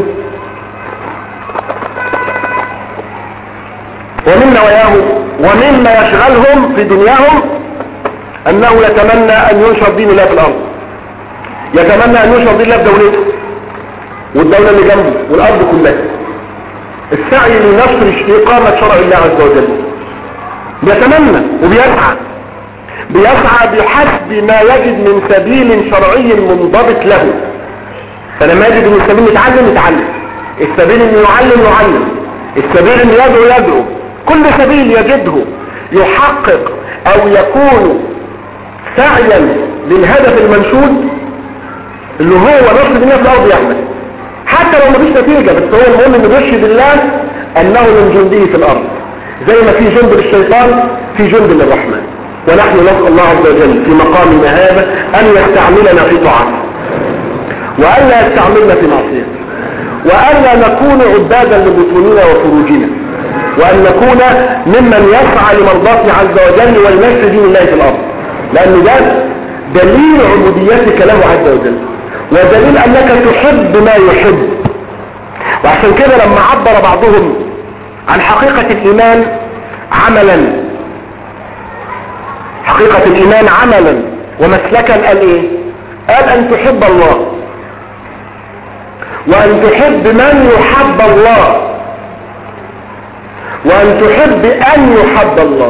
ومن نواياهم ومما يشغلهم في دنياهم انه يتمنى ان ينشر دين الله في الارض يتمنى ان ينشر دين الله في دولته والدولة اللي جنبه والارض كلها السعي لنشر اقامة شرع الله عز وجل بيتمنى وبيسعى بيسعى بحسب ما يجد من سبيل شرعي منضبط له فلما يجد من سبيل يتعلم يتعلم السبيل انه يعلم يعلم السبيل انه يدعو يدعو كل سبيل يجده يحقق او يكون سعيا للهدف المنشود اللي هو نصر الدنيا في الارض يعمل حتى لو مفيش نتيجة بس هو المهم انه بيشهد الله انه من جنده في الارض زي ما في جند للشيطان في جند للرحمن ونحن نسأل الله عز وجل في مقامنا هذا ان يستعملنا في طاعته وألا يستعملنا في معصية وألا نكون عبادا لبطوننا وفروجنا وأن نكون ممن يسعى لمرضاته عز وجل ولنشر دين الله في الأرض لأن ده دليل عبوديتك له عز وجل ودليل أنك تحب ما يحب وعشان كده لما عبر بعضهم عن حقيقة الإيمان عملا حقيقة الإيمان عملا ومسلكا قال إيه قال أن تحب الله وأن تحب من يحب الله وأن تحب أن يحب الله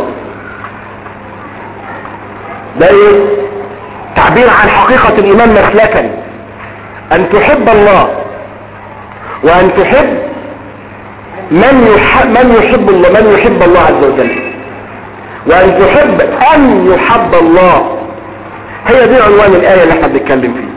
ده إيه تعبير عن حقيقة الإيمان مسلكا أن تحب الله وأن تحب من يحب, من يحب الله من يحب الله عز وجل وأن تحب أن يحب الله هي دي عنوان الآية اللي احنا بنتكلم فيه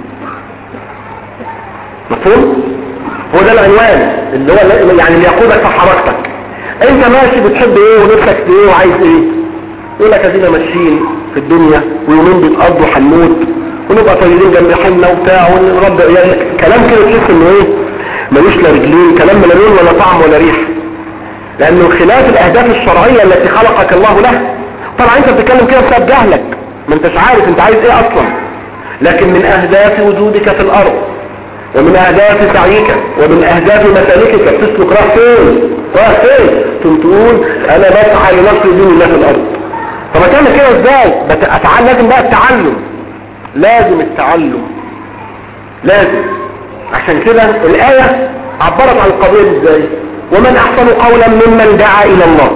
مفهوم هو ده العنوان اللي هو يعني اللي يقودك في حركتك انت ماشي بتحب ايه ونفسك في ايه وعايز ايه يقول لك ادينا ماشيين في الدنيا ويومين بيتقضوا حنوت ونبقى طيبين جنب حنا وبتاع ونرد يعني كلام كده تحس انه ايه ملوش لا رجلين كلام لا لون ولا طعم ولا ريح لانه خلاف الاهداف الشرعيه التي خلقك الله لها طبعا انت بتتكلم كده بسبب جهلك ما انتش عارف انت عايز ايه اصلا لكن من اهداف وجودك في الارض ومن اهداف سعيك ومن اهداف مسالكك تسلك راح فين راح فين ثم تقول انا بسعى لنصر دين الله في الارض طب هتعمل كده ازاي اتعلم لازم بقى التعلم لازم التعلم لازم عشان كده الايه عبرت عن القضيه دي ازاي ومن احسن قولا ممن دعا الى الله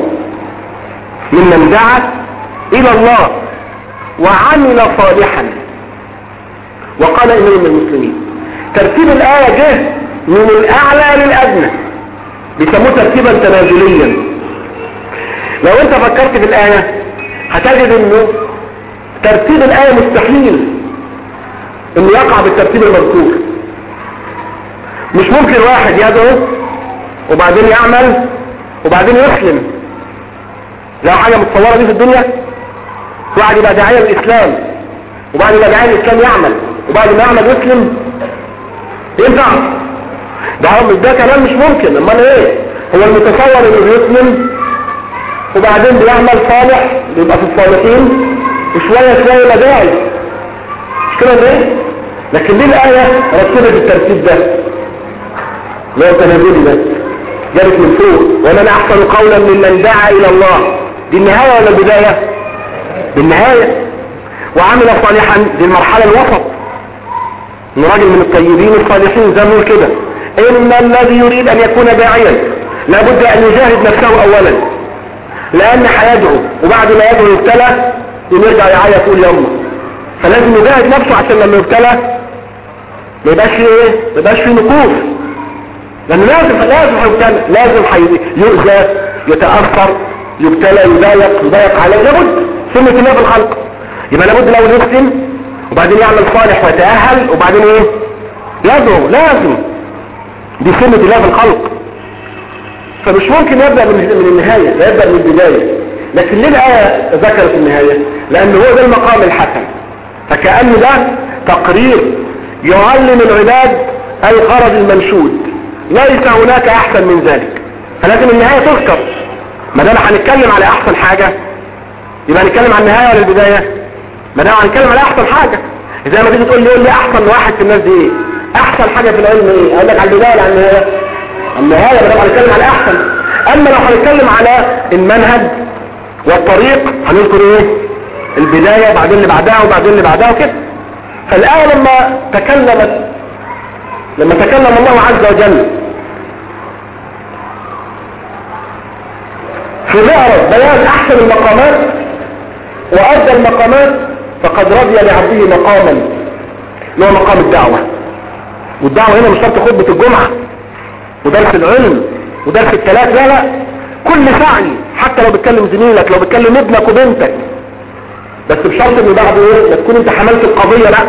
ممن دعا الى الله وعمل صالحا وقال امام المسلمين ترتيب الآية جه من الأعلى للأدنى بيسموه ترتيبا تنازليا لو انت فكرت في الآية هتجد انه ترتيب الآية مستحيل انه يقع بالترتيب المذكور مش ممكن واحد يدعو وبعدين يعمل وبعدين يسلم لو حاجة متصورة دي في الدنيا واحد يبقى داعية للإسلام وبعد ما داعية للإسلام يعمل وبعد ما يعمل يسلم ينفع ده ده كلام مش ممكن امال ايه هو المتصور انه بيسلم وبعدين بيعمل صالح بيبقى في الصالحين وشوية شوية مداعي مش كده ايه لكن ليه الآية رتبت الترتيب ده اللي هو التنازلي ده جابت من فوق ومن احسن قولا ممن دعا الى الله دي النهاية ولا البداية دي النهاية وعمل صالحا دي المرحلة الوسط انه راجل من الطيبين الصالحين زي ما نقول كده ان الذي يريد ان يكون داعيا لابد ان يجاهد نفسه اولا لان هيدعو وبعد ما يدعو يبتلى يرجع يعيط يقول يلا فلازم يجاهد نفسه عشان لما يبتلى ما يبقاش فيه ايه ما يبقاش فيه نقوص لانه لازم لازم هيبتلى لازم حي- يؤذى يتاثر يبتلى يضايق يضايق عليه لابد سنه الله في الخلق يبقى لابد الاول يسلم وبعدين يعمل صالح ويتاهل وبعدين ايه يدعو لازم دي سنه الله في الخلق فمش ممكن يبدا من من النهايه لا يبدا من البدايه لكن ليه الايه ذكرت النهايه لان هو ده المقام الحسن فكأن ده تقرير يعلم العباد الغرض المنشود ليس هناك احسن من ذلك فلازم النهاية تذكر ما دام هنتكلم على احسن حاجة يبقى هنتكلم عن النهاية ولا البداية ما دام هنتكلم على احسن حاجة زي ما تيجي تقول لي قول لي احسن واحد في الناس دي ايه احسن حاجة في العلم ايه اقول لك على البداية ولا على النهاية النهاية ما دام هنتكلم على احسن اما لو هنتكلم على المنهج والطريق هنذكر ايه البداية وبعدين اللي بعدها وبعدين اللي بعدها وكده فالآية لما تكلمت لما تكلم الله عز وجل في معرض بيان احسن المقامات وأدى المقامات فقد رضي لعبده مقاما اللي هو مقام الدعوة والدعوة هنا مش شرط خطبة الجمعة ودرس العلم ودرس الثلاث لا لا كل سعي حتى لو بتكلم زميلك لو بتكلم ابنك وبنتك بس بشرط ان بعد ايه ما تكون انت حملت القضية لا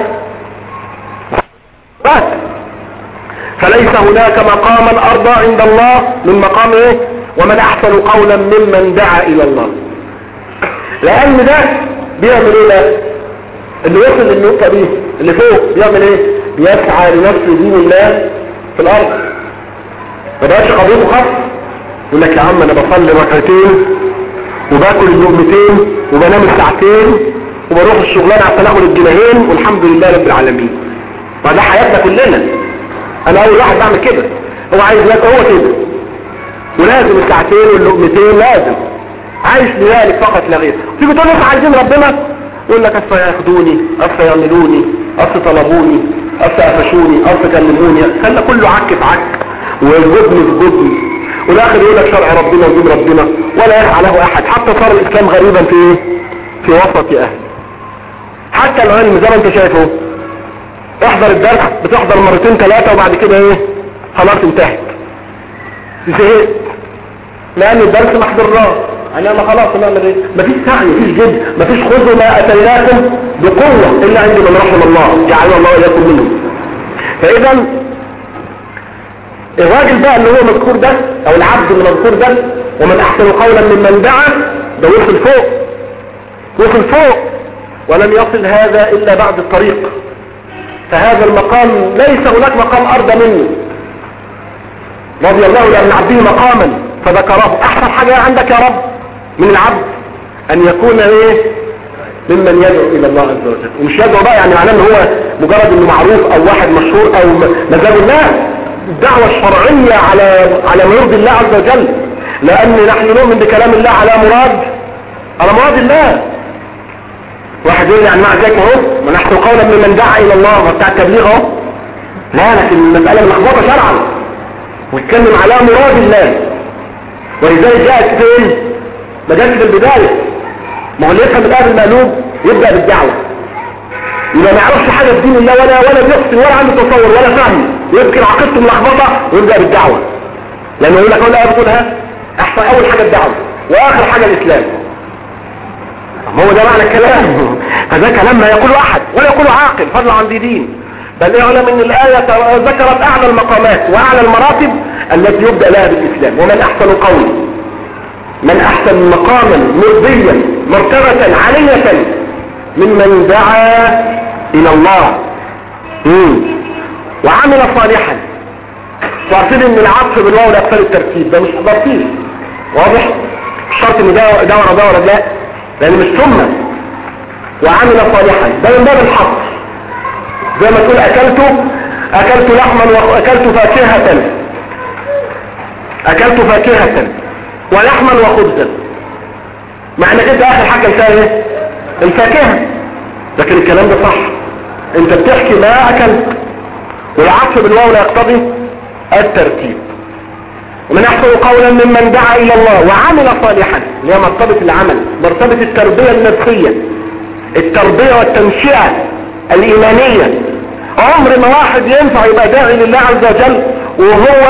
بس فليس هناك مقاما ارضى عند الله من مقام ايه ومن احسن قولا ممن دعا الى الله لان ده بيعمل ايه ده اللي وصل للنقطة دي اللي فوق بيعمل ايه بيسعى لنصر دين الله في الارض ما بقاش قضيته خاص يقول لك يا عم انا بصلي ركعتين وباكل اللقمتين وبنام الساعتين وبروح الشغلانه عشان اخد الجنيهين والحمد لله رب العالمين وده حياتنا كلنا انا اول واحد بعمل كده هو عايز لك هو كده ولازم الساعتين واللقمتين لازم عايش لذلك فقط لا غير تيجي تقول لك عايزين ربنا يقول لك اصل ياخدوني اصل يعملوني اصل طلبوني اصل قفشوني اصل كلموني خلى كله عك في عك والجبن في جبن والاخر يقول لك شرع ربنا ودين ربنا ولا يسعى له احد حتى صار الاسلام غريبا في ايه في وسط اهله حتى العلم زي ما انت شايفه احضر الدرس بتحضر مرتين ثلاثة وبعد كده ايه خلاص انتهت زهقت لان الدرس ما حضرناه يعني انا خلاص نعمل ايه مفيش سعي مفيش جد مفيش خذوا ما اتيناكم بقوة الا عند من رحم الله جعلنا الله اياكم منهم فاذا الراجل بقى اللي هو مذكور ده او العبد المذكور ده ومن احسن قولا ممن دعا ده وصل فوق وصل فوق ولم يصل هذا الا بعد الطريق فهذا المقام ليس هناك مقام ارضى منه رضي الله لأن عبده مقاما فذكره احسن حاجة عندك يا رب من العبد ان يكون ايه ممن يدعو الى الله عز وجل ومش يدعو بقى يعني معناه ان هو مجرد انه معروف او واحد مشهور او مزاج الله الدعوة الشرعية على على ما يرضي الله عز وجل لان نحن نؤمن بكلام الله على مراد على مراد الله واحد يقول يعني مع ذلك اهو ونحن قولا ممن دعا الى الله وبتاع التبليغ اهو لا لكن المسألة ملخبطة شرعا ويتكلم على مراد الله ولذلك جاءت فين ما جاتش في البداية ما هو اللي يفهم الآن المقلوب يبدأ بالدعوة يبقى ما يعرفش حاجة في دين الله ولا ولا بيحسن ولا عنده تصور ولا فهم يمكن عقيدته ملخبطة ويبدأ بالدعوة لأنه يقول لك أول آية بتقولها أحسن أول حاجة الدعوة وآخر حاجة الإسلام هو ده معنى الكلام فده كلام لا يقوله أحد ولا يقوله عاقل فضلا عن دي دين بل اعلم ان الآية ذكرت اعلى المقامات واعلى المراتب التي يبدأ لها بالاسلام ومن احسن قول من احسن مقاما مرضيا مرتبة عالية ممن دعا الى الله مم. وعمل صالحا تعرفين ان العطف بالواو لاقفال الترتيب ده مش ترتيب واضح مش شرط ان ده ده ورا ده ورا لا لان مش ثم وعمل صالحا ده من باب الحصر زي ما تقول اكلت اكلت لحما واكلت فاكهة اكلت فاكهة ولحما وخبزا معنى كده اخر حاجة فيها ايه الفاكهة لكن الكلام ده صح انت بتحكي ما اكلت والعطف بالواو لا يقتضي الترتيب ومن احسن قولا ممن دعا الى الله وعمل صالحا اللي هي مرتبة العمل مرتبة التربية النفسية التربية والتنشئة الايمانية عمر ما واحد ينفع يبقى داعي لله عز وجل وهو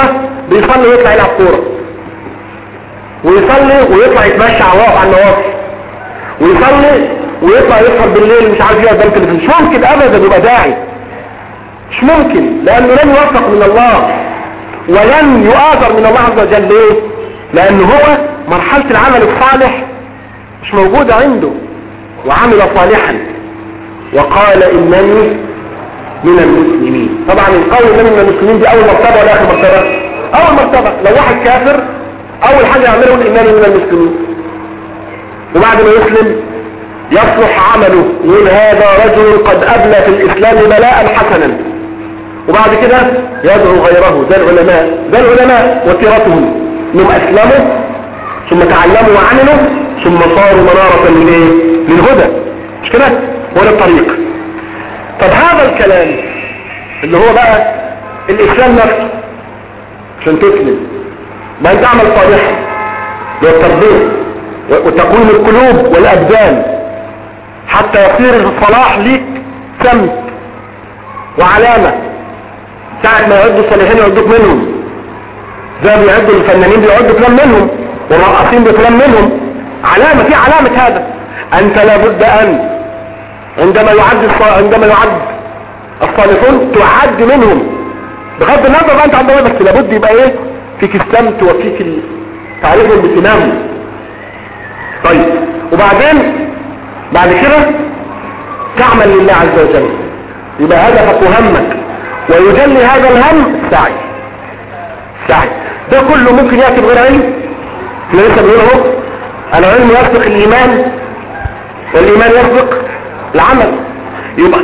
بيصلي ويطلع يلعب كوره ويصلي ويطلع يتمشى عواف على النواصي ويصلي ويطلع يسهر بالليل مش عارف ايه قدام التلفزيون مش ممكن ابدا يبقى داعي مش ممكن لانه لن يوفق من الله ولن يؤاثر من الله عز وجل ليه لان هو مرحلة العمل الصالح مش موجودة عنده وعمل صالحا وقال انني من المسلمين طبعا القول انني من المسلمين دي اول مرتبة ولا اخر مرتبة اول مرتبة لو واحد كافر اول حاجة يعمله يقول انني من المسلمين وبعد ما يسلم يصلح عمله يقول هذا رجل قد ابلى في الاسلام بلاء حسنا وبعد كده يدعو غيره ده العلماء ده العلماء وسيرتهم انهم اسلموا ثم تعلموا وعملوا ثم صاروا منارة للايه للهدى مش كده هو ده الطريق طب هذا الكلام اللي هو بقى الاسلام نفسه عشان تسلم ما انت تعمل صالحا اللي هو التربيه وتكوين القلوب والابدان حتى يصير الصلاح ليك سمت وعلامة ساعة ما يعدوا الصالحين يعدوك منهم زي ما بيعدوا الفنانين بيعدوا فلان منهم والرقاصين بفلان منهم علامة في علامة هذا انت لابد ان عندما يعد الص- عندما يعد الصالحون تعد منهم بغض النظر بقى انت عندما بس لابد يبقى ايه فيك السمت وفيك ال- تعريفهم بسمامهم طيب وبعدين بعد كده تعمل لله عز وجل يبقى هدفك وهمك ويجلي هذا الهم السعي السعي ده كله ممكن يأتي بغير علم احنا لسه بنقول اهو العلم يسبق الايمان والايمان يسبق العمل يبقى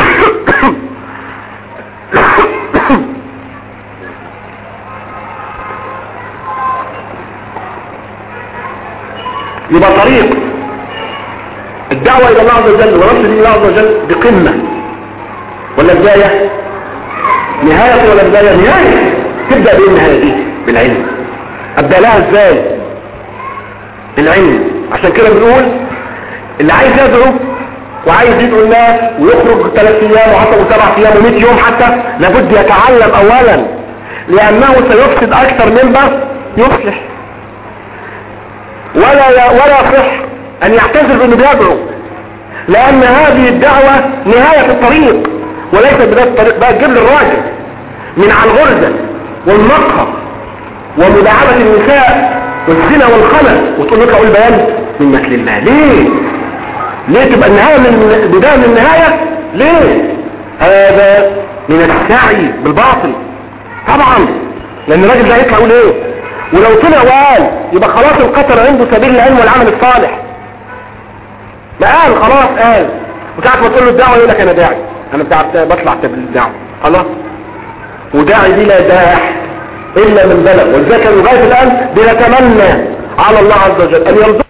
يبقى طريق الدعوة الى الله عز وجل ونصر دين الله عز وجل بقمة ولا بداية نهاية ولا بداية نهاية تبدأ بايه النهاية دي بالعلم ابدأ لها ازاي بالعلم عشان كده بنقول اللي عايز يدعو وعايز يدعو الناس ويخرج ثلاث ايام وعشر وسبع ايام ومئة يوم حتى لابد يتعلم اولا لانه سيفسد اكثر مما يصلح ولا ولا يصح ان يعتذر بانه بيدعو لان هذه الدعوة نهاية الطريق وليست بداية الطريق بقى تجيب للراجل من على الغرزة والمقهى ومداعبة النساء والزنا والخلل وتقول لك اقول بيان من مثل الله ليه ليه تبقى النهاية من بداية من النهاية ليه هذا من السعي بالباطل طبعا لان الراجل ده يطلع يقول ايه ولو طلع وقال يبقى خلاص القتل عنده سبيل العلم والعمل الصالح ما قال خلاص قال وساعة ما تقول له الدعوة يقول لك انا داعي انا بتاع بطلع بالدعوة خلاص وداعي دي لا داع الا من بلغ ولذلك لغايه الان بنتمنى على الله عز وجل ان يرزق